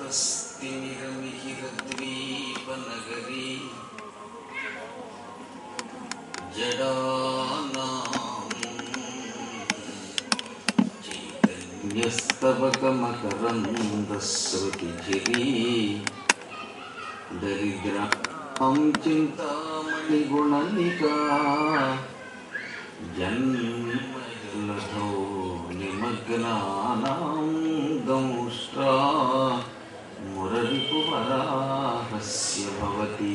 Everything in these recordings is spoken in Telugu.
स्वस्तिमिरमिहिरद्वीपनगरी जडानां चैतन्यस्तवकमकरन्दस्रुतिझिरी दरिद्रां चिन्तामणिगुणनिका जन्मजलधौ निमग्नानां दंष्ट्रा मुररिपुवराहस्य भवति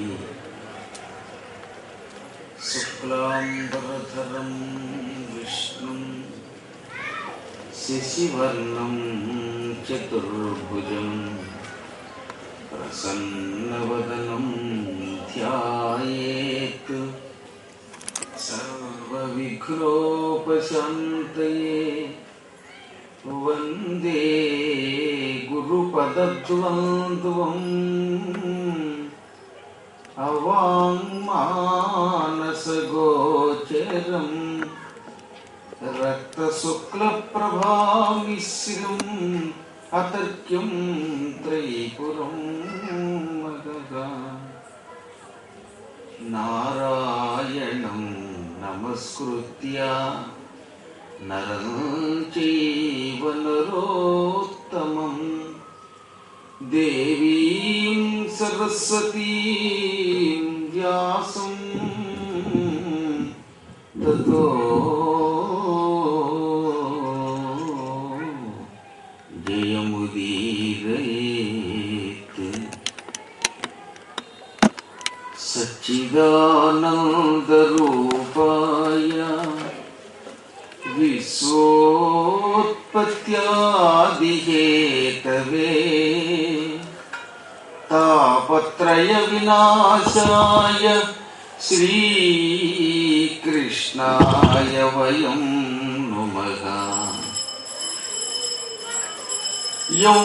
शुक्लाम्बरधरं विष्णुं शशिवर्णं चतुर्भुजं प्रसन्नवदनं ध्यायेत् सर्वविघ्नोपशान्तये वन्दे गुरुपदद्वन्द्वम् अवाङ्मानसगोचरम् रक्तशुक्लप्रभामिश्रम् अतर्क्यं त्रयीपुरं मगगा नारायणं नमस्कृत्य नरं चैव नरोत्तमं देवीं सरस्वतीं व्यासं ततो जयमुदीरयेत् सच्चिदानन्दरूपाय विश्वोत्पत्त्यादिहेतवे तापत्रयविनाशाय श्रीकृष्णाय वयं नुमः यं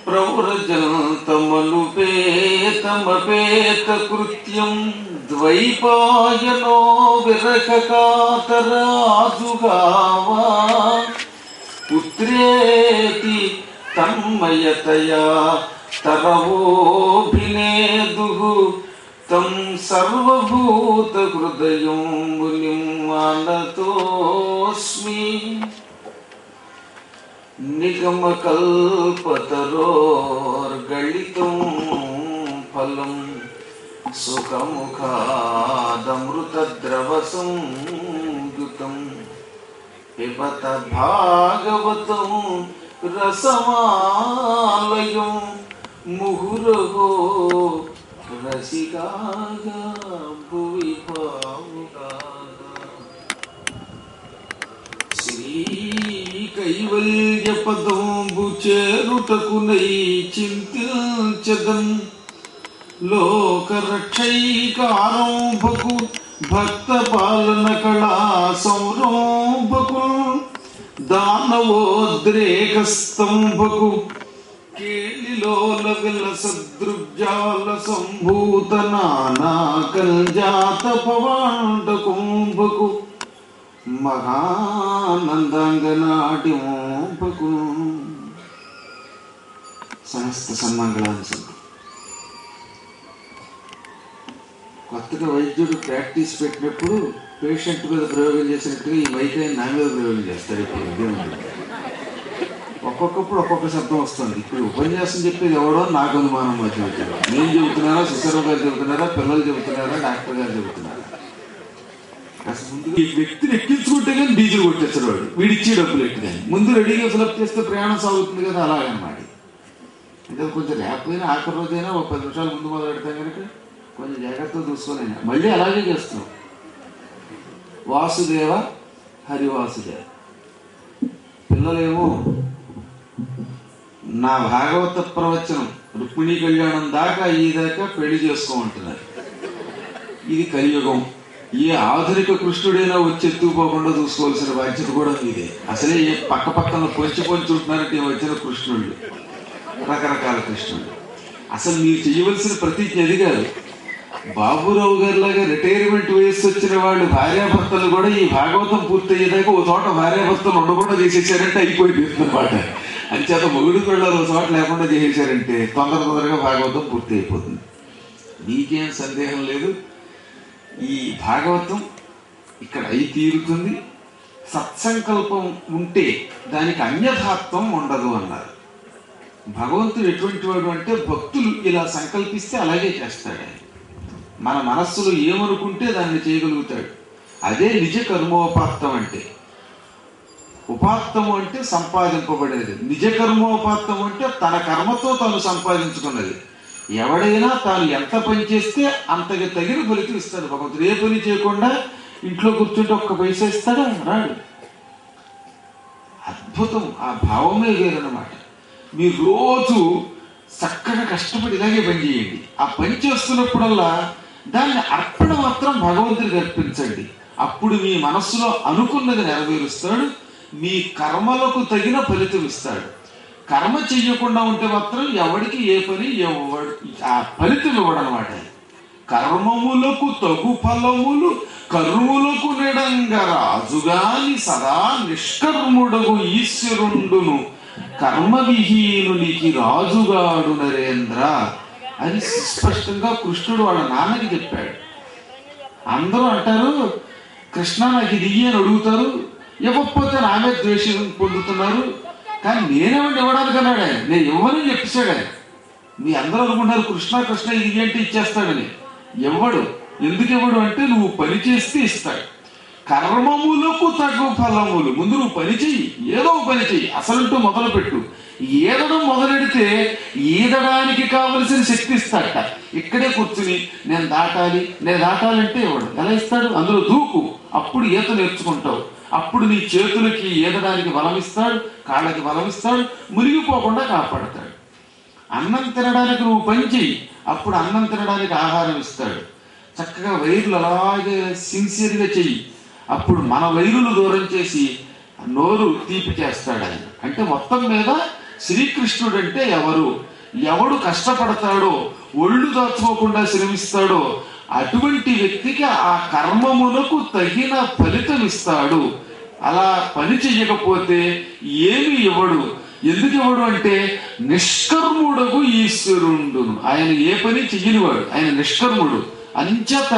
प्रव्रजन्तमनुपेतमपेतकृत्यं द्वैपायनो विरहकातराजुगावा पुत्रेति तन्मयतया तरवोऽभिनेदुः तं सर्वभूतहृदयं मुनिं मानतोऽस्मि निगमकल्पतरोर्गलितं फलं सुखमुखादमृतद्रवसंयुतं पिबत भागवतं रसमालयं मुहुरहो रसिकाः भुवि भावुकाः శ్రీకైవల్యపదంబు చేరుటకునై చింతించదం లోకరక్షైకారంభకు భక్త పాలన కళా సంరంభకు దానవోద్రేకస్తంభకు కేళిలోల విల సదృగ్జాల సంభూత నానా కల్జాత పవాండ కుంభకు మహానందాంగనాట్యంపకు సమస్త సన్మంగళాన్ని సంతు కొత్తగా వైద్యుడు ప్రాక్టీస్ పెట్టినప్పుడు పేషెంట్ మీద ప్రయోగం చేసినట్టుగా ఈ వైద్యాన్ని నా మీద ప్రయోగం చేస్తాడు ఇప్పుడు దేవుడు ఒక్కొక్కప్పుడు ఒక్కొక్క శబ్దం వస్తుంది ఇప్పుడు ఉపన్యాసం చెప్పేది ఎవడో నాకు అనుమానం మధ్య వచ్చాడు నేను చెబుతున్నారా సుసర్వ గారు చెబుతున్నారా పిల్లలు చెబుతున్నారా డాక్టర్ గారు చెబుతున్నారా అసలు ముందు ఈ వ్యక్తిని ఎక్కించుకుంటే కానీ డీజిల్ కొట్టేస్తాడు వాడు వీడిచ్చే డబ్బులు ఎట్టి కానీ ముందు రెడీగా ఫిలప్ చేస్తే ప్రయాణం సాగుతుంది కదా అలాగనమాట అంటే కొంచెం లేకపోయినా ఆఖరి రోజైనా ఒక పది నిమిషాలు ముందు మొదలు పెడతాం కనుక కొంచెం జాగ్రత్తగా చూసుకొని మళ్ళీ అలాగే చేస్తున్నాం వాసుదేవ హరివాసుదేవ పిల్లలేమో నా భాగవత ప్రవచనం రుక్మిణీ కళ్యాణం దాకా ఈ దాకా పెళ్లి చేసుకోమంటున్నారు ఇది కలియుగం ఏ ఆధునిక కృష్ణుడైనా వచ్చి ఎత్తుకుపోకుండా చూసుకోవాల్సిన బాధ్యత కూడా మీదే అసలే ఏ పక్క పక్కన పొంచి పొంచి ఉంటున్నారంటే వచ్చిన కృష్ణుళ్ళు రకరకాల కృష్ణుళ్ళు అసలు మీరు చేయవలసిన ప్రతిజ్ఞ అది కాదు బాబురావు గారి లాగా రిటైర్మెంట్ వయస్సు వచ్చిన వాళ్ళు భార్యాభర్తలు కూడా ఈ భాగవతం పూర్తయ్యేదాకా ఓ చోట భార్యాభర్తలు ఉండకుండా చేసేసారంటే అయిపోయింది అన్నమాట అంచేత మొగుడు పిల్లలు చోట లేకుండా చేసేసారంటే తొందర తొందరగా భాగవతం పూర్తి అయిపోతుంది నీకేం సందేహం లేదు ఈ భాగవతం ఇక్కడ అయి తీరుతుంది సత్సంకల్పం ఉంటే దానికి అన్యథాత్వం ఉండదు అన్నారు భగవంతుడు ఎటువంటి వాడు అంటే భక్తులు ఇలా సంకల్పిస్తే అలాగే చేస్తాడు ఆయన మన మనస్సులో ఏమనుకుంటే దాన్ని చేయగలుగుతాడు అదే నిజ కర్మోపాత్తం అంటే ఉపాత్తము అంటే సంపాదింపబడేది నిజ కర్మోపాత్తం అంటే తన కర్మతో తాను సంపాదించుకున్నది ఎవడైనా తాను ఎంత పని చేస్తే అంతగా తగిన ఫలితం ఇస్తాడు భగవంతుడు ఏ పని చేయకుండా ఇంట్లో కూర్చుంటే ఒక్క పైసా ఇస్తాడా రాడు అద్భుతం ఆ భావమే వేరన్నమాట మీరు రోజు చక్కగా కష్టపడి ఇలాగే పని చేయండి ఆ పని చేస్తున్నప్పుడల్లా దాన్ని అర్పణ మాత్రం భగవంతుడికి అర్పించండి అప్పుడు మీ మనస్సులో అనుకున్నది నెరవేరుస్తాడు మీ కర్మలకు తగిన ఫలితం ఇస్తాడు కర్మ చెయ్యకుండా ఉంటే మాత్రం ఎవడికి ఏ పని ఎవడు ఆ ఫలితం ఇవ్వడనమాట కర్మములకు తగు ఫలములు కర్ములకు నెడంగ రాజుగాని సదా నిష్కర్ముడగు ఈశ్వరుండును కర్మవిహీనునికి రాజుగాడు నరేంద్ర అని స్పష్టంగా కృష్ణుడు వాళ్ళ నాన్నకి చెప్పాడు అందరూ అంటారు కృష్ణ నాకు ఇది ఇయ్యి అని అడుగుతారు ఇవ్వకపోతే నామే ద్వేషం పొందుతున్నారు కానీ నేనేమంటే ఇవ్వడానికి అన్నాడు ఆయన నేను ఇవ్వనని చెప్పేశాడు ఆయన మీ అందరూ అనుకుంటారు కృష్ణ కృష్ణ ఇది అంటే ఇచ్చేస్తాడని ఇవ్వడు ఎందుకు ఇవ్వడు అంటే నువ్వు పని చేస్తే ఇస్తాడు కర్మములకు తగు ఫలములు ముందు నువ్వు పని చెయ్యి ఏదో ఒక పని చెయ్యి అసలుంటూ మొదలు పెట్టు ఈదడం మొదలెడితే ఈదడానికి కావలసిన శక్తి ఇస్తాడట ఇక్కడే కూర్చుని నేను దాటాలి నేను దాటాలంటే ఇవ్వడు ఎలా ఇస్తాడు అందులో దూకు అప్పుడు ఈత నేర్చుకుంటావు అప్పుడు నీ చేతులకి ఈదడానికి బలం ఇస్తాడు కాళ్ళకి బలం ఇస్తాడు మునిగిపోకుండా కాపాడతాడు అన్నం తినడానికి నువ్వు పని చెయ్యి అప్పుడు అన్నం తినడానికి ఆహారం ఇస్తాడు చక్కగా వైర్లు అలాగే సిన్సియర్గా చెయ్యి అప్పుడు మన వైరులు దూరం చేసి నోరు తీపి చేస్తాడు ఆయన అంటే మొత్తం మీద శ్రీకృష్ణుడు అంటే ఎవరు ఎవడు కష్టపడతాడో ఒళ్ళు దాచుకోకుండా శ్రమిస్తాడో అటువంటి వ్యక్తికి ఆ కర్మమునకు తగిన ఫలితం ఇస్తాడు అలా పని చెయ్యకపోతే ఏమి ఇవ్వడు ఎందుకు ఇవ్వడు అంటే నిష్కర్ముడకు ఈశ్వరుండును ఆయన ఏ పని చెయ్యనివాడు ఆయన నిష్కర్ముడు అంచేత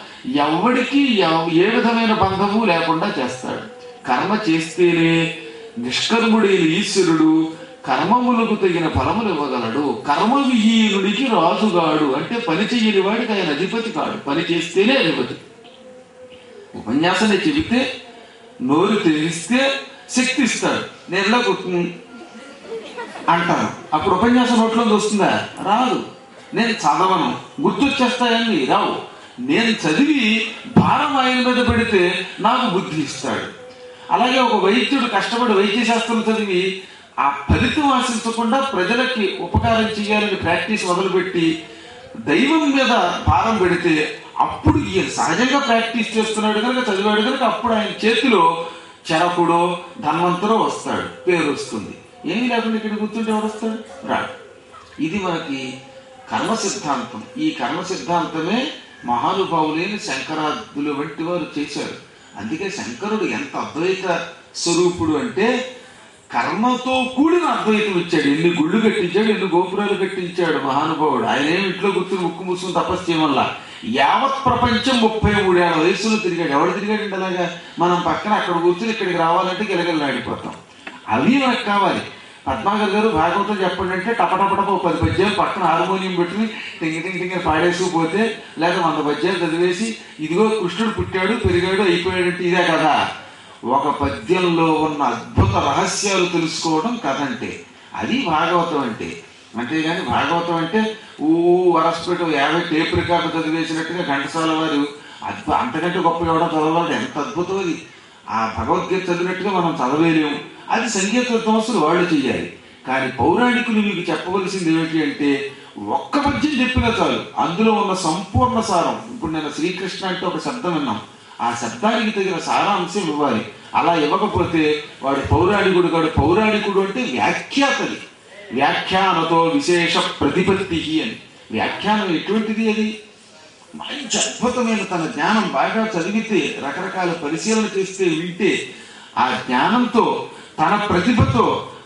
ఎవడికి ఎవ- ఏ విధమైన బంధము లేకుండా చేస్తాడు కర్మ చేస్తేనే నిష్కర్ముడైన ఈశ్వరుడు కర్మములకు తగిన ఫలములు ఇవ్వగలడు కర్మ విహీనుడికి రాజుగాడు అంటే పని చెయ్యని వాడికి ఆయన అధిపతి కాడు పని చేస్తేనే అధిపతి ఉపన్యాసాన్ని చెబితే నోరు తెరిస్తే శక్తి ఇస్తాడు నేను ఇలా కూర్చుని అంటాను అప్పుడు ఉపన్యాసం నోట్లోకి వస్తుందా రాదు నేను చదవను గుర్తొచ్చేస్తాయని రావు నేను చదివి భారం ఆయన మీద పెడితే నాకు బుద్ధి ఇస్తాడు అలాగే ఒక వైద్యుడు కష్టపడి వైద్య శాస్త్రం చదివి ఆ ఫలితం ఆశించకుండా ప్రజలకి ఉపకారం చేయాలని ప్రాక్టీస్ మొదలుపెట్టి దైవం మీద భారం పెడితే అప్పుడు ఈయన సహజంగా ప్రాక్టీస్ చేస్తున్నాడు కనుక చదివాడు కనుక అప్పుడు ఆయన చేతిలో చరకుడో ధన్వంతరో వస్తాడు పేరు వస్తుంది ఏమీ లేకుండా ఇక్కడ కూర్చుంటే ఎవడు వస్తాడు రాడు ఇది మనకి కర్మ సిద్ధాంతం ఈ కర్మ సిద్ధాంతమే మహానుభావులైన శంకరాదులు వంటి వారు చేశారు అందుకే శంకరుడు ఎంత అద్వైత స్వరూపుడు అంటే కర్మతో కూడిన అద్వైతం ఇచ్చాడు ఎన్ని గుళ్ళు కట్టించాడు ఎన్ని గోపురాలు కట్టించాడు మహానుభావుడు ఆయన ఏమి ఇంట్లో కూర్చుని ముక్కు మూసుకుని తపస్సు చేయమల్లా యావత్ ప్రపంచం ముప్పై మూడేళ్ల వయసులో తిరిగాడు ఎవడు తిరిగాడు అలాగా మనం పక్కన అక్కడ కూర్చుని ఇక్కడికి రావాలంటే గిలగిలాడిపోతాం అవి మనకు కావాలి పద్మాగర్ గారు భాగవతం చెప్పండి అంటే టపటపటప పది పద్యాలు పక్కన హార్మోనియం పెట్టుకుని టింగి టింగి టింగి పాడేసుకుపోతే లేక వంద పద్యాలు చదివేసి ఇదిగో కృష్ణుడు పుట్టాడు పెరిగాడు అయిపోయాడంటే ఇదే కదా ఒక పద్యంలో ఉన్న అద్భుత రహస్యాలు తెలుసుకోవడం కథ అంటే అది భాగవతం అంటే అంతేగాని భాగవతం అంటే ఊ వరస్పేట యాభై టేప్ రికార్డు చదివేసినట్టుగా ఘంటసాల వారు అద్భుత అంతకంటే గొప్ప ఎవడో చదవాలి ఎంత అద్భుతం అది ఆ భగవద్గీత చదివినట్టుగా మనం చదవేలేము అది సంగీత విద్వాంసులు వాళ్ళు చేయాలి కానీ పౌరాణికులు మీకు చెప్పవలసింది ఏమిటి అంటే ఒక్క పద్యం చెప్పినా చాలు అందులో ఉన్న సంపూర్ణ సారం ఇప్పుడు నేను శ్రీకృష్ణ అంటే ఒక శబ్దం విన్నాం ఆ శబ్దానికి తగిన సారాంశం ఇవ్వాలి అలా ఇవ్వకపోతే వాడు పౌరాణికుడు కాడు పౌరాణికుడు అంటే వ్యాఖ్యాతది వ్యాఖ్యానతో విశేష ప్రతిపత్తి అని వ్యాఖ్యానం ఎటువంటిది అది మంచి అద్భుతమైన తన జ్ఞానం బాగా చదివితే రకరకాల పరిశీలన చేస్తే వింటే ఆ జ్ఞానంతో తన ప్రతిభతో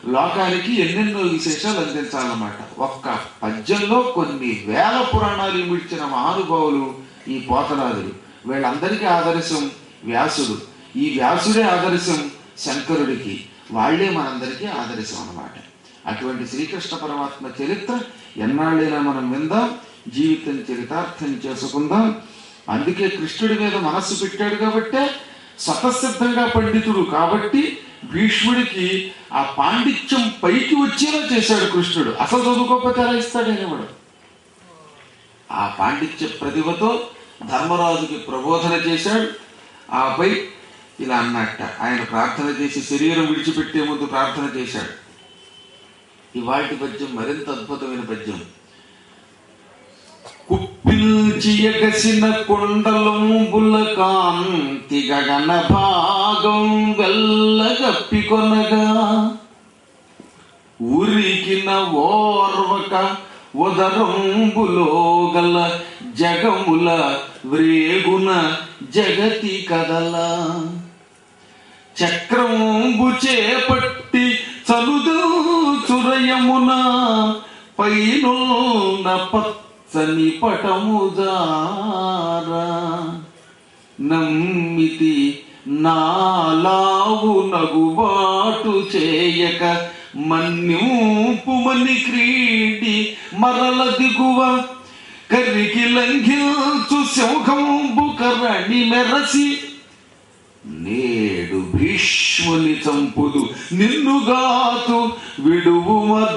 లోకానికి ఎన్నెన్నో విశేషాలు అందించాలన్నమాట ఒక్క పద్యంలో కొన్ని వేల పురాణాలు ఇమిడ్చిన మహానుభావులు ఈ పోతనాదులు వీళ్ళందరికీ ఆదర్శం వ్యాసుడు ఈ వ్యాసుడే ఆదర్శం శంకరుడికి వాళ్ళే మనందరికీ ఆదర్శం అన్నమాట అటువంటి శ్రీకృష్ణ పరమాత్మ చరిత్ర ఎన్నాళ్ళైనా మనం విందాం జీవితం చరితార్థం చేసుకుందాం అందుకే కృష్ణుడి మీద మనస్సు పెట్టాడు కాబట్టే స్వతసిద్ధంగా పండితుడు కాబట్టి భీష్ముడికి ఆ పాండిత్యం పైకి వచ్చేలా చేశాడు కృష్ణుడు అసలు చదువుకోకపోతే ఎలా ఇస్తాడనేవాడు ఆ పాండిత్య ప్రతిభతో ధర్మరాజుకి ప్రబోధన చేశాడు ఆపై ఇలా అన్నట్ట ఆయన ప్రార్థన చేసి శరీరం విడిచిపెట్టే ముందు ప్రార్థన చేశాడు ఇవాటి పద్యం మరింత అద్భుతమైన పద్యం కుప్పిల్చియగసిన కొండలంబుల కాంతి గగన భాగం వెల్లగప్పికొనగా ఉరికిన ఓర్వక ఉదరంబులో గల జగముల వ్రేగున జగతి కదల చక్రంబు చేపట్టి చలుదూచురయమున పైనున్న పచ్చని పటముదారా నమ్మితి నాలావు నగుబాటు చేయక మన్యూపుమని క్రీడి మరల దిగువ కరికి లంఘించు సింహంబు కరణి మెరసి నేడు భీష్ముని చంపుదు నిన్నుగాతు విడువు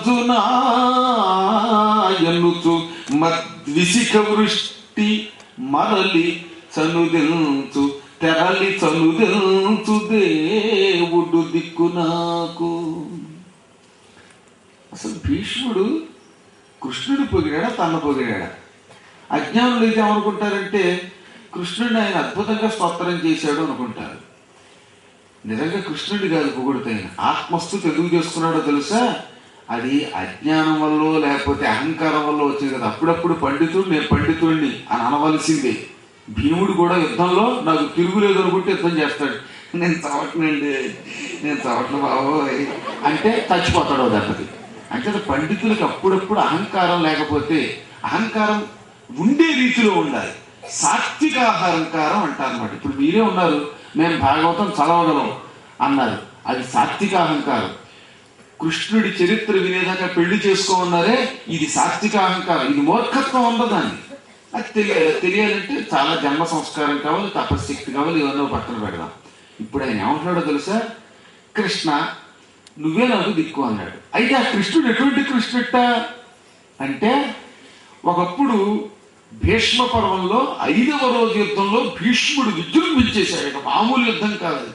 మర్జునాయనుచు మద్విసిక వృష్టి మరలి చనుదించు తెరలి చనుదించు దేవుడు దిక్కు నాకు అసలు భీష్ముడు కృష్ణుడు పొగిడాడా తన పొగిడాడా అజ్ఞానులు అయితే ఏమనుకుంటారంటే కృష్ణుడిని ఆయన అద్భుతంగా స్తోత్రం చేశాడు అనుకుంటారు నిజంగా కృష్ణుడి కాదు పొగుడుతాయన ఆత్మస్థు తెలుగు చేసుకున్నాడో తెలుసా అది అజ్ఞానం వల్ల లేకపోతే అహంకారం వల్ల వచ్చింది కదా అప్పుడప్పుడు పండితుడు నేను పండితుడిని అని అనవలసిందే భీముడు కూడా యుద్ధంలో నాకు తిరుగులేదు అనుకుంటే యుద్ధం చేస్తాడు నేను చవట్నండి నేను చవట్లు బాబోయ్ అంటే చచ్చిపోతాడు దెబ్బకి అంటే అది పండితులకి అప్పుడప్పుడు అహంకారం లేకపోతే అహంకారం ఉండే రీతిలో ఉండాలి సాత్విక అహంకారం అంటారు అనమాట ఇప్పుడు మీరే ఉన్నారు మేము భాగవతం చదవగలం అన్నారు అది సాత్విక అహంకారం కృష్ణుడి చరిత్ర వినేదాకా పెళ్లి చేసుకోమన్నారే ఇది సాత్విక అహంకారం ఇది మూర్ఖత్వం ఉండదాన్ని అది తెలియాలి తెలియాలంటే చాలా జన్మ సంస్కారం కావాలి తపశక్తి కావాలి ఇవన్నీ ఓ పక్కన పెడదాం ఇప్పుడు ఆయన ఏమంటున్నాడో తెలుసా కృష్ణ నువ్వే నాకు దిక్కు అన్నాడు అయితే ఆ కృష్ణుడు ఎటువంటి కృష్ణుట అంటే ఒకప్పుడు భీష్మ పర్వంలో ఐదవ రోజు యుద్ధంలో భీష్ముడు విజృంభించేశాడు ఇక మామూలు యుద్ధం కాదు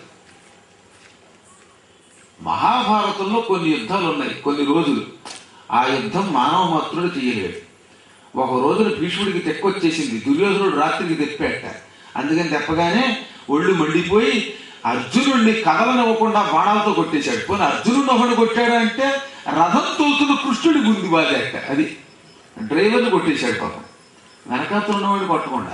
మహాభారతంలో కొన్ని యుద్ధాలు ఉన్నాయి కొన్ని రోజులు ఆ యుద్ధం మానవ మాత్రుడు చేయలేడు ఒక రోజున భీష్ముడికి తెక్కొచ్చేసింది దుర్యోధనుడు రాత్రికి తెప్పాట అందుకని తెప్పగానే ఒళ్ళు మండిపోయి అర్జునుడిని కదలనివ్వకుండా బాణాలతో కొట్టేశాడు పోనీ అర్జునుడిని ఒకడు కొట్టాడు అంటే రథం తోతున్న కృష్ణుడి గుంది బాగాట అది డ్రైవర్ని కొట్టేశాడు పాపం వెనకాతలు ఉన్నవాడిని కొట్టకుండా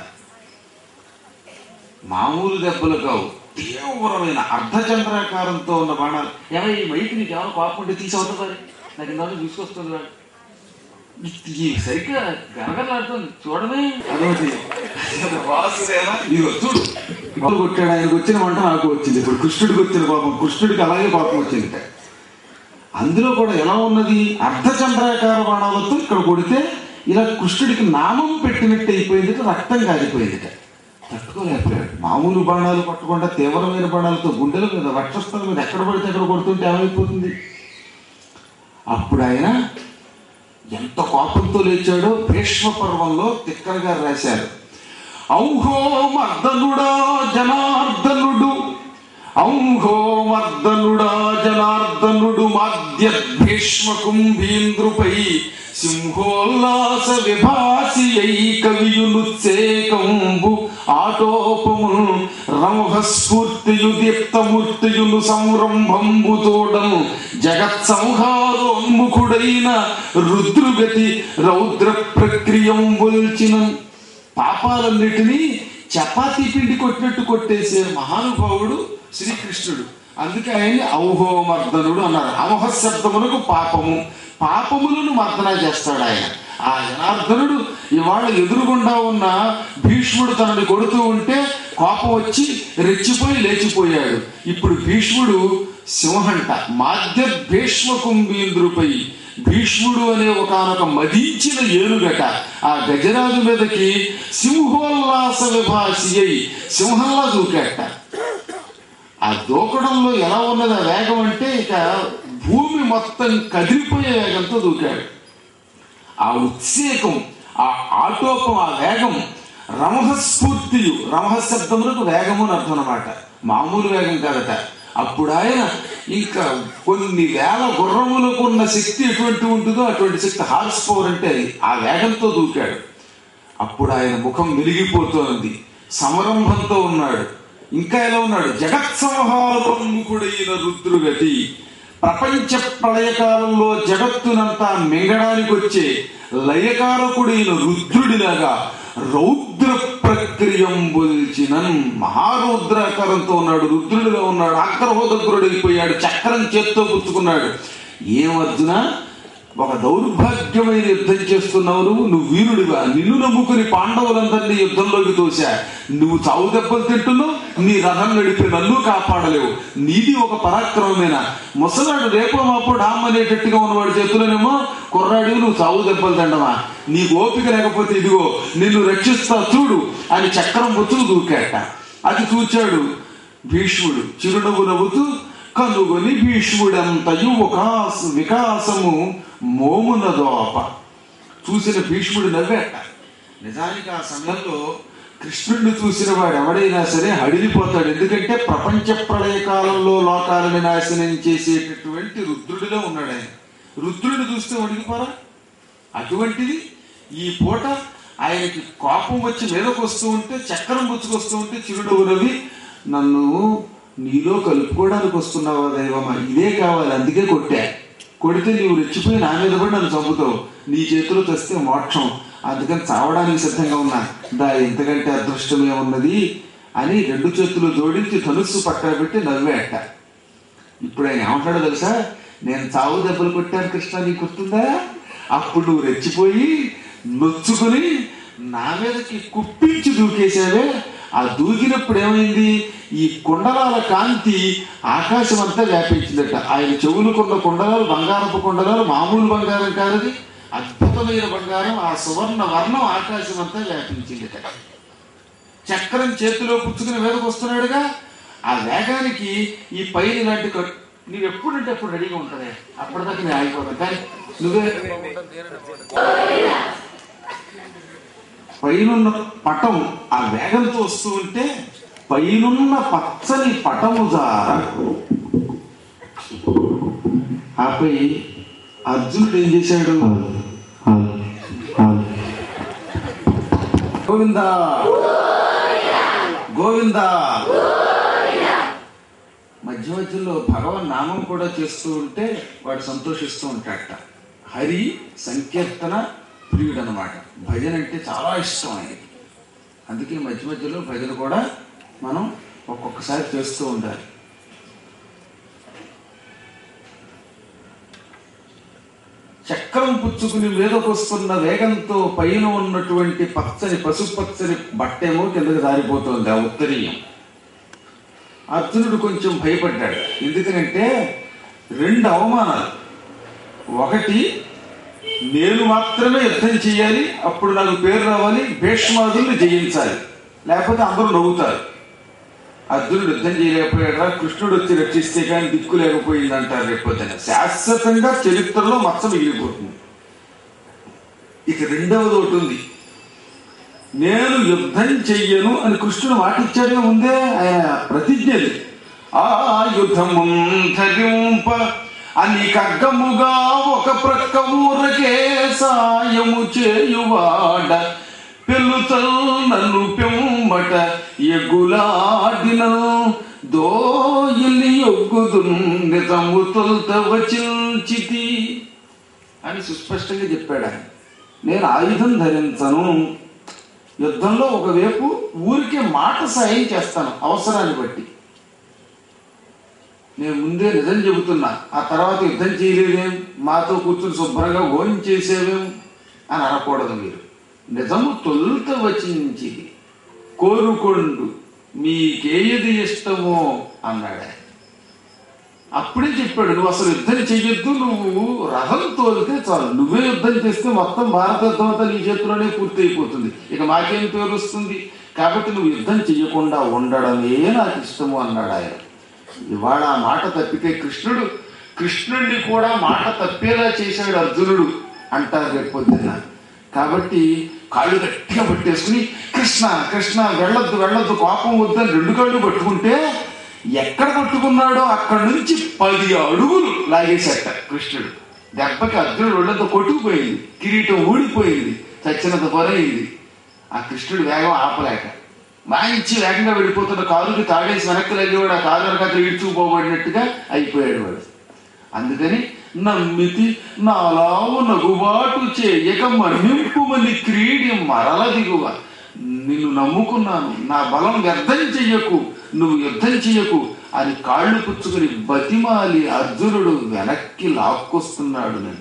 మామూలు దెబ్బలు కావు తీవ్రమైన అర్ధచంద్రాకారంతో ఉన్న బాణాలు ఏమో ఈ మైకి నీకు ఎవరు కోపం ఉంటే తీసవుతుంది మరి నాకు ఇందాక తీసుకొస్తుంది వాడు ఈ సరిగ్గా గనగలాడుతుంది చూడమే అదొకటి వాసుదేవ, ఇదిగో చూడు బాబు కొట్టాడు ఆయనకు వచ్చిన వంట నాకు వచ్చింది ఇప్పుడు కృష్ణుడికి వచ్చిన కోపం కృష్ణుడికి అలాగే కోపం వచ్చింది అందులో కూడా ఎలా ఉన్నది అర్ధచంద్రాకార బాణాలతో ఇక్కడ కొడితే ఇలా కృష్ణుడికి నామం పెట్టినట్టు అయిపోయింది రక్తం కాలిపోయింది తట్టుకోలేకపోయాడు మామూలు బాణాలు కొట్టకుండా తీవ్రమైన బాణాలతో గుండెల మీద వక్షస్థలం మీద ఎక్కడ పడితే ఎక్కడ కొడుతుంటే ఏమైపోతుంది అప్పుడు ఆయన ఎంత కోపంతో లేచాడో భీష్మ పర్వంలో తిక్కర్ గారు రాశారు ఔహో మర్దనుడా జనార్దనుడు ఔహో మర్దనుడా జనార్దనుడు మాద్య భీష్మ కుంభీంద్రుపై సింహోల్లాస విభాసి కవియునుత్సేకంబు ఆటోపమును రంహ స్ఫూర్తియు దీప్తమూర్తియును సంరంభంబు తోడను జగత్ సంహారోన్ముఖుడైన రుద్రుగతి రౌద్ర ప్రక్రియం వల్చిన పాపాలన్నిటినీ చపాతీ పిండి కొట్టినట్టు కొట్టేసే మహానుభావుడు శ్రీకృష్ణుడు అందుకే ఆయన్ని ఔహోమర్దనుడు అన్నారు అమోహ శబ్దములకు పాపము పాపములను మర్దన చేస్తాడు ఆయన ఆ జనార్దనుడు ఇవాళ ఎదురుగుండా ఉన్న భీష్ముడు తనని కొడుతూ ఉంటే కోపం వచ్చి రెచ్చిపోయి లేచిపోయాడు ఇప్పుడు భీష్ముడు సింహంట మాధ్య భీష్మ కుంభీంద్రుపై భీష్ముడు అనే ఒకనొక మదించిన ఏనుగట ఆ గజరాజు మీదకి సింహోల్లాస విభాసి అయి సింహంలా దూకాట ఆ దూకడంలో ఎలా ఉన్నది ఆ వేగం అంటే ఇక భూమి మొత్తం కదిలిపోయే వేగంతో దూకాడు ఆ ఉత్సేకం ఆ ఆటోపం ఆ వేగం రమహస్ఫూర్తియు రమహశబ్దములకు వేగము అని అర్థం అనమాట మామూలు వేగం కాదట అప్పుడు ఆయన ఇంకా కొన్ని వేల గుర్రములకు ఉన్న శక్తి ఎటువంటి ఉంటుందో అటువంటి శక్తి హార్స్ పవర్ అంటే అది ఆ వేగంతో దూకాడు అప్పుడు ఆయన ముఖం వెలిగిపోతోంది సమరంభంతో ఉన్నాడు ఇంకా ఎలా ఉన్నాడు జగత్ సంహారోన్ముఖుడైన రుద్రుగతి ప్రపంచ ప్రళయకాలంలో జగత్తునంతా మింగడానికి వచ్చే లయకారకుడైన రుద్రుడిలాగా రౌద్ర ప్రక్రియంబుల్చిన మహారౌద్రాకారంతో ఉన్నాడు రుద్రుడిగా ఉన్నాడు ఆగ్రహోదగ్రుడైపోయాడు చక్రం చేత్తో పుచ్చుకున్నాడు ఏం అర్జున ఒక దౌర్భాగ్యమైన యుద్ధం చేస్తున్నావు నువ్వు నువ్వు వీరుడిగా నిన్ను నమ్ముకుని పాండవులందరినీ యుద్ధంలోకి తోశా నువ్వు చావు దెబ్బలు తింటున్నావు నీ రథం నడిపి నన్ను కాపాడలేవు నీది ఒక పరాక్రమమేనా ముసలాడు రేపో మాపో డామ్ అనేటట్టుగా ఉన్నవాడి చేతులోనేమో కుర్రాడు నువ్వు చావు దెబ్బలు తిండమా నీకు ఓపిక లేకపోతే ఇదిగో నిన్ను రక్షిస్తా చూడు అని చక్రం బొచ్చులు దూకాట అది చూచాడు భీష్ముడు చిరునవ్వు నవ్వుతూ కనుగొని భీష్ముడంతయు వికాస వికాసము మోమున దోప చూసిన భీష్ముడు నవ్వేట నిజానికి ఆ సమయంలో కృష్ణుడిని చూసిన వాడు ఎవడైనా సరే హడిలిపోతాడు ఎందుకంటే ప్రపంచ ప్రళయ కాలంలో లోకాలను నాశనం చేసేటటువంటి రుద్రుడిలో ఉన్నాడు ఆయన రుద్రుడిని చూస్తే వణికిపోరా అటువంటిది ఈ పూట ఆయనకి కోపం వచ్చి మీదకు వస్తూ ఉంటే చక్రం గుచ్చుకొస్తూ ఉంటే చిరునవ్వు నవ్వి నన్ను నీలో కలుపుకోవడానికి వస్తున్నావా దైవమా ఇదే కావాలి అందుకే కొట్టా కొడితే నీవు రెచ్చిపోయి నా మీద పడి నన్ను చంపుతావు నీ చేతిలో తెస్తే మోక్షం అందుకని చావడానికి సిద్ధంగా ఉన్నా దా ఎంతకంటే అదృష్టం ఏమున్నది అని రెండు చేతులు జోడించి ధనుస్సు పట్టా పెట్టి నవ్వేట ఇప్పుడు ఆయన ఏమంటాడో తెలుసా నేను చావు దెబ్బలు కొట్టాను కృష్ణ నీకు గుర్తుందా అప్పుడు నువ్వు రెచ్చిపోయి నొచ్చుకుని నా మీదకి కుప్పించి దూకేశావే ఆ దూకినప్పుడు ఏమైంది ఈ కుండలాల కాంతి ఆకాశం అంతా వ్యాపించిందట ఆయన చెవులకున్న కుండలాలు బంగారపు కుండలాలు మామూలు బంగారం కాదది అద్భుతమైన బంగారం ఆ సువర్ణ వర్ణం ఆకాశం అంతా వ్యాపించిందట చక్రం చేతిలో పుచ్చుకుని మీదకు వస్తున్నాడుగా ఆ వేగానికి ఈ పైన ఇలాంటి కట్ నీవు ఎప్పుడంటే అప్పుడు రెడీగా ఉంటుంది అప్పటిదాకా నేను ఆగిపోతాను కానీ నువ్వే పైనున్న పటం ఆ వేగంతో వస్తూ ఉంటే పైనున్న పచ్చని పటము జార ఆపై అర్జునుడు ఏం చేశాడు గోవింద గోవింద మధ్య మధ్యలో భగవన్ నామం కూడా చేస్తూ ఉంటే వాడు సంతోషిస్తూ ఉంటాడట హరి సంకీర్తన ప్రియుడు అనమాట భజన అంటే చాలా ఇష్టం ఆయనకి అందుకే మధ్య మధ్యలో భజన కూడా మనం ఒక్కొక్కసారి చేస్తూ ఉండాలి చక్రం పుచ్చుకుని మీదకు వస్తున్న వేగంతో పైన ఉన్నటువంటి పచ్చని పసుపు పచ్చని బట్టేమో కిందకి జారిపోతుంది ఆ ఉత్తరీయం అర్జునుడు కొంచెం భయపడ్డాడు ఎందుకనంటే రెండు అవమానాలు ఒకటి నేను మాత్రమే యుద్ధం చేయాలి అప్పుడు నాకు పేరు రావాలి భీష్మాదుల్ని జయించాలి లేకపోతే అందరూ నవ్వుతారు అర్జునుడు యుద్ధం చేయలేకపోయాడా కృష్ణుడు వచ్చి రక్షిస్తే కానీ దిక్కు లేకపోయింది అంటారు రేపొద్దున శాశ్వతంగా చరిత్రలో మచ్చ మిగిలిపోతుంది ఇక రెండవది ఒకటి ఉంది నేను యుద్ధం చెయ్యను అని కృష్ణుడు మాటిచ్చాడే ముందే ఆయన ప్రతిజ్ఞది ఆ యుద్ధము ధరింప అని కగ్గముగా ఒక ప్రక్క ఊరకే సాయము చేయువాడ పెళ్ళుతల్ నన్ను పెమ్మట ఎగులాడిన దోయిలి ఎగ్గుదు నిజము తొల్త వచించితి అని సుస్పష్టంగా చెప్పాడు ఆయన నేను ఆయుధం ధరించను యుద్ధంలో ఒకవైపు ఊరికే మాట సాయం చేస్తాను అవసరాన్ని బట్టి నేను ముందే నిజం చెబుతున్నా ఆ తర్వాత యుద్ధం చేయలేదేం మాతో కూర్చుని శుభ్రంగా ఓన్ చేసేవేం అని అనకూడదు మీరు నిజము తొలుత వచించి కోరుకొండు మీకేది ఇష్టమో అన్నాడు ఆయన. అప్పుడే చెప్పాడు నువ్వు అసలు యుద్ధం చెయ్యొద్దు నువ్వు రథం తోలితే చాలు నువ్వే యుద్ధం చేస్తే మొత్తం భారత యుద్ధం అంతా నీ చేతిలోనే పూర్తి అయిపోతుంది ఇక మాకేం పేరు వస్తుంది కాబట్టి నువ్వు యుద్ధం చెయ్యకుండా ఉండడమే నాకు ఇష్టము అన్నాడు ఆయన ఇవాళ ఆ మాట తప్పితే కృష్ణుడు కృష్ణుడిని కూడా మాట తప్పేలా చేశాడు అర్జునుడు అంటారు రేపు పొద్దున్న కాబట్టి కాళ్ళు గట్టిగా పట్టేసుకుని కృష్ణ కృష్ణ వెళ్ళొద్దు వెళ్ళొద్దు కోపం వద్దని రెండు కాళ్ళు పట్టుకుంటే ఎక్కడ పట్టుకున్నాడో అక్కడి నుంచి పది అడుగులు లాగేశాట కృష్ణుడు దెబ్బకి అర్జునుడు ఒళ్ళంతా కొట్టుకుపోయింది కిరీటం ఊడిపోయింది చచ్చినంత పొరైంది ఆ కృష్ణుడు వేగం ఆపలేక మంచి వేగంగా వెళ్ళిపోతున్న కాలుకి తాడేసి వెనక్కి లాగేవాడు ఆ కాలు వెనక ఈడ్చుకుపోబడినట్టుగా అయిపోయాడు వాడు అందుకని నమ్మితి నాలావు నగుబాటు చేయక మన్నింపుమని క్రీడి మరల దిగువ నిన్ను నమ్ముకున్నాను నా బలం వ్యర్థం చెయ్యకు నువ్వు యుద్ధం చెయ్యకు అని కాళ్ళు పుచ్చుకుని బతిమాలి అర్జునుడు వెనక్కి లాక్కొస్తున్నాడు నన్ను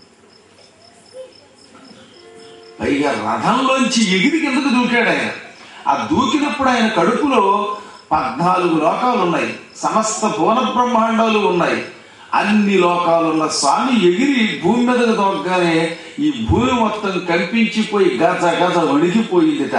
పైగా రథంలోంచి ఎగిరి కిందకు దూకాడు ఆయన ఆ దూకినప్పుడు ఆయన కడుపులో పద్నాలుగు లోకాలు ఉన్నాయి సమస్త భువన బ్రహ్మాండాలు ఉన్నాయి అన్ని లోకాలున్న స్వామి ఎగిరి భూమి మీదకు దొక్కగానే ఈ భూమి మొత్తం కంపించిపోయి గజ గజ వణికిపోయిందిట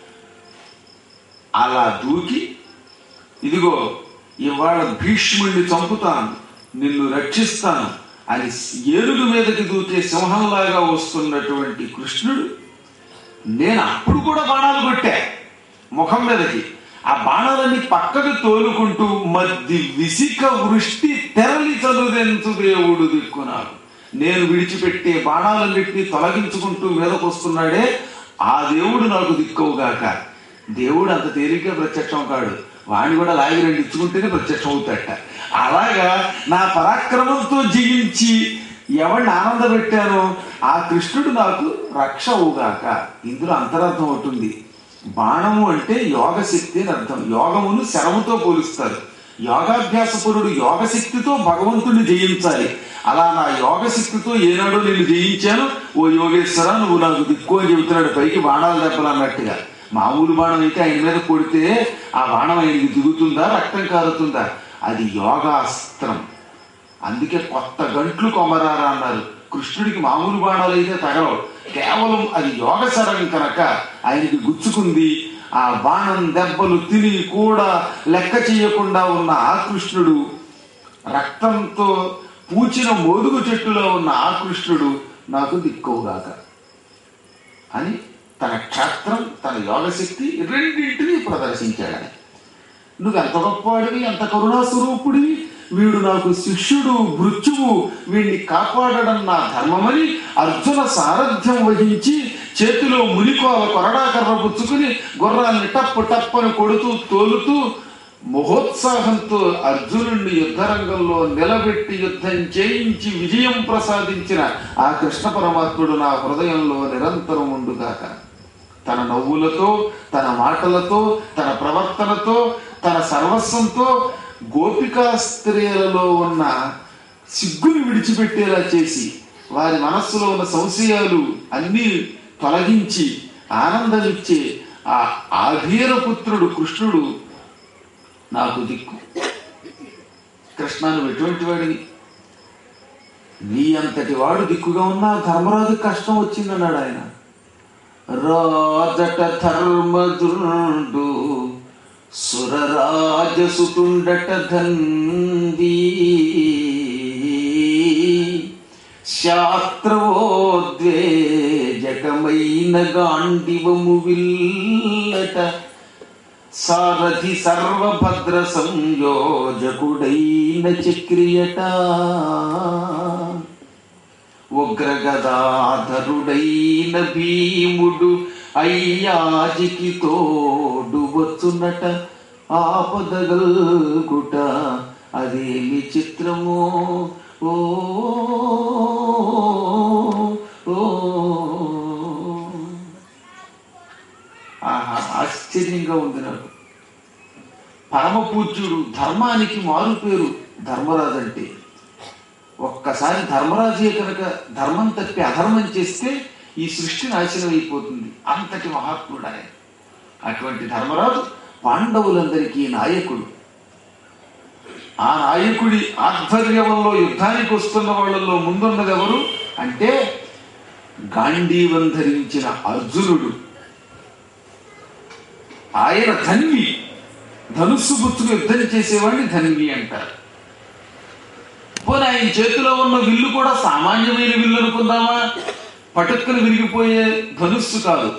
అలా దూకి ఇదిగో ఇవాళ భీష్ముడిని చంపుతాను నిన్ను రక్షిస్తాను అని ఏనుగు మీదకి దూకే సింహంలాగా వస్తున్నటువంటి కృష్ణుడు నేను అప్పుడు కూడా బాణాలు కొట్టా ముఖం మీదకి ఆ బాణాలన్నీ పక్కకు తోలుకుంటూ మధ్య విసిక వృష్టి తెరలి చదువుదెంతు దేవుడు దిక్కున్నాడు నేను విడిచిపెట్టే బాణాలన్నింటినీ తొలగించుకుంటూ మీదకు వస్తున్నాడే ఆ దేవుడు నాకు దిక్కవుగాక దేవుడు అంత తేలిగ్గా ప్రత్యక్షం కాడు వాడిని కూడా లాగి రెండు ఇచ్చుకుంటేనే ప్రత్యక్షం అవుతాట అలాగా నా పరాక్రమంతో జయించి ఎవరిని ఆనందపెట్టానో ఆ కృష్ణుడు నాకు రక్ష అవుగాక ఇందులో అంతరార్థం ఉంటుంది బాణము అంటే యోగ శక్తి అని అర్థం యోగమును శరముతో పోలుస్తారు యోగాభ్యాసపరుడు యోగ శక్తితో భగవంతుడిని జయించాలి అలా నా యోగ శక్తితో ఏనాడో నేను జయించాను ఓ యోగేశ్వర నువ్వు నాకు దిక్కు అని చెబుతున్నాడు పైకి బాణాలు దెబ్బలు అన్నట్టుగా మామూలు బాణం అయితే ఆయన మీద కొడితే ఆ బాణం ఆయనకి దిగుతుందా రక్తం కారుతుందా అది యోగాస్త్రం అందుకే కొత్త గంట్లు కొమరారా అన్నారు కృష్ణుడికి మామూలు బాణాలు అయితే తగలవు కేవలం అది యోగ శరం కనుక ఆయనకి గుచ్చుకుంది ఆ బాణం దెబ్బలు తిని కూడా లెక్క చేయకుండా ఉన్న ఆ కృష్ణుడు రక్తంతో పూచిన మోదుగు చెట్టులో ఉన్న ఆ కృష్ణుడు నాకు దిక్కుగాక అని తన క్షేత్రం తన యోగశక్తి రెండింటినీ ప్రదర్శించాడు ఆయన నువ్వు ఎంత గొప్పవాడివి ఎంత కరుణా స్వరూపుడివి వీడు నాకు శిష్యుడు మృత్యువు వీడిని కాపాడడం నా ధర్మమని అర్జున సారథ్యం వహించి చేతిలో మునికోల కొరడాకర్ర పుచ్చుకుని గుర్రాన్ని టప్పు టప్పని కొడుతూ తోలుతూ మహోత్సాహంతో అర్జునుడిని యుద్ధరంగంలో నిలబెట్టి యుద్ధం చేయించి విజయం ప్రసాదించిన ఆ కృష్ణ పరమాత్ముడు నా హృదయంలో నిరంతరం ఉండుగాక తన నవ్వులతో తన మాటలతో తన ప్రవర్తనతో తన సర్వస్వంతో గోపికా స్త్రీలలో ఉన్న సిగ్గుని విడిచిపెట్టేలా చేసి వారి మనస్సులో ఉన్న సంశయాలు అన్నీ తొలగించి ఆనందమిచ్చే ఆ ఆధీరపుత్రుడు కృష్ణుడు నాకు దిక్కు కృష్ణ నువ్వు ఎటువంటి వాడివి నీ అంతటి వాడు దిక్కుగా ఉన్నా ధర్మరాజు కష్టం వచ్చిందన్నాడు ఆయన రాజట ధర్మదురుడు సురరాజసుతుండట ధన్వీ శాస్త్రవోద్వేజకమైన గాండివము విల్లట సారథి సర్వభద్ర సంయోజకుడైన చక్రియట ఉగ్రగదాధరుడైన భీముడు అయ్యాజికి తోడు వచ్చునట ఆపదగల్గుట అదేమి చిత్రమో ఓ ఓ ఆహా ఆశ్చర్యంగా ఉంది నాకు పరమ పూజ్యుడు ధర్మానికి మారు పేరు ధర్మరాజు అంటే ఒక్కసారి ధర్మరాజే కనుక ధర్మం తప్పి అధర్మం చేస్తే ఈ సృష్టి నాశనం అయిపోతుంది అంతటి మహాత్ముడు ఆయన అటువంటి ధర్మరాజు పాండవులందరికీ నాయకుడు ఆ నాయకుడి ఆధ్వర్యంలో యుద్ధానికి వస్తున్న వాళ్ళలో ముందున్నది ఎవరు అంటే గాంధీవం ధరించిన అర్జునుడు ఆయన ధన్వి ధనుస్సు గుర్తుకు యుద్ధం చేసేవాడిని ధన్వి అంటారు పోనీ ఆయన చేతిలో ఉన్న విల్లు కూడా సామాన్యమైన విల్లు అనుకుందామా పటుక్కలు విరిగిపోయే ధనుస్సు కాదు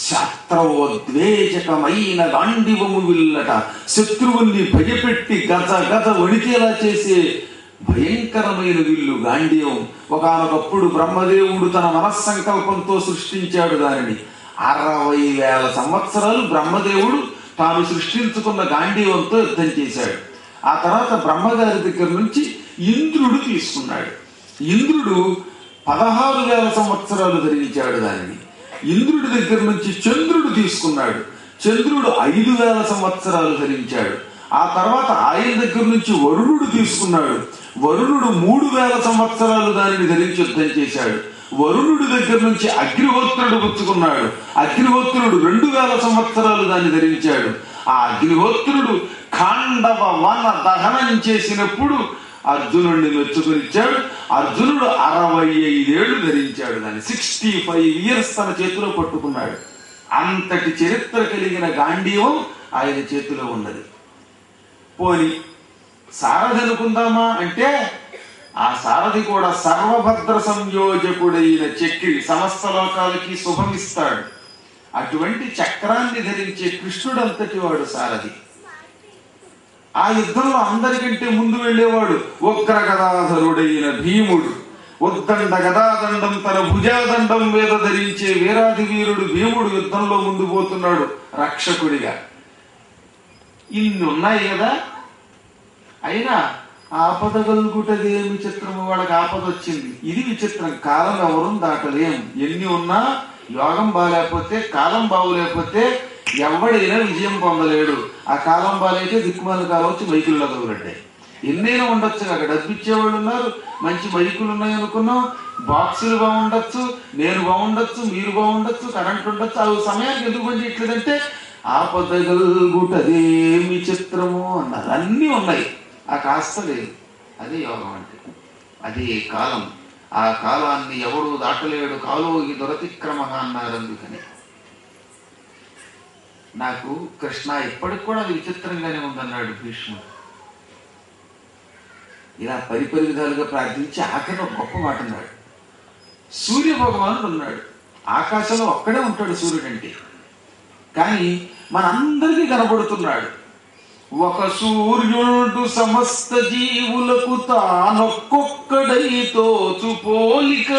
శాస్త్రవోద్వేజకమైన గాండివము విల్లట శత్రువుల్ని భయపెట్టి గజ గజ వణికేలా చేసే భయంకరమైన విల్లు గాంధీవం ఒకనొకప్పుడు బ్రహ్మదేవుడు తన మనస్సంకల్పంతో సృష్టించాడు దానిని అరవై వేల సంవత్సరాలు బ్రహ్మదేవుడు తాను సృష్టించుకున్న గాంధీవంతో యుద్ధం చేశాడు ఆ తర్వాత బ్రహ్మగారి దగ్గర నుంచి ఇంద్రుడు తీసుకున్నాడు ఇంద్రుడు పదహారు వేల సంవత్సరాలు ధరించాడు దానిని ఇంద్రుడి దగ్గర నుంచి చంద్రుడు తీసుకున్నాడు చంద్రుడు ఐదు వేల సంవత్సరాలు ధరించాడు ఆ తర్వాత ఆయన దగ్గర నుంచి వరుణుడు తీసుకున్నాడు వరుణుడు మూడు వేల సంవత్సరాలు దానిని ధరించి యుద్ధం చేశాడు వరుణుడి దగ్గర నుంచి అగ్నిహోత్రుడు పుచ్చుకున్నాడు అగ్నిహోత్రుడు రెండు వేల సంవత్సరాలు దాన్ని ధరించాడు ఆ అగ్నిహోత్రుడు ఖాండవ వన దహనం చేసినప్పుడు అర్జునుడిని మెచ్చుకునిచ్చాడు అర్జునుడు అరవై ఐదేళ్లు ధరించాడు దాన్ని సిక్స్టీ ఫైవ్ ఇయర్స్ తన చేతిలో పట్టుకున్నాడు అంతటి చరిత్ర కలిగిన గాంధీవం ఆయన చేతిలో ఉన్నది పోని సారథి అనుకుందామా అంటే ఆ సారథి కూడా సర్వభద్ర సంయోజకుడైన చక్రి సమస్త లోకాలకి శుభమిస్తాడు అటువంటి చక్రాన్ని ధరించే కృష్ణుడంతటి వాడు సారథి ఆ యుద్ధంలో అందరికంటే ముందు వెళ్ళేవాడు ఉగ్ర గదాధరుడైన భీముడు ఉద్దండ గదాదండం తన భుజాదండం మీద ధరించే వీరాధి వీరుడు భీముడు యుద్ధంలో ముందు పోతున్నాడు రక్షకుడిగా ఇన్ని ఉన్నాయి కదా అయినా ఆపద కలుగుటదేమి చిత్రము వాళ్ళకి ఆపద వచ్చింది ఇది విచిత్రం కాలం ఎవరు దాటలేం ఎన్ని ఉన్నా యోగం బాగాలేకపోతే కాలం బాగులేకపోతే ఎవడైనా విజయం పొందలేడు ఆ కాలం బాగాలైతే దిక్కుమాల కాలం వచ్చి మైకుల్లో తగులడ్డాయి ఎన్నైనా ఉండొచ్చు అక్కడ డబ్బు ఇచ్చేవాళ్ళు ఉన్నారు మంచి మైకులు ఉన్నాయి అనుకున్నాం బాక్సులు బాగుండొచ్చు నేను బాగుండొచ్చు మీరు బాగుండొచ్చు కరెంట్ ఉండొచ్చు ఆ సమయానికి ఎందుకు పని చేయట్లేదంటే ఆపదగలుగుటదేమి చిత్రము అన్నారు అన్నీ ఉన్నాయి ఆ కాస్త లేదు అదే యోగం అంటే అదే కాలం ఆ కాలాన్ని ఎవడు దాటలేడు కాలో ఈ దురతిక్రమ అన్నారు అందుకని నాకు కృష్ణ ఇప్పటికి కూడా అది విచిత్రంగానే ఉందన్నాడు భీష్ముడు ఇలా పరిపరి విధాలుగా ప్రార్థించి ఆఖరిలో గొప్ప మాట అన్నాడు సూర్య భగవానుడు ఉన్నాడు ఆకాశంలో ఒక్కడే ఉంటాడు సూర్యుడు అంటే కానీ మనందరికీ కనబడుతున్నాడు ఒక సూర్యుడు సమస్త జీవులకు తానొక్కొక్కడై తోచుపోలిక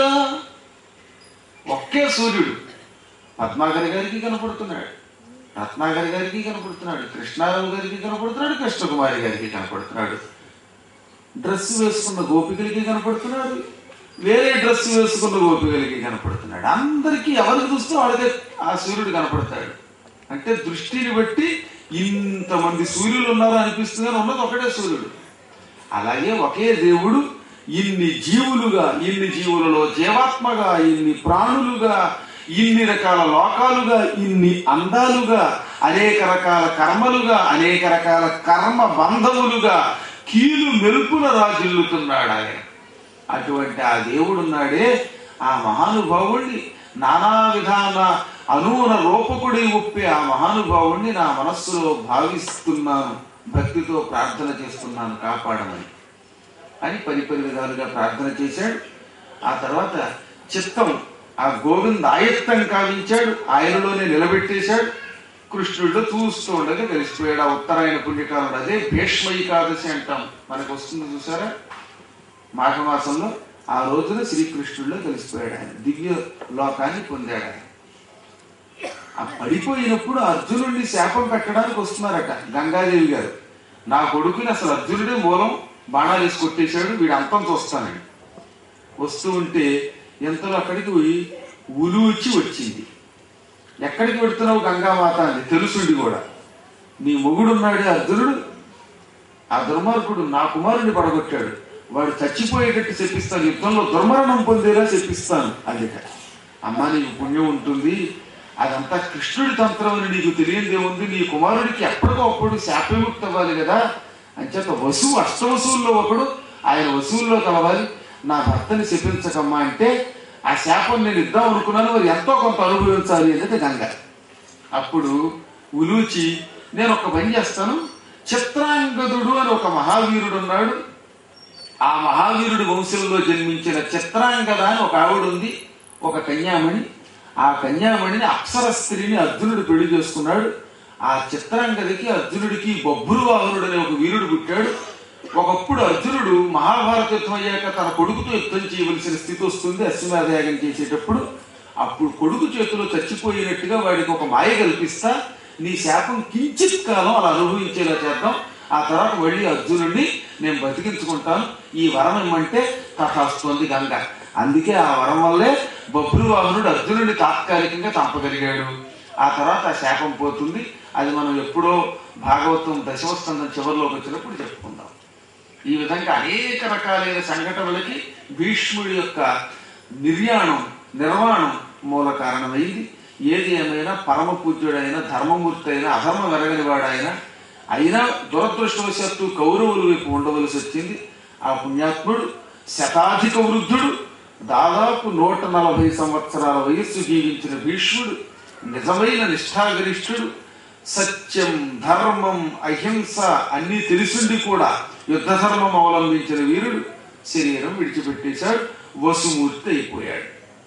ఒకే సూర్యుడు పద్మాగరి గారికి కనపడుతున్నాడు రత్నాగరి గారికి కనపడుతున్నాడు కృష్ణారావు గారికి కనపడుతున్నాడు కృష్ణకుమారి గారికి కనపడుతున్నాడు డ్రెస్ వేసుకున్న గోపికలకి కనపడుతున్నాడు వేరే డ్రెస్ వేసుకున్న గోపికలకి కనపడుతున్నాడు అందరికీ ఎవరికి చూస్తే వాళ్ళకే ఆ సూర్యుడు కనపడతాడు అంటే దృష్టిని బట్టి ఇంతమంది సూర్యులు ఉన్నారు అనిపిస్తుంది కానీ ఉన్నది ఒకటే సూర్యుడు అలాగే ఒకే దేవుడు ఇన్ని జీవులుగా ఇన్ని జీవులలో జీవాత్మగా ఇన్ని ప్రాణులుగా ఇన్ని రకాల లోకాలుగా ఇన్ని అందాలుగా అనేక రకాల కర్మలుగా అనేక రకాల కర్మ బంధములుగా కీలు మెరుపుల రాజిల్లుతున్నాడు ఆయన అటువంటి ఆ దేవుడున్నాడే ఆ మహానుభావుణ్ణి నానా విధాన అనూన రూపకుడి ఒప్పి ఆ మహానుభావుణ్ణి నా మనస్సులో భావిస్తున్నాను భక్తితో ప్రార్థన చేస్తున్నాను కాపాడమని అని పరిపరి విధాలుగా ప్రార్థన చేశాడు ఆ తర్వాత చిత్తం ఆ గోవింద్ ఆయత్తం కావించాడు ఆయనలోనే నిలబెట్టేశాడు కృష్ణుడిలో చూస్తూ ఉండగా తెలిసిపోయాడు ఆ ఉత్తరాయణ పుణ్యకాలం అదే భీష్మ ఏకాదశి అంటాం మనకు వస్తుంది చూసారా మాఘమాసంలో ఆ రోజున శ్రీకృష్ణుడిలో కలిసిపోయాడు ఆయన దివ్య లోకాన్ని పొందాడు ఆయన ఆ పడిపోయినప్పుడు అర్జునుడిని శాపం పెట్టడానికి వస్తున్నారట గంగాదేవి గారు నా కొడుకుని అసలు అర్జునుడే మూలం బాణాలు వేసి కొట్టేశాడు వీడు అంతం చూస్తానని వస్తూ ఉంటే ఎంతలో అక్కడికి పోయి ఉలు వచ్చి వచ్చింది ఎక్కడికి పెడుతున్నావు గంగామాత అని తెలుసుండి కూడా నీ మొగుడున్నాడే అర్జునుడు ఆ దుర్మార్గుడు నా కుమారుడిని పడగొట్టాడు వాడు చచ్చిపోయేటట్టు చెప్పిస్తాను యుద్ధంలో దుర్మరణం పొందేలా చెప్పిస్తాను అందుక అమ్మా నీకు పుణ్యం ఉంటుంది అదంతా కృష్ణుడి తంత్రం అని నీకు తెలియదే ఉంది నీ కుమారుడికి ఎప్పటికో అప్పుడు శాపవిముక్తి అవ్వాలి కదా అంచేత వసువు అష్టవసువుల్లో ఒకడు ఆయన వసువుల్లో కలవాలి నా భర్తని శపించకమ్మా అంటే ఆ శాపం నేను ఇద్దాం అనుకున్నాను మరి ఎంతో కొంత అనుభవించాలి అనేది గంగ అప్పుడు ఉలూచి నేను ఒక పని చేస్తాను చిత్రాంగదుడు అని ఒక మహావీరుడు ఉన్నాడు ఆ మహావీరుడి వంశంలో జన్మించిన చిత్రాంగద అని ఒక ఆవిడ ఉంది ఒక కన్యామణి ఆ కన్యామణిని అప్సర స్త్రీని అర్జునుడు పెళ్లి చేసుకున్నాడు ఆ చిత్రాంగదికి అర్జునుడికి బొబ్బురు వాహనుడు అనే ఒక వీరుడు పుట్టాడు ఒకప్పుడు అర్జునుడు మహాభారత యుద్ధం అయ్యాక తన కొడుకుతో యుద్ధం చేయవలసిన స్థితి వస్తుంది అశ్వమేధయాగం చేసేటప్పుడు అప్పుడు కొడుకు చేతిలో చచ్చిపోయినట్టుగా వాడికి ఒక మాయ కల్పిస్తా నీ శాపం కించిత్ కాలం అలా అనుభవించేలా చేద్దాం ఆ తర్వాత మళ్ళీ అర్జునుడిని నేను బతికించుకుంటాను ఈ వరం ఇమ్మంటే తథాస్తుంది గంగ అందుకే ఆ వరం వల్లే బొబ్బురు వాహనుడు అర్జునుడిని తాత్కాలికంగా చంపగలిగాడు ఆ తర్వాత ఆ శాపం పోతుంది అది మనం ఎప్పుడో భాగవతం దశమస్కందం చివరిలోకి వచ్చినప్పుడు చెప్పుకుందాం ఈ విధంగా అనేక రకాలైన సంఘటనలకి భీష్ముడి యొక్క నిర్యాణం నిర్వాణం మూల కారణమైంది ఏది ఏమైనా పరమ పూజ్యుడైన ధర్మమూర్తి అయిన అధర్మ వెరగని వాడైన అయినా దురదృష్టవశాత్తు కౌరవుల వైపు ఉండవలసి వచ్చింది ఆ పుణ్యాత్ముడు శతాధిక వృద్ధుడు దాదాపు నూట నలభై సంవత్సరాల వయస్సు జీవించిన భీష్ముడు నిజమైన నిష్ఠాగరిష్ఠుడు సత్యం ధర్మం అహింస అన్నీ తెలిసిండి కూడా యుద్ధ ధర్మం అవలంబించిన వీరుడు శరీరం విడిచిపెట్టేశాడు వసుమూర్తి అయిపోయాడు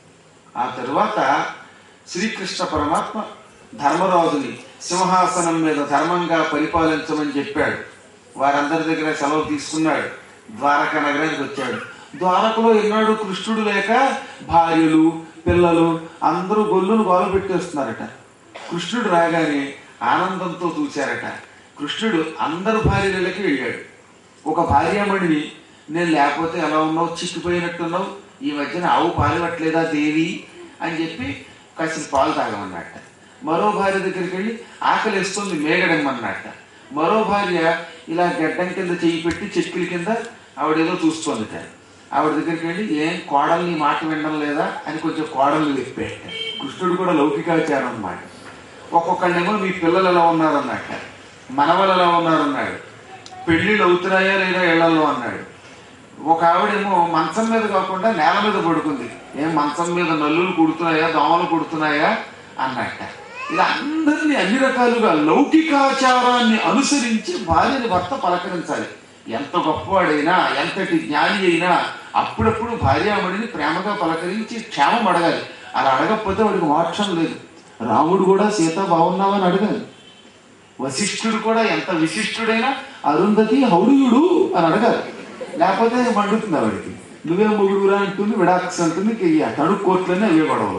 ఆ తరువాత శ్రీకృష్ణ పరమాత్మ ధర్మరాజుని సింహాసనం మీద ధర్మంగా పరిపాలించమని చెప్పాడు వారందరి దగ్గర సెలవు తీసుకున్నాడు ద్వారకా నగరానికి వచ్చాడు ద్వారకలో ఎన్నాడు కృష్ణుడు లేక భార్యలు పిల్లలు అందరూ గొల్లును గోల పెట్టేస్తున్నారట కృష్ణుడు రాగానే ఆనందంతో చూశారట కృష్ణుడు అందరు భార్యలకి వెళ్ళాడు ఒక భార్యామణిని నేను లేకపోతే ఎలా ఉన్నావు చిక్కిపోయినట్టున్నావు ఈ మధ్యన ఆవు పాలివట్లేదా దేవి అని చెప్పి కాసిన పాలు తాగమన్నట్ట మరో భార్య దగ్గరికి వెళ్ళి ఆకలి వేస్తుంది మేగడమ్మన్నట్ట మరో భార్య ఇలా గడ్డం కింద చేయి పెట్టి చెక్కుల కింద ఆవిడేదో చూస్తోందిట ఆవిడ దగ్గరికి వెళ్ళి ఏం కోడల్ని మాట వినడం లేదా అని కొంచెం కోడల్ని విప్పాట కృష్ణుడు కూడా లౌకికాచారం అన్నమాట ఒక్కొక్కళ్ళేమో మీ పిల్లలు ఎలా ఉన్నారన్నట్ట మనవలు ఎలా ఉన్నారన్నాడు పెళ్ళిళ్ళు అవుతున్నాయా లేదా ఇళ్లలో అన్నాడు ఒక ఆవిడేమో మంచం మీద కాకుండా నేల మీద పడుకుంది ఏం మంచం మీద నల్లులు కుడుతున్నాయా దోమలు కుడుతున్నాయా అన్నట్ట ఇలా అందరినీ అన్ని రకాలుగా లౌకికాచారాన్ని అనుసరించి భార్యని భర్త పలకరించాలి ఎంత గొప్పవాడైనా ఎంతటి జ్ఞాని అయినా అప్పుడప్పుడు భార్యామణిని ప్రేమగా పలకరించి క్షేమం అడగాలి అలా అడగకపోతే వాడికి మోక్షం లేదు రాముడు కూడా సీత బాగున్నావని అడగాలి వశిష్ఠుడు కూడా ఎంత విశిష్టుడైనా అరుంధతి హౌడియుడు అని అడగాలి లేకపోతే మండుతుంది ఆవిడికి నువ్వేం మొగుడురా అంటుంది విడాక్స్ అంటుంది ఇంక తడు కోట్లనే అవే గొడవలు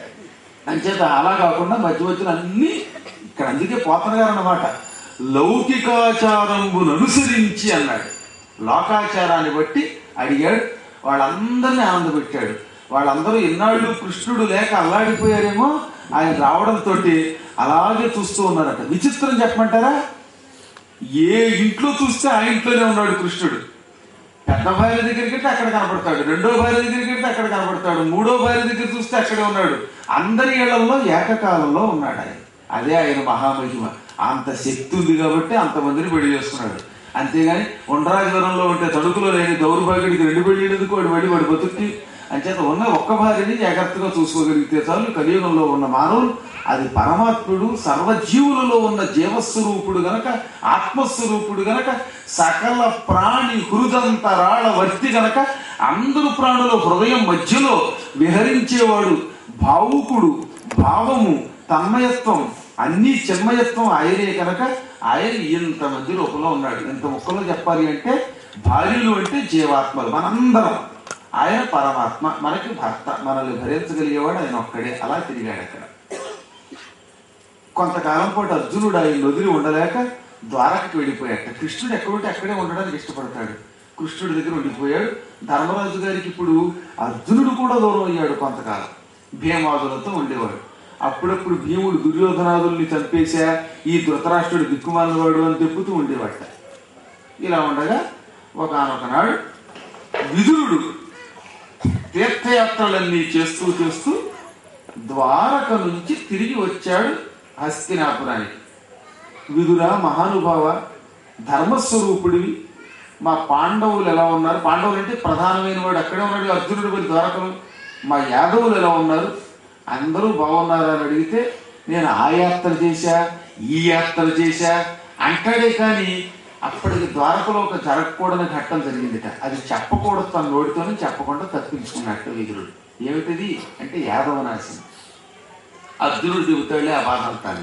అంచేత అలా కాకుండా మధ్య మధ్యలో అన్ని ఇక్కడ అందుకే పోతన గారు అన్నమాట లౌకికాచారంబును అనుసరించి అన్నాడు లోకాచారాన్ని బట్టి అడిగాడు వాళ్ళందరినీ ఆనందపెట్టాడు వాళ్ళందరూ ఎన్నాళ్ళు కృష్ణుడు లేక అల్లాడిపోయారేమో ఆయన రావడంతో అలాగే చూస్తూ ఉన్నారట విచిత్రం చెప్పమంటారా ఏ ఇంట్లో చూస్తే ఆ ఇంట్లోనే ఉన్నాడు కృష్ణుడు పెద్ద భార్య దగ్గరికి వెళ్తే అక్కడ కనపడతాడు రెండో భార్య దగ్గరికి వెళ్తే అక్కడ కనపడతాడు మూడో భార్య దగ్గర చూస్తే అక్కడే ఉన్నాడు అందరి ఇళ్లలో ఏకకాలంలో ఉన్నాడు ఆయన అదే ఆయన మహామహిమ అంత శక్తి ఉంది కాబట్టి అంతమందిని పెళ్లి చేసుకున్నాడు అంతేగాని ఉండరాజవరంలో ఉంటే తడుకులో లేని దౌర్భాగ్యుడికి రెండు పెళ్ళినందుకు వాడు మళ్ళీ వాడు బతుక్కి అంచేత ఉన్న ఒక్క భార్యని జాగ్రత్తగా చూసుకోగలిగితే చాలు కలియుగంలో ఉన్న మానవులు అది పరమాత్ముడు సర్వజీవులలో ఉన్న జీవస్వరూపుడు గనక ఆత్మస్వరూపుడు గనక సకల ప్రాణి హృదంతరాళ వర్తి గనక అందరు ప్రాణుల హృదయం మధ్యలో విహరించేవాడు భావుకుడు భావము తన్మయత్వం అన్ని చిన్మయత్వం ఆయనే కనుక ఆయన ఇంతమంది రూపంలో ఉన్నాడు ఇంత ముక్కలో చెప్పాలి అంటే భార్యలు అంటే జీవాత్మలు మనందరం ఆయన పరమాత్మ మనకి భర్త మనల్ని భరించగలిగేవాడు ఆయన ఒక్కడే అలా తిరిగాడు అక్కడ కొంతకాలం పాటు అర్జునుడు ఆయన వదిలి ఉండలేక ద్వారకకి వెళ్ళిపోయాట కృష్ణుడు ఎక్కడుంటే అక్కడే ఉండడానికి ఇష్టపడతాడు కృష్ణుడి దగ్గర ఉండిపోయాడు ధర్మరాజు గారికి ఇప్పుడు అర్జునుడు కూడా దూరం అయ్యాడు కొంతకాలం భీమాదులతో ఉండేవాడు అప్పుడప్పుడు భీముడు దుర్యోధనాదుల్ని చంపేశా ఈ ధృతరాష్ట్రుడు దిక్కుమాలినవాడు అని చెప్పుతూ ఉండేవాట ఇలా ఉండగా ఒకనొకనాడు విదురుడు తీర్థయాత్రలన్నీ చేస్తూ చేస్తూ ద్వారక నుంచి తిరిగి వచ్చాడు హస్తినాపురానికి విదుర మహానుభావ ధర్మస్వరూపుడివి మా పాండవులు ఎలా ఉన్నారు పాండవులు అంటే ప్రధానమైన వాడు అక్కడే ఉన్నాడు అర్జునుడు మరి ద్వారకలు మా యాదవులు ఎలా ఉన్నారు అందరూ బాగున్నారా అని అడిగితే నేను ఆ యాత్ర చేశా ఈ యాత్ర చేశా అంటాడే కానీ అప్పటికి ద్వారకలో ఒక జరగకూడని ఘట్టం జరిగిందిట అది చెప్పకూడదు తన నోటితోనే చెప్పకుండా తప్పించుకున్నట్టు విదురుడు ఏమిటిది అంటే యాదవ నాశనం అర్జునుడు చెబుతాడులే ఆ బాధ అంతాను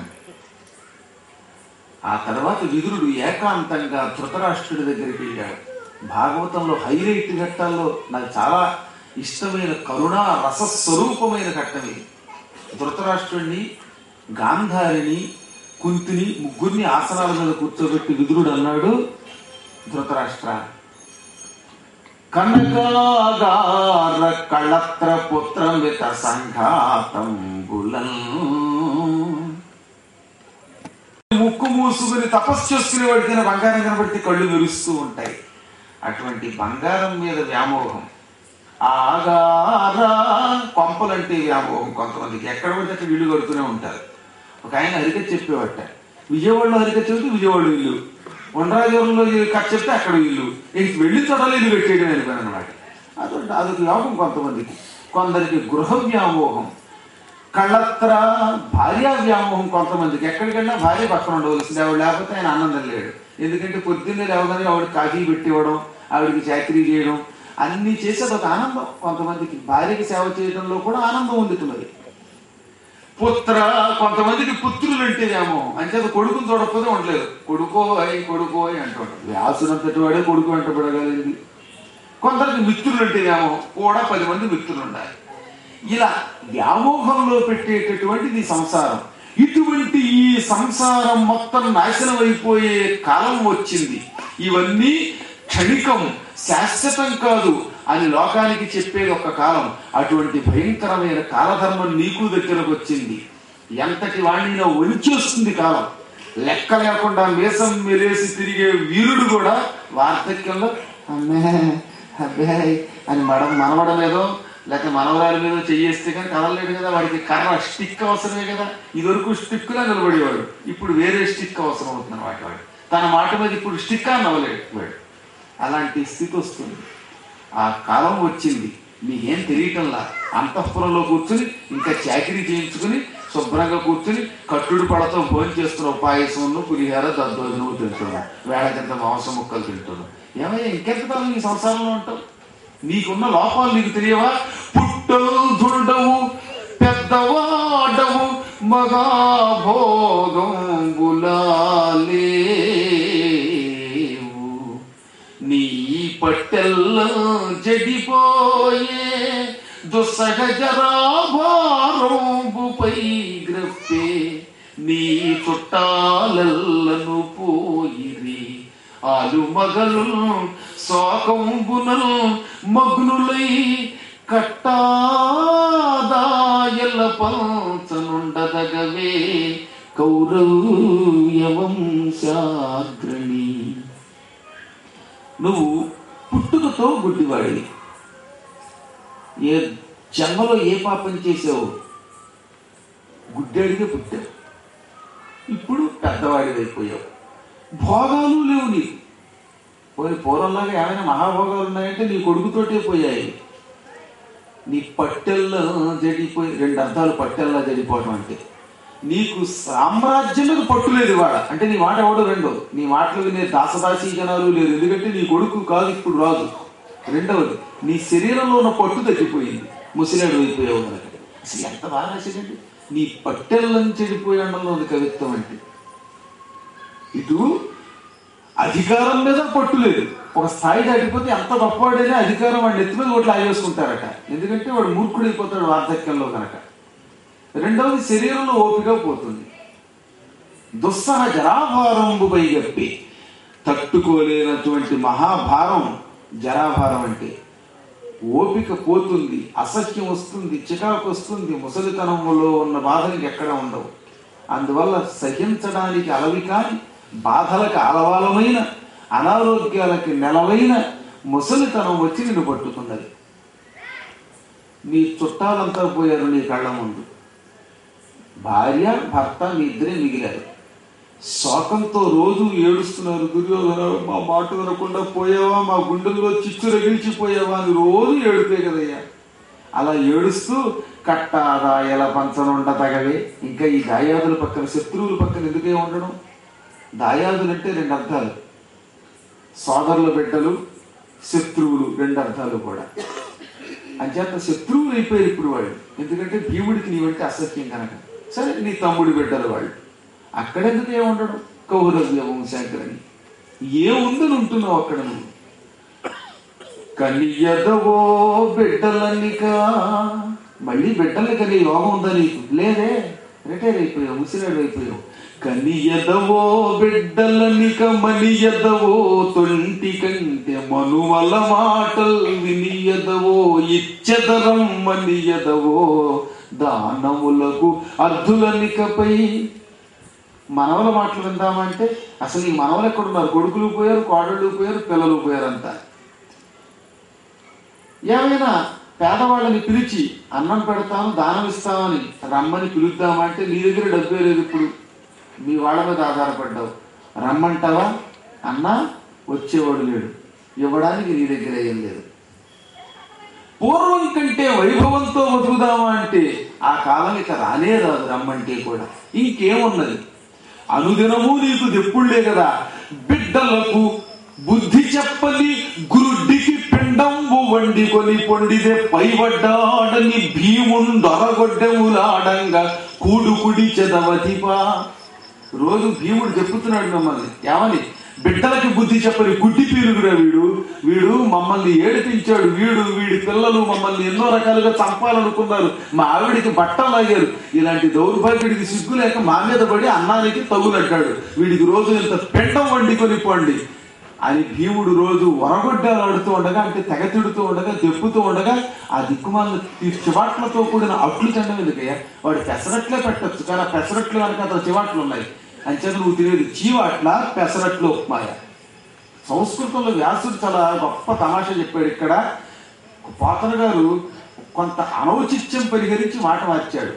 ఆ తర్వాత విదురుడు ఏకాంతంగా ధృతరాష్ట్రుడి దగ్గరికి వెళ్ళాడు భాగవతంలో హైలైట్ ఘట్టాల్లో నాకు చాలా ఇష్టమైన కరుణా రసస్వరూపమైన ఘట్టం ఇది ధృతరాష్ట్రుడిని గాంధారిని కుంతిని ముగ్గురిని ఆసనాల మీద కూర్చోబెట్టి విదురుడు అన్నాడు ధృతరాష్ట్ర కనకాగార కళత్ర పుత్రమిత సంఘాతం గులం ముక్కు మూసుకుని తపస్సు చేసుకునే వాడికి బంగారం కనబడితే కళ్ళు మెరుస్తూ ఉంటాయి అటువంటి బంగారం మీద వ్యామోహం ఆగార కొంపలంటే వ్యామోహం కొంతమందికి ఎక్కడ పడితే అక్కడ ఇల్లు కడుతూనే ఉంటారు ఒక ఆయన హరిక చెప్పేవాట విజయవాడలో హరిక చెబితే విజయవాడ ఇల్లు ఉండరాజవరంలో కథ చెప్తే అక్కడ ఇల్లు ఇంక వెళ్ళి చోటలో ఇల్లు కట్టేయడం వెళ్ళిపోయాను అనమాట అదొక అదొక యోగం కొంతమందికి కొందరికి గృహ వ్యామోహం కళ్ళత్ర భార్య వ్యామోహం కొంతమందికి ఎక్కడికైనా భార్య పక్కన ఉండవలసింది ఆవిడ లేకపోతే ఆయన ఆనందం లేడు ఎందుకంటే పొద్దున్నే లేవగానే ఆవిడ కాఫీ పెట్టివ్వడం ఆవిడకి చాకరీ చేయడం అన్ని చేసి అదొక ఆనందం కొంతమందికి భార్యకి సేవ చేయడంలో కూడా ఆనందం ఉంది మరి పుత్ర కొంతమందికి పుత్రులు అంటే వ్యామోహం అంటే అది కొడుకుని చూడకపోతే ఉండలేదు కొడుకో అయి కొడుకో అయి అంటుంటారు వ్యాసునంతటి వాడే కొడుకు వెంటబడగలిగింది కొందరికి మిత్రులు అంటే వ్యామోహం కూడా పది మంది మిత్రులు ఉండాలి ఇలా వ్యామోహంలో పెట్టేటటువంటిది సంసారం ఇటువంటి ఈ సంసారం మొత్తం నాశనం అయిపోయే కాలం వచ్చింది ఇవన్నీ క్షణికం శాశ్వతం కాదు అని లోకానికి చెప్పేది ఒక కాలం అటువంటి భయంకరమైన కాలధర్మం నీకు దగ్గరకు వచ్చింది ఎంతటి వాణ్ణినా ఒలిచేస్తుంది కాలం లెక్క లేకుండా మీసం మెలేసి తిరిగే వీరుడు కూడా వార్ధక్యంలో అమ్మే అబ్బే అని మడ మనవడలేదో లేకపోతే మనవరాల మీద చెయ్యేస్తే కానీ కదలలేడు కదా వాడికి కర్ర స్టిక్ అవసరమే కదా ఇదివరకు స్టిక్లా నిలబడేవాడు ఇప్పుడు వేరే స్టిక్ అవసరం అవుతుంది అన్నమాట వాడు తన మాట మీద ఇప్పుడు స్టిక్ అని నవ్వలేడు వాడు అలాంటి స్థితి వస్తుంది ఆ కాలం వచ్చింది మీకేం తెలియటంలా అంతఃపురంలో కూర్చుని ఇంకా చాకరీ చేయించుకుని శుభ్రంగా కూర్చుని కట్టుడు పడతో భోజనం చేస్తున్నావు పాయసంను పులిహార దద్దోజనము తింటున్నావు వేళకింత మాంసం ముక్కలు తింటున్నావు ఏమయ్యా ఇంకెంత కాలం ఈ సంసారంలో ఉంటావు నీకున్న లోపాలు నీకు తెలియవా పుట్టవు దుండవు పెద్దవాడవు మగాభోగం బులాలేవు నీ పట్టెల్లో జడిపోయే దుస్సహజరాభారంబుపై గ్రప్పే నీ చుట్టాలెల్లను పోయిరి ఆలు మగలు శోకంబునల్ మగ్నులై కట్టాదాయల పంచనుండదగవే కౌరవ్యవంశాగ్రణి నువ్వు పుట్టుకతో గుడ్డివాడివి ఏ జన్మలో ఏ పాపం చేసావు గుడ్డేడిగా పుట్టావు ఇప్పుడు పెద్దవాడివి అయిపోయావు భోగాలు లేవు నీకు పోయి పూర్వంలాగా ఏమైనా మహాభోగాలు ఉన్నాయంటే నీ కొడుకుతోటే పోయాయి నీ పట్టెల్లో జడిపోయి రెండు అర్థాలు పట్టెల్లా జడిపోవడం అంటే నీకు సామ్రాజ్యం మీద పట్టు లేదు ఇవాళ అంటే నీ మాట ఎవడు రెండు నీ మాటలు వినే దాసదాసీ జనాలు లేదు ఎందుకంటే నీ కొడుకు కాదు ఇప్పుడు రాదు రెండవది నీ శరీరంలో ఉన్న పట్టు తగ్గిపోయింది ముసిలాడు అయిపోయావు కనుక అసలు ఎంత బాగా రాసేదండి నీ పట్టెల్లని చెడిపోయి అండంలో ఉంది కవిత్వం అంటే ఇటు అధికారం మీద పట్టు లేదు ఒక స్థాయి దాటిపోతే ఎంత గొప్పవాడైనా అధికారం వాడిని ఎత్తి మీద ఓట్లు ఆగేసుకుంటారట ఎందుకంటే వాడు మూర్ఖుడైపోతాడు వార్ధక్యంలో కనుక రెండవది శరీరంలో ఓపిక పోతుంది దుస్సహ జరాభారంబుపై గప్పి తట్టుకోలేనటువంటి మహాభారం జరాభారం అంటే ఓపిక పోతుంది అసహ్యం వస్తుంది చికాకు వస్తుంది ముసలితనంలో ఉన్న బాధలకి ఎక్కడ ఉండవు అందువల్ల సహించడానికి అలవి కాని బాధలకు అలవాలమైన అనారోగ్యాలకి నెలవైన ముసలితనం వచ్చి నిన్ను పట్టుకున్నది నీ చుట్టాలంతా పోయారు నీ కళ్ళ ముందు భార్య భర్త మీ ఇద్దరే మిగిలారు శోకంతో రోజు ఏడుస్తున్నారు దుర్యోధన మా మాట వినకుండా పోయావా మా గుండెల్లో చిచ్చు రగిలిచిపోయావా అని రోజు ఏడుపే కదయ్యా అలా ఏడుస్తూ కట్ట దాయల పంచనుండ తగవే ఇంకా ఈ దాయాదుల పక్కన శత్రువుల పక్కన ఎందుకే ఉండడం దాయాదులు అంటే రెండు అర్థాలు సోదరుల బిడ్డలు శత్రువులు రెండు అర్థాలు కూడా అంచేత శత్రువులు అయిపోయారు ఇప్పుడు వాళ్ళు ఎందుకంటే భీముడికి నీవంటే అసహ్యం కనుక సరే నీ తమ్ముడి బిడ్డలు వాళ్ళు అక్కడెందుకు ఏముండడం కౌరవ్య వంశాంకరని ఏముందని ఉంటున్నావు అక్కడ నువ్వు కనియదవో బిడ్డలనిక మళ్ళీ బిడ్డల్ని కని యోగం ఉందా నీకు లేదే రిటైర్ అయిపోయావు ముసిరాడు అయిపోయావు కనియదవో బిడ్డలనిక మనియదవో తొంటి కంటే మనువల మాటలు వినియదవో ఇచ్చదరం మనియదవో దానములకు అర్ధులనికపై మనవల మాటలు విందామంటే అసలు ఈ మనవలు ఎక్కడున్నారు కొడుకులు పోయారు కోడళ్ళు పోయారు పిల్లలు పోయారంతా ఏమైనా పేదవాళ్ళని పిలిచి అన్నం పెడతాను దానం ఇస్తామని రమ్మని పిలుద్దామంటే నీ దగ్గర డబ్బే లేదు ఇప్పుడు మీ వాళ్ళ మీద ఆధారపడ్డావు రమ్మంటావా అన్నా వచ్చేవాడు లేడు ఇవ్వడానికి నీ దగ్గర ఏం లేదు పూర్వం కంటే వైభవంతో బతుకుదామా అంటే ఆ కాలం ఇక రానే రాదు రమ్మంటే కూడా ఇంకేమున్నది అనుదినము నీకు దెప్పుళ్లే కదా బిడ్డలకు బుద్ధి చెప్పని గురుడికి పిండంబు వండి కొని పొండిదే పైబడ్డాడని భీముండొరగొడ్డములాడంగా కూడుకుడి చెదవతిపా రోజు భీముడు చెప్పుతున్నాడు మిమ్మల్ని ఏమని బిడ్డలకి బుద్ధి చెప్పని గుడ్డి పీరుగురా వీడు వీడు మమ్మల్ని ఏడిపించాడు వీడు వీడి పిల్లలు మమ్మల్ని ఎన్నో రకాలుగా చంపాలనుకున్నారు మా ఆవిడికి బట్టలు లాగారు ఇలాంటి దౌర్భాగ్యుడికి సిగ్గు లేక మా మీద పడి అన్నానికి తగులడ్డాడు వీడికి రోజు ఇంత పెండం వండుకొని పోండి అని భీముడు రోజు వరగొడ్డాలు ఆడుతూ ఉండగా అంటే తెగ తిడుతూ ఉండగా దెప్పుతూ ఉండగా ఆ దిక్కుమాల ఈ చివాట్లతో కూడిన అట్లు తినడం ఎందుకయ్యా వాడు పెసరట్లే పెట్టచ్చు కానీ ఆ పెసరట్లు కనుక అతను చివాట్లు ఉన్నాయి అంచేత నువ్వు తినేది చీవాట్ల పెసరట్లు ఉప్మాయ సంస్కృతంలో వ్యాసుడు చాలా గొప్ప తమాషా చెప్పాడు ఇక్కడ పోతన గారు కొంత అనౌచిత్యం పరిహరించి మాట మార్చాడు